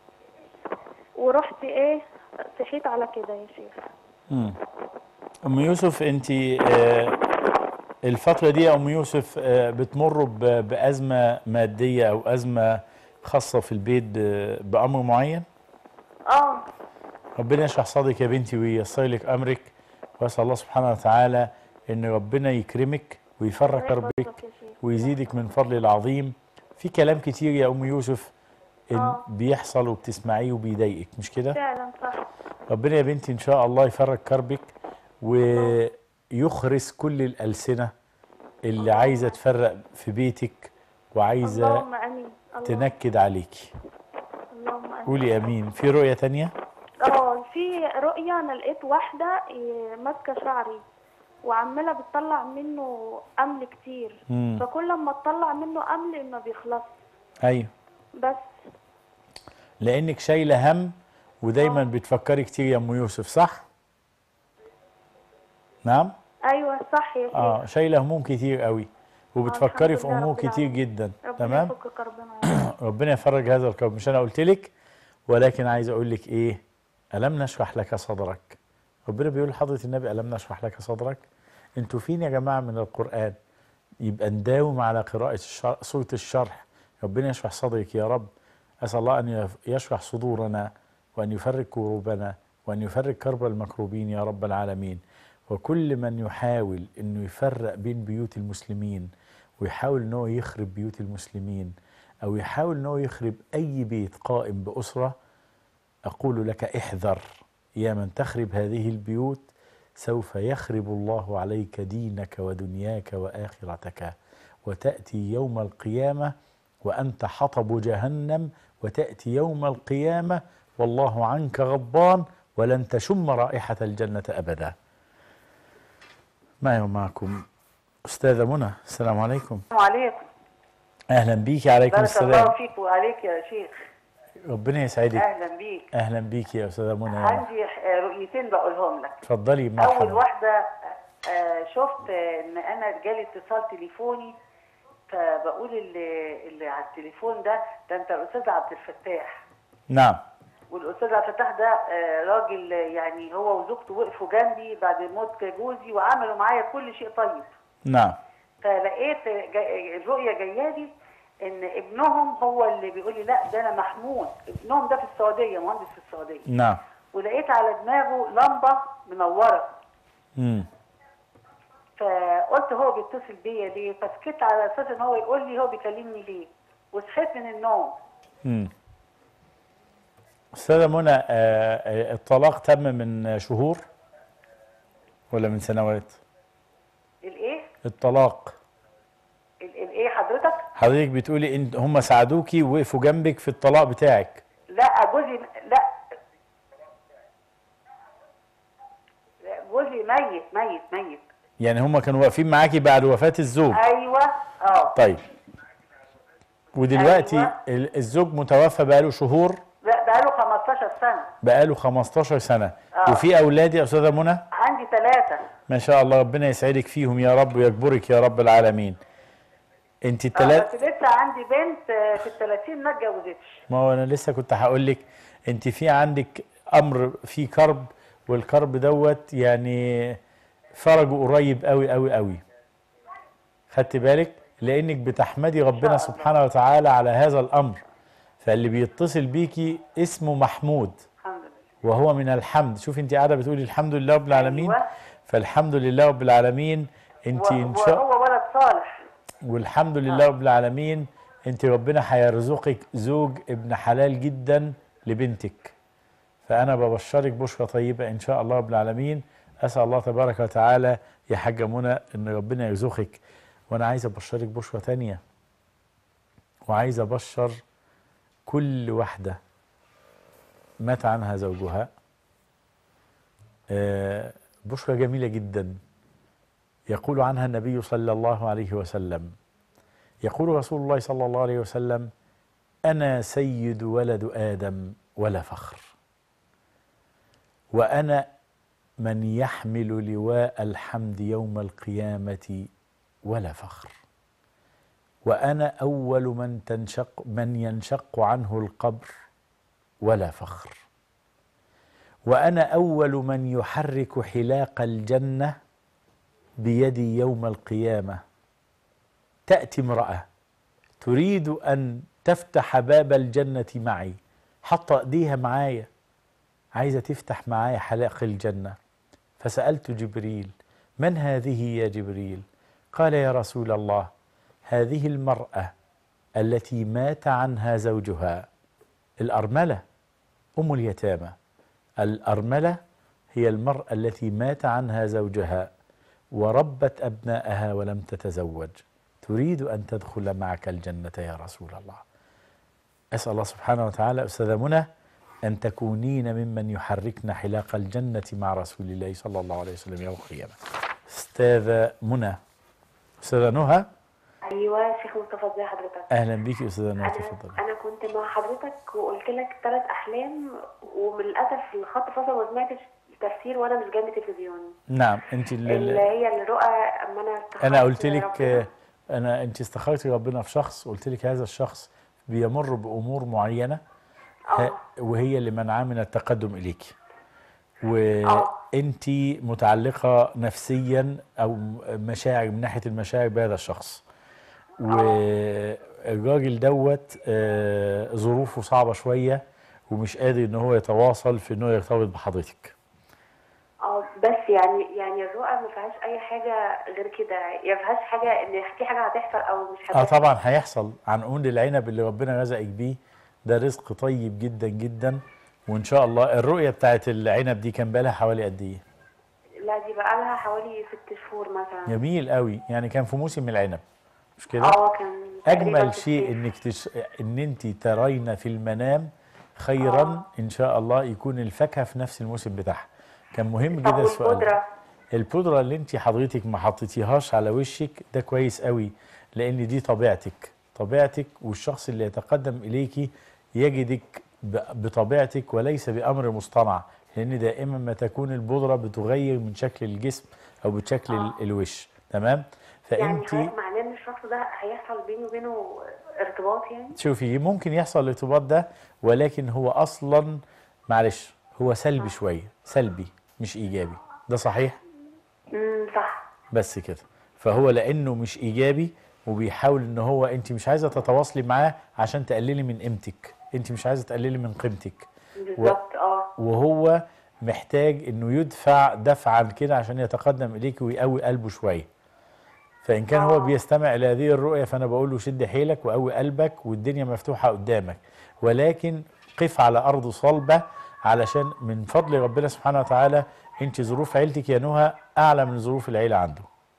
ورحت ايه صحيت على كده يا شيخ امم ام يوسف انت آه، الفتره دي يا ام يوسف آه، بتمر ب- بازمه ماديه او ازمه خاصه في البيت ب- بامر معين اه ربنا يشرح صدرك يا بنتي وييسر لك امرك واسال الله سبحانه وتعالى ان ربنا يكرمك ويفرج كربك ويزيدك من فضل العظيم في كلام كتير يا ام يوسف إن آه. بيحصل وبتسمعيه وبيضايقك مش كده فعلا صح ربنا يا بنتي ان شاء الله يفرج كربك ويخرس كل الالسنه اللي عايزه تفرق في بيتك وعايزه اللهم امين اللهم تنكد عليكي اللهم امين قولي امين في رؤيه تانية اه في رؤية انا لقيت واحدة إيه، ماسكة شعري وعمالة بتطلع منه أمل كتير مم. فكل ما تطلع منه أمل ما بيخلص ايوه بس لانك شايله هم ودايما بتفكري كتير يا ام يوسف صح نعم أيوة صح يا شيخ اه شايله هموم كتير قوي وبتفكري الحمد في لله امور رب كتير العالمين. جدا ربنا تمام يفك كربنا ربنا يفرج هذا الكرب مش انا قلت لك ولكن عايز اقول لك ايه الم نشرح لك صدرك ربنا بيقول لحضره النبي الم نشرح لك صدرك انتوا فين يا جماعه من القران يبقى نداوم على قراءه الشر... سوره الشرح ربنا يشرح صدرك يا رب اسال الله ان يف- يشرح صدورنا وان يفرج كروبنا وان يفرج كرب المكروبين يا رب العالمين وكل من يحاول انه يفرق بين بيوت المسلمين ويحاول ان هو يخرب بيوت المسلمين او يحاول ان هو يخرب اي بيت قائم باسره اقول لك احذر يا من تخرب هذه البيوت سوف يخرب الله عليك دينك ودنياك واخرتك وتاتي يوم القيامه وانت حطب جهنم وتاتي يوم القيامه والله عنك غضبان ولن تشم رائحه الجنه ابدا معي ومعكم استاذه منى السلام عليكم السلام عليكم اهلا بيك عليكم بارك الله السلام فيك وعليك يا شيخ ربنا يسعدك اهلا بيك اهلا بيك يا استاذه منى يا عندي ح- رؤيتين بقولهم لك اتفضلي اول مرحبا واحده آه، شفت آه، ان انا جالي اتصال تليفوني فبقول اللي, اللي على التليفون ده ده انت الاستاذ عبد الفتاح نعم والاستاذ عبد الفتاح ده آه، راجل آه، يعني هو وزوجته وقفوا جنبي بعد موت جوزي وعملوا معايا كل شيء طيب نعم فلقيت جا- الرؤيه جايه لي ان ابنهم هو اللي بيقول لي لا ده انا محمود ابنهم ده في السعوديه مهندس في السعوديه نعم ولقيت على دماغه لمبه منوره امم فقلت هو بيتصل بيا ليه فسكت على اساس ان هو يقول لي هو بيكلمني ليه وصحيت من النوم امم استاذه منى آه، آه، الطلاق تم من شهور ولا من سنوات الايه الطلاق ال- الايه حضرتك حضرتك بتقولي ان هم ساعدوكي ووقفوا جنبك في الطلاق بتاعك لا جوزي لا لا، جوزي ميت ميت ميت يعني هم كانوا واقفين معاكي بعد وفاة الزوج ايوه اه طيب ودلوقتي أيوة. ال- الزوج متوفى بقاله شهور لا بقاله 15 سنه بقاله 15 سنة آه. وفي أولاد يا أستاذة منى عندي ثلاثه ما شاء الله ربنا يسعدك فيهم يا رب ويكبرك يا رب العالمين انت التلات بس لسه عندي بنت آه، في ال 30 ما اتجوزتش ما هو انا لسه كنت هقول لك انت في عندك امر في كرب والكرب دوت يعني فرجه قريب قوي قوي قوي خدت بالك لانك بتحمدي ربنا سبحانه وتعالى على هذا الامر فاللي بيتصل بيكي اسمه محمود الحمد لله وهو من الحمد شوف انت قاعده بتقولي الحمد لله رب العالمين أيوة. فالحمد لله رب العالمين انت ان شاء وهو ولد صالح والحمد لله رب العالمين انت ربنا هيرزقك زوج ابن حلال جدا لبنتك فانا ببشرك بشرى طيبه ان شاء الله رب العالمين اسال الله تبارك وتعالى يا حاجه منى ان ربنا يرزقك وانا عايز ابشرك بشرى تانية وعايز ابشر كل واحده مات عنها زوجها آه، بشرى جميله جدا يقول عنها النبي صلى الله عليه وسلم يقول رسول الله صلى الله عليه وسلم انا سيد ولد ادم ولا فخر وانا من يحمل لواء الحمد يوم القيامه ولا فخر وانا اول من تنشق من ينشق عنه القبر ولا فخر وانا اول من يحرك حلاق الجنه بيدي يوم القيامه تاتي امراه تريد ان تفتح باب الجنه معي حاطه ايديها معايا عايزه تفتح معايا حلاق الجنه فسالت جبريل من هذه يا جبريل قال يا رسول الله هذه المراه التي مات عنها زوجها الارمله ام اليتامى الارمله هي المراه التي مات عنها زوجها وربت ابناءها ولم تتزوج تريد ان تدخل معك الجنه يا رسول الله اسال الله سبحانه وتعالى استاذه منى ان تكونين ممن يحركن حلاق الجنه مع رسول الله صلى الله عليه وسلم يوم القيامه استاذه منى استاذه نهى ايوه شيخ مصطفى ازي حضرتك اهلا بيك استاذه نهى انا تفضلي انا كنت مع حضرتك وقلت لك ثلاث احلام وللاسف الخط فصل وما سمعتش التفسير وانا مش جنب تلفزيون نعم انت اللي اللي هي الرؤى اما انا استخرت انا قلت لك ربنا. آه، انا انت استخرتي ربنا في شخص قلت لك هذا الشخص بيمر بامور معينه ه- وهي اللي منعاه من التقدم اليك وانت متعلقه نفسيا او مشاعر من ناحيه المشاعر بهذا الشخص والراجل دوت آه، ظروفه صعبه شويه ومش قادر ان هو يتواصل في انه يرتبط بحضرتك اه بس يعني يعني الرؤى ما فيهاش اي حاجه غير كده يعني ما فيهاش حاجه ان في حاجه هتحصل او مش اه هتحصل طبعا هيحصل عنقود العنب اللي ربنا رزقك بيه ده رزق طيب جدا جدا وان شاء الله الرؤيه بتاعت العنب دي كان بقالها حوالي قد ايه لا دي بقى لها حوالي ست شهور مثلا جميل قوي يعني كان في موسم العنب مش كده اه كان تقريباً اجمل في شيء انك تش... ان انت ترين في المنام خيرا ان شاء الله يكون الفاكهه في نفس الموسم بتاعها كان مهم طب جدا السؤال ده. والبودرة؟ البودره اللي انت حضرتك ما حطيتيهاش على وشك ده كويس قوي لان دي طبيعتك طبيعتك والشخص اللي يتقدم اليكي يجدك ب- بطبيعتك وليس بامر مصطنع لان دائما ما تكون البودره بتغير من شكل الجسم او بشكل ال- الوش تمام يعني فانت حضرتك معناه ان الشخص ده هيحصل بيني وبينه ارتباط يعني شوفي ممكن يحصل الارتباط ده ولكن هو اصلا معلش هو سلبي شويه سلبي مش ايجابي ده صحيح امم صح بس كده فهو لانه مش ايجابي وبيحاول ان هو انت مش عايزه تتواصلي معاه عشان تقللي من قيمتك انت مش عايزه تقللي من قيمتك بالظبط اه وهو محتاج انه يدفع دفعا كده عشان يتقدم اليك ويقوي قلبه شويه فان كان هو بيستمع الى هذه الرؤيه فانا بقول له شد حيلك وقوي قلبك والدنيا مفتوحه قدامك ولكن قف على ارض صلبه علشان من فضل ربنا سبحانه وتعالى انت ظروف عيلتك يا نهى اعلى من ظروف العيله عنده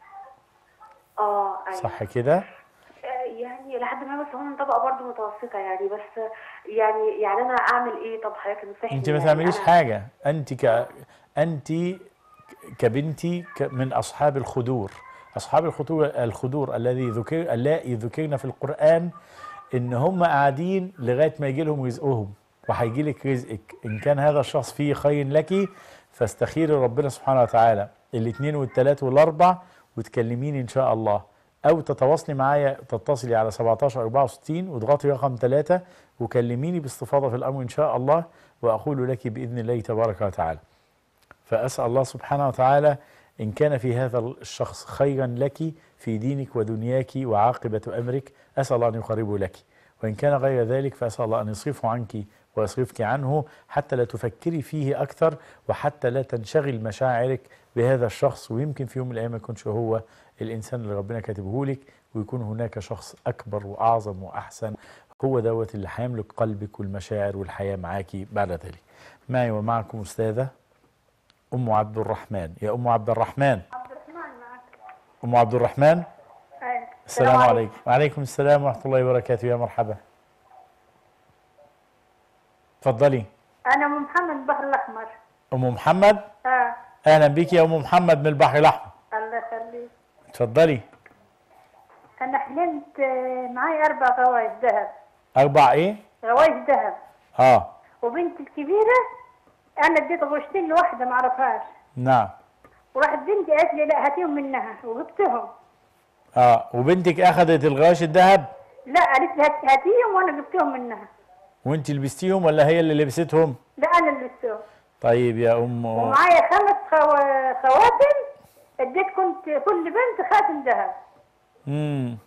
اه ايوه صح كده آه، يعني لحد ما بس هو من طبقه برضه متوسطه يعني بس يعني يعني انا اعمل ايه طب حضرتك نصحني انت ما يعني تعمليش أنا- حاجه انت ك انت كبنتي ك- من اصحاب الخدور اصحاب الخدور الخدور الذي ذكر اللائي ذكرنا في القران ان هم قاعدين لغايه ما يجي لهم رزقهم وهيجي لك رزقك ان كان هذا الشخص فيه خير لك فاستخيري ربنا سبحانه وتعالى الاثنين والثلاث والاربع وتكلميني ان شاء الله او تتواصلي معايا تتصلي على 17 64 واضغطي رقم 3 وكلميني باستفاضه في الامر ان شاء الله واقول لك باذن الله تبارك وتعالى فاسال الله سبحانه وتعالى ان كان في هذا الشخص خيرا لك في دينك ودنياك وعاقبة أمرك أسأل الله أن يقربه لك وإن كان غير ذلك فأسأل الله أن يصرفه عنك ويصرفك عنه حتى لا تفكري فيه أكثر وحتى لا تنشغل مشاعرك بهذا الشخص ويمكن في يوم من الأيام ما يكونش هو الإنسان اللي ربنا كاتبه لك ويكون هناك شخص أكبر وأعظم وأحسن هو دوت اللي هيملك قلبك والمشاعر والحياة معاكي بعد ذلك معي ومعكم أستاذة أم عبد الرحمن يا أم عبد الرحمن عبد الرحمن معك أم عبد الرحمن أيوة. السلام عليكم وعليكم السلام ورحمة الله وبركاته يا مرحبا اتفضلي انا ام محمد بحر الاحمر أم محمد اه أهلا بك يا أم محمد من البحر الأحمر الله يخليك اتفضلي انا حلمت آه، معايا اربع غوايش ذهب أربع إيه؟ غوايش ذهب آه وبنتي الكبيره انا اديت غشتين لواحده ما اعرفهاش نعم وراحت بنتي قالت لي لا هاتيهم منها وجبتهم آه وبنتك أخذت الغواش الذهب لا قالت لي هات- هاتيهم وانا جبتهم منها وأنت لبستيهم ولا هي اللي لبستهم؟ لا انا اللي لبستهم طيب يا أم ومعايا خمس خو... خواتم اديت كنت كل بنت خاتم ذهب امم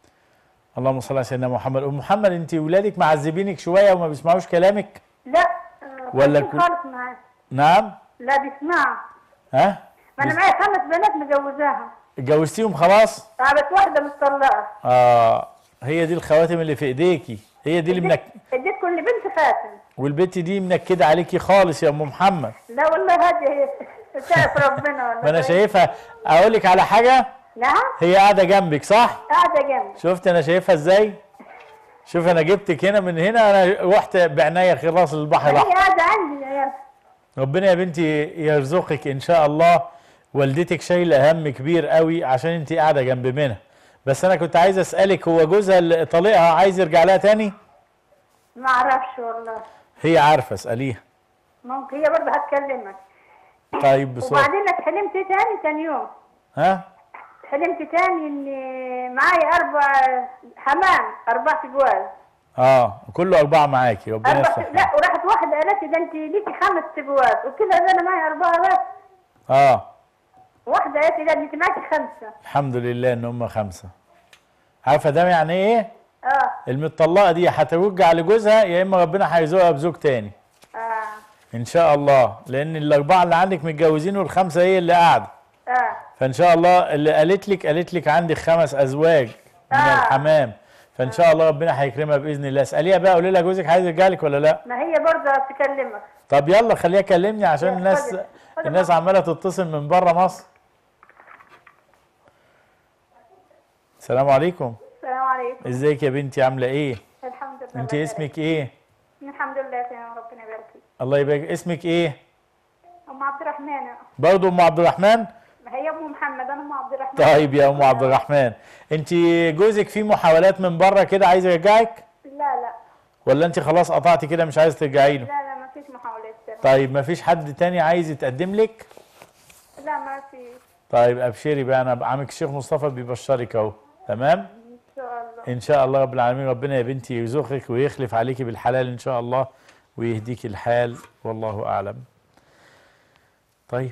اللهم صل على سيدنا محمد ام محمد انت ولادك معذبينك شويه وما بيسمعوش كلامك لا آه، ولا خايفين كل- خالص معايا نعم لا بيسمعوا ها ما انا معايا خمس بنات مجوزاهم اتجوزتيهم خلاص اه بس واحده مطلقه اه هي دي الخواتم اللي في ايديكي هي دي اللي منك اديت كل بنت خاتم والبت دي منكده عليكي خالص يا ام محمد لا والله هذه هي تعرف ربنا والله ما انا شايفها اقول لك على حاجه نعم هي قاعده جنبك صح قاعده جنبي شفت انا شايفها ازاي شوف انا جبتك هنا من هنا انا رحت بعناية خلاص البحر هي الاحمر قاعده عندي يا عيال. ربنا يا بنتي يرزقك ان شاء الله والدتك شايله هم كبير قوي عشان انت قاعده جنب منها بس انا كنت عايز اسالك هو جوزها اللي طليقها عايز يرجع لها تاني ما اعرفش والله هي عارفه اساليها ممكن هي برضه هتكلمك طيب بسرعه وبعدين أنا حلمت تاني تاني يوم ها حلمت تاني ان معايا اربع حمام اربع جواز اه كله اربعه معاكي ربنا اربع يفتح لا وراحت واحده قالت لي ده انت ليكي خمس جواز قلت لها ده انا معايا اربعه بس اه واحده قالت لي لا انت معاكي خمسه الحمد لله ان هم خمسه عارفه ده يعني ايه اه المطلقه دي هترجع لجوزها يا اما ربنا هيرزقها بزوج تاني اه ان شاء الله لان الاربعه اللي عندك متجوزين والخمسه هي اللي قاعده اه فان شاء الله اللي قالت لك قالت لك عندك خمس ازواج من آه. الحمام فان شاء الله ربنا هيكرمها باذن الله اساليها بقى قولي لها جوزك عايز يرجع لك ولا لا ما هي برضه تكلمك طب يلا خليها تكلمني عشان يا الناس خدي- خدي الناس عماله تتصل من بره مصر السلام عليكم السلام عليكم ازيك يا بنتي عامله ايه الحمد لله انت الله اسمك ايه يبارك. الحمد لله تمام ربنا يبارك فيك الله يبارك اسمك ايه ام عبد الرحمن برضه ام عبد الرحمن ما هي ام محمد انا ام عبد الرحمن طيب يا ام عبد الرحمن انت جوزك في محاولات من بره كده عايز يرجعك لا لا ولا انت خلاص قطعتي كده مش عايز ترجعي لا له لا ما فيش محاولات طيب ما فيش حد تاني عايز يتقدم لك لا ما في طيب ابشري بقى انا عمك الشيخ مصطفى بيبشرك اهو تمام ان شاء الله ان شاء الله رب العالمين ربنا يا بنتي يرزقك ويخلف عليكي بالحلال ان شاء الله ويهديك الحال والله اعلم طيب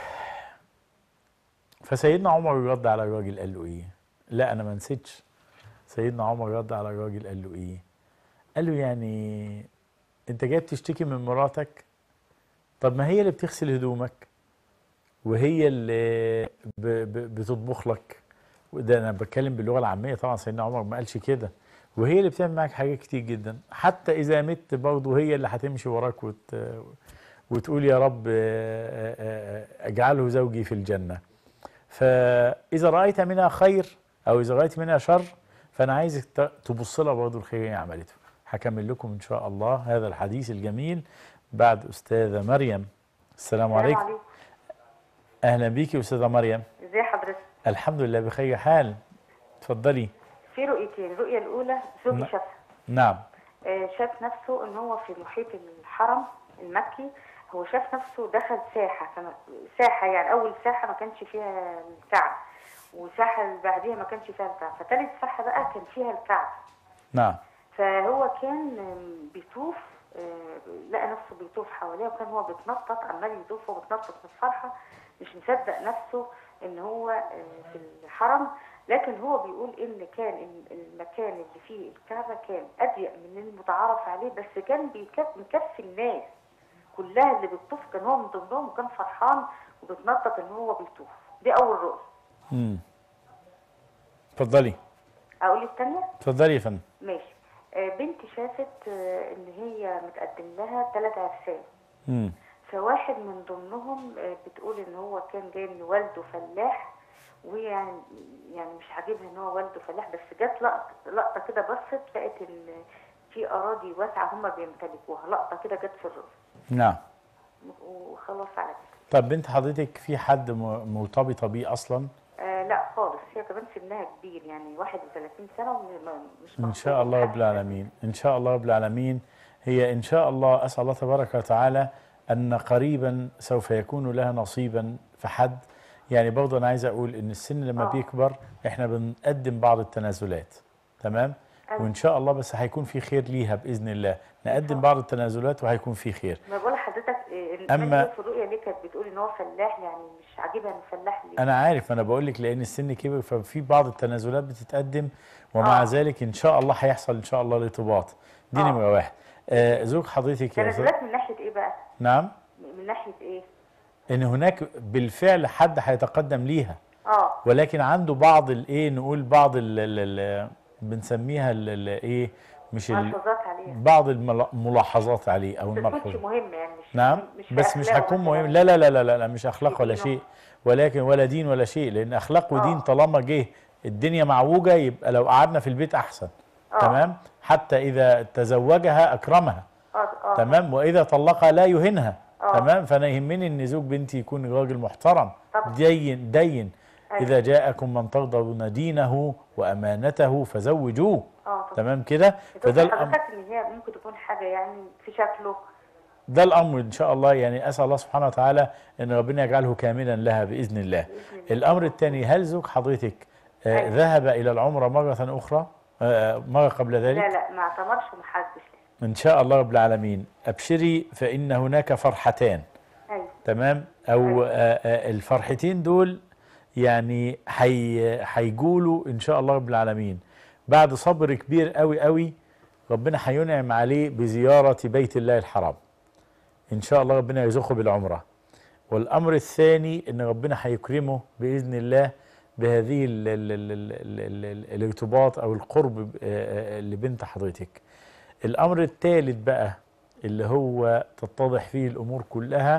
فسيدنا عمر رد على الراجل قال له ايه لا انا ما نسيتش سيدنا عمر رد على الراجل قال له ايه قال له يعني انت جاي بتشتكي من مراتك طب ما هي اللي بتغسل هدومك وهي اللي ب- ب- بتطبخ لك وده انا بتكلم باللغه العاميه طبعا سيدنا عمر ما قالش كده وهي اللي بتعمل معاك حاجات كتير جدا حتى اذا مت برضه هي اللي هتمشي وراك وت... وتقول يا رب آه، آه، آه، اجعله زوجي في الجنه فاذا رايت منها خير او اذا رايت منها شر فانا عايزك ت- تبص لها برضه الخير اللي هي عملته هكمل لكم ان شاء الله هذا الحديث الجميل بعد استاذه مريم السلام عليكم اهلا بيكي استاذه مريم ازي حضرتك الحمد لله بخير حال اتفضلي في رؤيتين الرؤيه الاولى زوجي نعم. شافها نعم آه، شاف نفسه ان هو في محيط الحرم المكي هو شاف نفسه دخل ساحه فما ساحه يعني اول ساحه ما كانش فيها الكعب وساحه اللي بعديها ما كانش فيها الكعب فتالت ساحه بقى كان فيها الكعب نعم فهو كان آم، بيطوف آه، لقى نفسه بيطوف حواليه وكان هو بيتنطط عمال يطوف وبيتنطط من الفرحه مش مصدق نفسه ان هو آه، في الحرم لكن هو بيقول ان كان ال- المكان اللي فيه الكعبه كان اضيق من المتعارف عليه بس كان بيكف- مكفي الناس كلها اللي بتطوف كان هو من ضمنهم وكان فرحان وبتنطط ان هو بيطوف دي اول رؤيه امم اتفضلي اقول الثانيه اتفضلي يا فندم ماشي آه، بنتي شافت آه، ان هي متقدم لها ثلاث عرسان امم فواحد من ضمنهم آه، بتقول ان هو كان جاي ان والده فلاح وهي يعني يعني مش عاجبها ان هو والده فلاح بس جت لقطه لقطه كده بصت لقت ان في اراضي واسعه هم بيمتلكوها لقطه كده جت في الرؤيه نعم وخلاص على كده طب بنت حضرتك في حد م- مرتبطه بيه اصلا آه لا خالص هي كمان سنها كبير يعني 31 سنه ومش ان شاء الله رب العالمين ان شاء الله رب العالمين هي ان شاء الله اسال الله تبارك وتعالى ان قريبا سوف يكون لها نصيبا في حد يعني برضه انا عايز اقول ان السن لما آه. بيكبر احنا بنقدم بعض التنازلات تمام أيوة. وان شاء الله بس هيكون في خير ليها باذن الله نقدم بعض التنازلات وهيكون في خير ما بقول لحضرتك آه، أما- أما في الرؤيه ليه كانت بتقول ان هو فلاح يعني مش عاجبها ان فلاح ليه انا عارف انا بقول لك لان السن كبر ففي بعض التنازلات بتتقدم ومع آه. ذلك ان شاء الله هيحصل ان شاء الله الارتباط دي نمره واحد آه زوج حضرتك يا أستاذ- تنازلات من ناحيه ايه بقى نعم من ناحيه ايه ان هناك بالفعل حد هيتقدم ليها اه ولكن عنده بعض الايه نقول بعض ال ال ال بنسميها ال- ال- ايه مش ال ملحوظات عليها بعض الملا- الملاحظات عليه او بس ما تكونش الملحوظات مهمه يعني مش نعم مش في بس مش أخلاقه هتكون مثلاً. مهم لا لا لا لا لا, لا مش اخلاق ولا دينه. شيء ولكن ولا دين ولا شيء لان اخلاق ودين طالما جه الدنيا معوجه يبقى لو قعدنا في البيت احسن آه. تمام حتى اذا تزوجها اكرمها اه اه تمام واذا طلقها لا يهنها آه. تمام فانا يهمني ان زوج بنتي يكون راجل محترم طبعا. دين دين أيوة. اذا جاءكم من ترضون دينه وامانته فزوجوه اه طبعا. تمام كده فده فده الامر حضرتك ان هي ممكن تكون حاجه يعني في شكله ده الامر ان شاء الله يعني اسال الله سبحانه وتعالى ان ربنا يجعله كاملا لها باذن الله. الامر الثاني هل زوج حضرتك آه أيوة. ذهب الى العمره مره اخرى آه مره قبل ذلك؟ لا لا ما اعتمرش ومحدش ان شاء الله رب العالمين ابشري فان هناك فرحتان ايوه تمام او آه آه الفرحتين دول يعني حي هيجولوا ان شاء الله رب العالمين بعد صبر كبير قوي قوي ربنا هينعم عليه بزياره بيت الله الحرام ان شاء الله ربنا يرزقه بالعمره والامر الثاني ان ربنا هيكرمه باذن الله بهذه ال ال ال ال ال ال الارتباط او القرب ب- آه، آه، لبنت حضرتك الامر الثالث بقى اللي هو تتضح فيه الامور كلها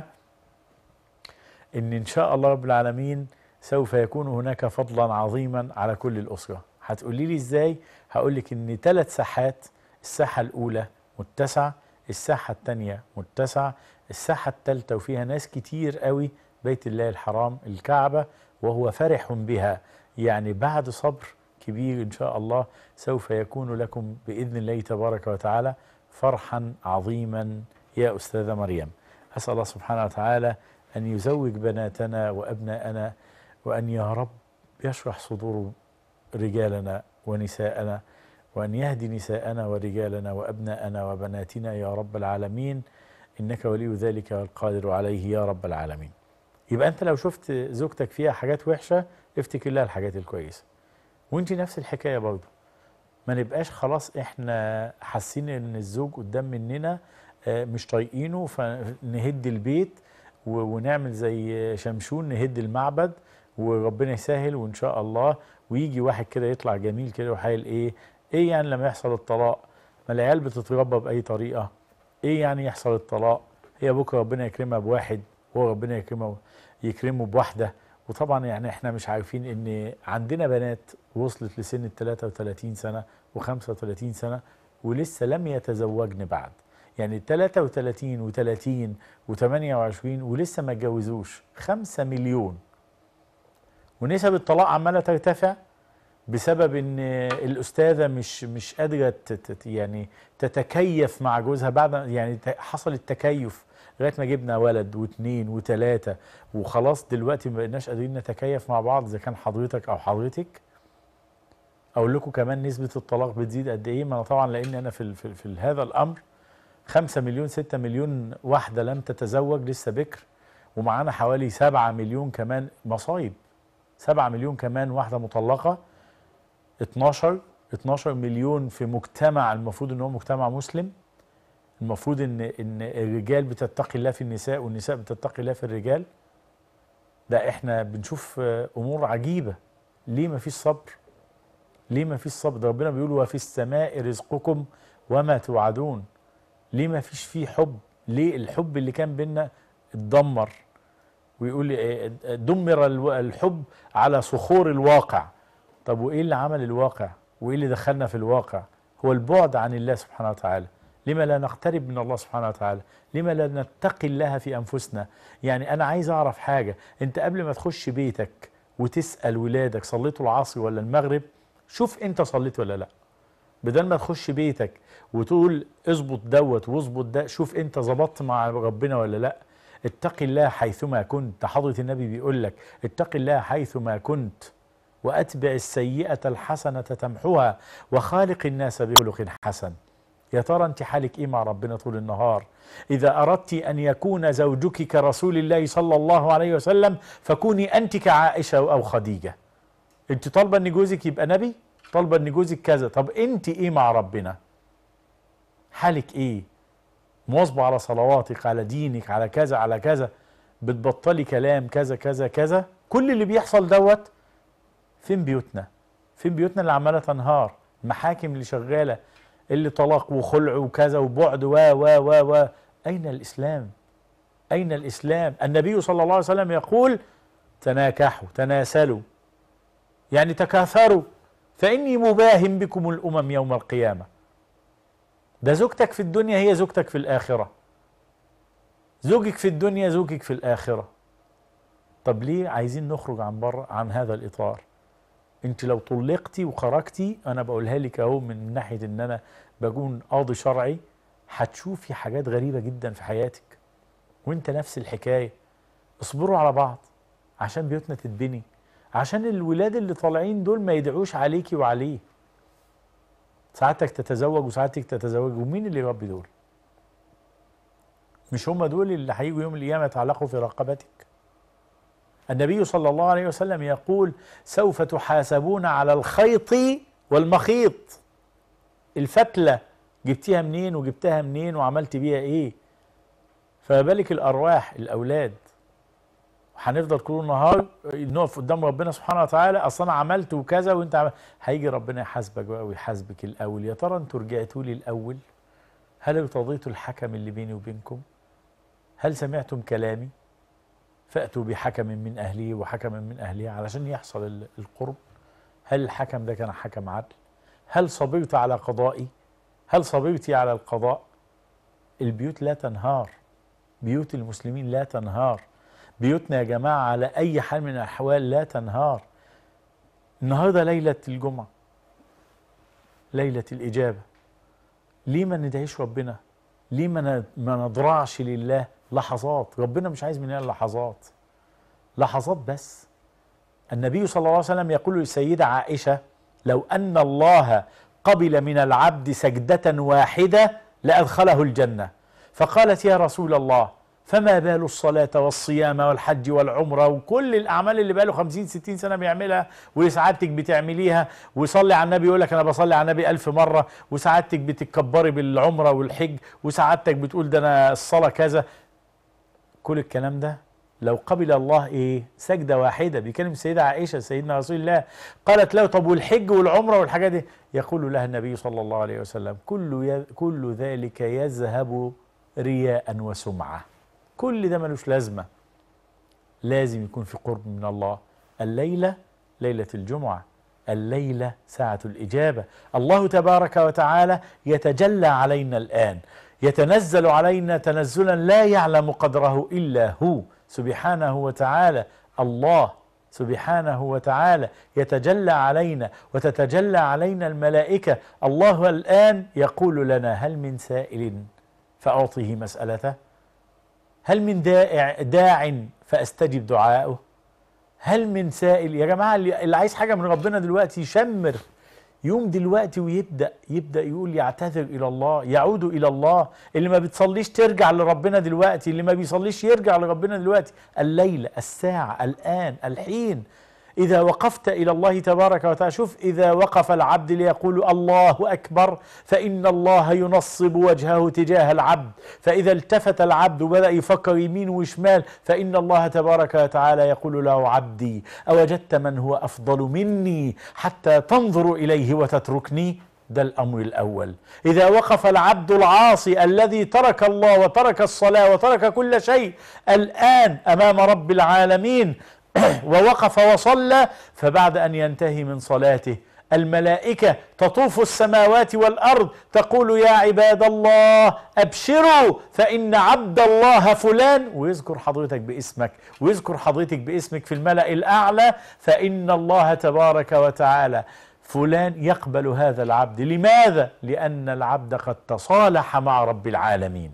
ان ان شاء الله رب العالمين سوف يكون هناك فضلا عظيما على كل الاسره هتقولي لي ازاي هقول لك ان ثلاث ساحات الساحه الاولى متسعه الساحه الثانيه متسعه الساحه الثالثه وفيها ناس كتير قوي بيت الله الحرام الكعبه وهو فرح بها يعني بعد صبر كبير ان شاء الله سوف يكون لكم باذن الله تبارك وتعالى فرحا عظيما يا استاذه مريم اسال الله سبحانه وتعالى ان يزوج بناتنا وابناءنا وان يا رب يشرح صدور رجالنا ونساءنا وان يهدي نساءنا ورجالنا وابناءنا وبناتنا يا رب العالمين انك ولي ذلك والقادر عليه يا رب العالمين يبقى انت لو شفت زوجتك فيها حاجات وحشه افتكر لها الحاجات الكويسه وانت نفس الحكايه برضه ما نبقاش خلاص احنا حاسين ان الزوج قدام مننا آه، مش طايقينه فنهد البيت و- ونعمل زي شمشون نهد المعبد وربنا يسهل وان شاء الله ويجي واحد كده يطلع جميل كده وحايل ايه ايه يعني لما يحصل الطلاق ما العيال بتتربى باي طريقه ايه يعني يحصل الطلاق هي بكره ربنا يكرمها بواحد وهو ربنا يكرمه يكرمه بواحده وطبعا يعني احنا مش عارفين ان عندنا بنات وصلت لسن ال 33 سنه و35 سنه ولسه لم يتزوجن بعد يعني 33 و30 و28 ولسه ما اتجوزوش 5 مليون ونسب الطلاق عماله ترتفع بسبب ان الاستاذه مش مش قادره ت- ت- يعني تتكيف مع جوزها بعد يعني ت- حصل التكيف لغايه ما جبنا ولد واثنين وثلاثه وخلاص دلوقتي ما بقيناش قادرين نتكيف مع بعض اذا كان حضرتك او حضرتك اقول لكم كمان نسبه الطلاق بتزيد قد ايه ما انا طبعا لان انا في ال- في, ال- في ال- هذا الامر 5 مليون 6 مليون واحده لم تتزوج لسه بكر ومعانا حوالي 7 مليون كمان مصايب 7 مليون كمان واحده مطلقه 12 12 مليون في مجتمع المفروض ان هو مجتمع مسلم المفروض ان ان الرجال بتتقي الله في النساء والنساء بتتقي الله في الرجال ده احنا بنشوف آه، امور عجيبه ليه ما فيش صبر ليه ما فيش صبر ده ربنا بيقول وفي السماء رزقكم وما توعدون ليه ما فيش فيه حب ليه الحب اللي كان بينا اتدمر ويقول آه، دمر الو- الحب على صخور الواقع طب وايه اللي عمل الواقع وايه اللي دخلنا في الواقع هو البعد عن الله سبحانه وتعالى لما لا نقترب من الله سبحانه وتعالى لما لا نتقي الله في انفسنا يعني انا عايز اعرف حاجه انت قبل ما تخش بيتك وتسال ولادك صليتوا العصر ولا المغرب شوف انت صليت ولا لا بدل ما تخش بيتك وتقول اظبط دوت واظبط ده شوف انت ظبطت مع ربنا ولا لا اتق الله حيثما كنت حضرة النبي بيقول لك اتق الله حيثما كنت واتبع السيئة الحسنة تمحوها وخالق الناس بخلق حسن يا ترى انت حالك ايه مع ربنا طول النهار اذا اردت ان يكون زوجك كرسول الله صلى الله عليه وسلم فكوني انت كعائشة او خديجة انت طالبة ان جوزك يبقى نبي طالبة ان جوزك كذا طب انت ايه مع ربنا حالك ايه مواظبة على صلواتك على دينك على كذا على كذا بتبطلي كلام كذا كذا كذا كل اللي بيحصل دوت فين بيوتنا فين بيوتنا اللي عمالة تنهار المحاكم اللي شغالة اللي طلاق وخلع وكذا وبعد و و و و أين الإسلام أين الإسلام النبي صلى الله عليه وسلم يقول تناكحوا تناسلوا يعني تكاثروا فإني مباهم بكم الأمم يوم القيامة ده زوجتك في الدنيا هي زوجتك في الآخرة زوجك في الدنيا زوجك في الآخرة طب ليه عايزين نخرج عن بره عن هذا الإطار انت لو طلقتي وخرجتي انا بقولها لك اهو من ناحيه ان انا بكون قاضي شرعي هتشوفي حاجات غريبه جدا في حياتك وانت نفس الحكايه اصبروا على بعض عشان بيوتنا تتبني عشان الولاد اللي طالعين دول ما يدعوش عليكي وعليه ساعتك تتزوج وساعتك تتزوج ومين اللي يربي دول مش هم دول اللي هيجوا يوم القيامه يتعلقوا في رقبتك النبي صلى الله عليه وسلم يقول سوف تحاسبون على الخيط والمخيط الفتلة جبتيها منين وجبتها منين وعملت بيها ايه فما بالك الارواح الاولاد هنفضل طول النهار نقف قدام ربنا سبحانه وتعالى اصل انا عملت وكذا وانت عمل هيجي ربنا يحاسبك بقى ويحاسبك الاول يا ترى انتوا رجعتوا لي الاول هل ارتضيتوا الحكم اللي بيني وبينكم هل سمعتم كلامي فأتوا بحكم من أهله وحكم من أهلها علشان يحصل ال- القرب هل الحكم ده كان حكم عدل هل صبرت على قضائي هل صبرتي على القضاء البيوت لا تنهار بيوت المسلمين لا تنهار بيوتنا يا جماعة على أي حال من الأحوال لا تنهار النهاردة ليلة الجمعة ليلة الإجابة ليه ما ندعيش ربنا ليه ما ن- ما نضرعش لله لحظات ربنا مش عايز مننا لحظات لحظات بس النبي صلى الله عليه وسلم يقول للسيدة عائشة لو أن الله قبل من العبد سجدة واحدة لأدخله الجنة فقالت يا رسول الله فما بال الصلاة والصيام والحج والعمرة وكل الأعمال اللي بقاله خمسين ستين سنة بيعملها وسعادتك بتعمليها ويصلي على النبي يقول لك أنا بصلي على النبي ألف مرة وسعادتك بتتكبري بالعمرة والحج وسعادتك بتقول ده أنا الصلاة كذا كل الكلام ده لو قبل الله ايه سجده واحده بيكلم السيده عائشه سيدنا رسول الله قالت له طب والحج والعمره والحاجات دي يقول لها النبي صلى الله عليه وسلم كل ي... كل ذلك يذهب رياء وسمعه كل ده ملوش لازمه لازم يكون في قرب من الله الليله ليله الجمعه الليله ساعه الاجابه الله تبارك وتعالى يتجلى علينا الان يتنزل علينا تنزلا لا يعلم قدره الا هو سبحانه وتعالى الله سبحانه وتعالى يتجلى علينا وتتجلى علينا الملائكه الله الان يقول لنا هل من سائل فاعطه مسالته هل من داع داع فاستجب دعاءه هل من سائل يا جماعه اللي اللي عايز حاجه من ربنا دلوقتي يشمر يوم دلوقتي ويبدا يبدا يقول يعتذر الى الله يعود الى الله اللي ما بتصليش ترجع لربنا دلوقتي اللي ما بيصليش يرجع لربنا دلوقتي الليله الساعه الان الحين إذا وقفت إلى الله تبارك وتعالى شوف إذا وقف العبد ليقول الله أكبر فإن الله ينصب وجهه تجاه العبد فإذا التفت العبد وبدأ يفكر يمين وشمال فإن الله تبارك وتعالى يقول له عبدي أوجدت من هو أفضل مني حتى تنظر إليه وتتركني ده الأمر الأول إذا وقف العبد العاصي الذي ترك الله وترك الصلاة وترك كل شيء الآن أمام رب العالمين ووقف وصلى فبعد أن ينتهي من صلاته الملائكة تطوف السماوات والأرض تقول يا عباد الله أبشروا فإن عبد الله فلان ويذكر حضرتك باسمك ويذكر حضرتك باسمك في الملأ الأعلى فإن الله تبارك وتعالى فلان يقبل هذا العبد لماذا؟ لأن العبد قد تصالح مع رب العالمين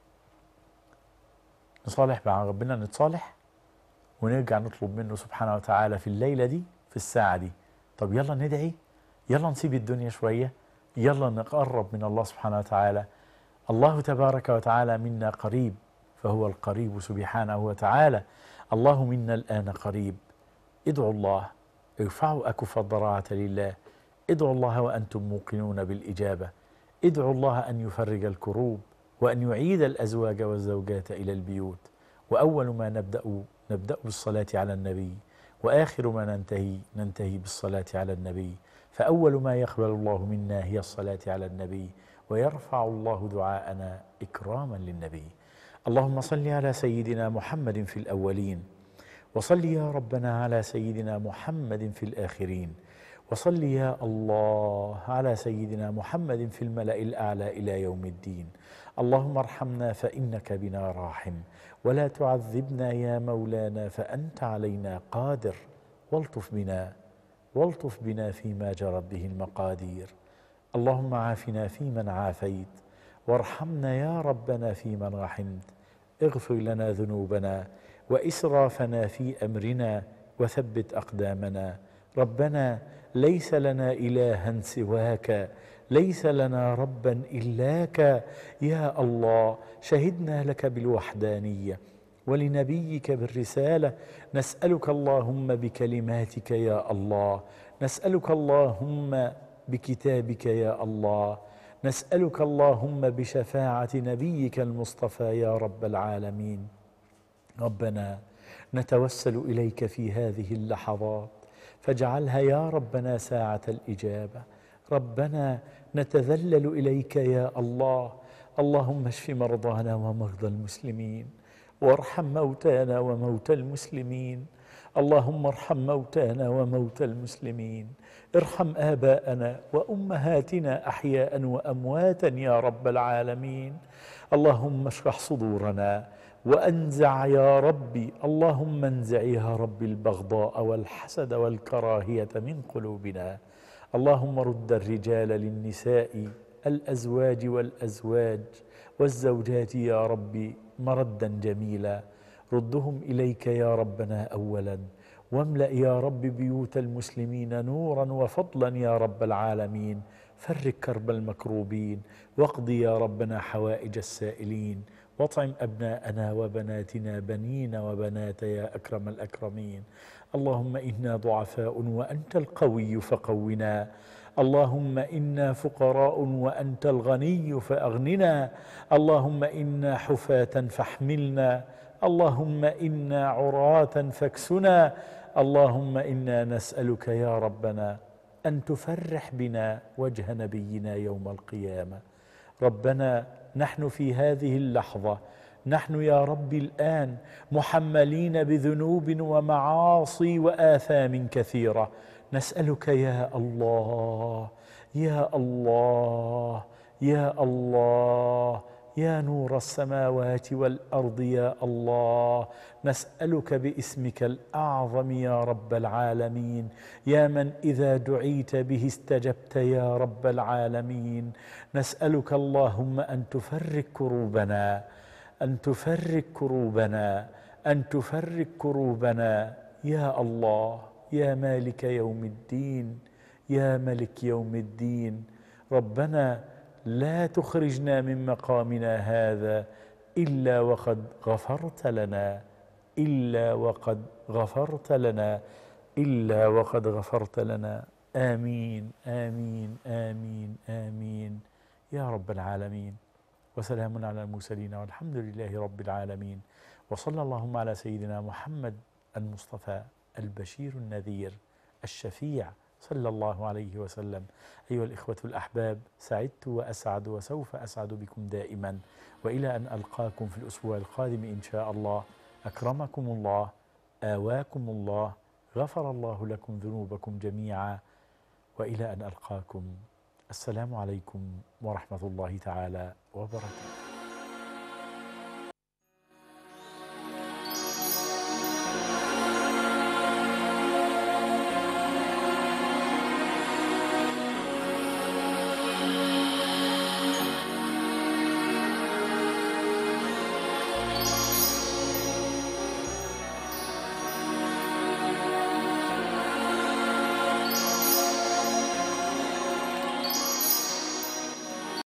نصالح مع ربنا نتصالح ونرجع نطلب منه سبحانه وتعالى في الليلة دي في الساعة دي طب يلا ندعي يلا نسيب الدنيا شوية يلا نقرب من الله سبحانه وتعالى الله تبارك وتعالى منا قريب فهو القريب سبحانه وتعالى الله منا الآن قريب ادعوا الله ارفعوا أكف الضراعة لله ادعوا الله وأنتم موقنون بالإجابة ادعوا الله أن يفرج الكروب وأن يعيد الأزواج والزوجات إلى البيوت وأول ما نبدأ نبدأ بالصلاة على النبي وآخر ما ننتهي ننتهي بالصلاة على النبي فأول ما يقبل الله منا هي الصلاة على النبي ويرفع الله دعاءنا إكراما للنبي اللهم صل على سيدنا محمد في الأولين وصل يا ربنا على سيدنا محمد في الآخرين وصل يا الله على سيدنا محمد في الملأ الأعلى إلى يوم الدين اللهم ارحمنا فإنك بنا راحم ولا تعذبنا يا مولانا فأنت علينا قادر والطف بنا والطف بنا فيما جرت به المقادير اللهم عافنا فيمن عافيت وارحمنا يا ربنا فيمن رحمت اغفر لنا ذنوبنا وإسرافنا في أمرنا وثبت أقدامنا ربنا ليس لنا إلها سواك ليس لنا ربا إلاك يا الله شهدنا لك بالوحدانية ولنبيك بالرسالة نسألك اللهم بكلماتك يا الله نسألك اللهم بكتابك يا الله نسألك اللهم بشفاعة نبيك المصطفى يا رب العالمين ربنا نتوسل إليك في هذه اللحظات فاجعلها يا ربنا ساعة الإجابة ربنا نتذلل إليك يا الله اللهم اشف مرضانا ومرضى المسلمين وارحم موتانا وموتى المسلمين اللهم ارحم موتانا وموتى المسلمين ارحم آباءنا وأمهاتنا أحياء وأمواتا يا رب العالمين اللهم اشرح صدورنا وانزع يا ربي اللهم انزع يا ربي البغضاء والحسد والكراهيه من قلوبنا اللهم رد الرجال للنساء الازواج والازواج والزوجات يا ربي مردا جميلا ردهم اليك يا ربنا اولا واملا يا رب بيوت المسلمين نورا وفضلا يا رب العالمين فرج كرب المكروبين واقض يا ربنا حوائج السائلين واطعم ابناءنا وبناتنا بنين وبنات يا اكرم الاكرمين اللهم انا ضعفاء وانت القوي فقونا اللهم انا فقراء وانت الغني فاغننا اللهم انا حفاه فاحملنا اللهم انا عراه فاكسنا اللهم انا نسالك يا ربنا ان تفرح بنا وجه نبينا يوم القيامه ربنا نحن في هذه اللحظه نحن يا رب الان محملين بذنوب ومعاصي واثام كثيره نسالك يا الله يا الله يا الله يا نور السماوات والارض يا الله نسالك باسمك الاعظم يا رب العالمين يا من اذا دعيت به استجبت يا رب العالمين نسالك اللهم ان تفرج كروبنا ان تفرج كروبنا ان تفرج كروبنا يا الله يا مالك يوم الدين يا ملك يوم الدين ربنا لا تخرجنا من مقامنا هذا الا وقد غفرت لنا الا وقد غفرت لنا إلا وقد غفرت لنا آمين آمين آمين آمين يا رب العالمين وسلام على المرسلين والحمد لله رب العالمين وصلى اللهم على سيدنا محمد المصطفى البشير النذير الشفيع صلى الله عليه وسلم أيها الإخوة الأحباب سعدت وأسعد وسوف أسعد بكم دائما وإلى أن ألقاكم في الأسبوع القادم إن شاء الله أكرمكم الله آواكم الله غفر الله لكم ذنوبكم جميعا وإلى أن ألقاكم السلام عليكم ورحمة الله تعالى وبركاته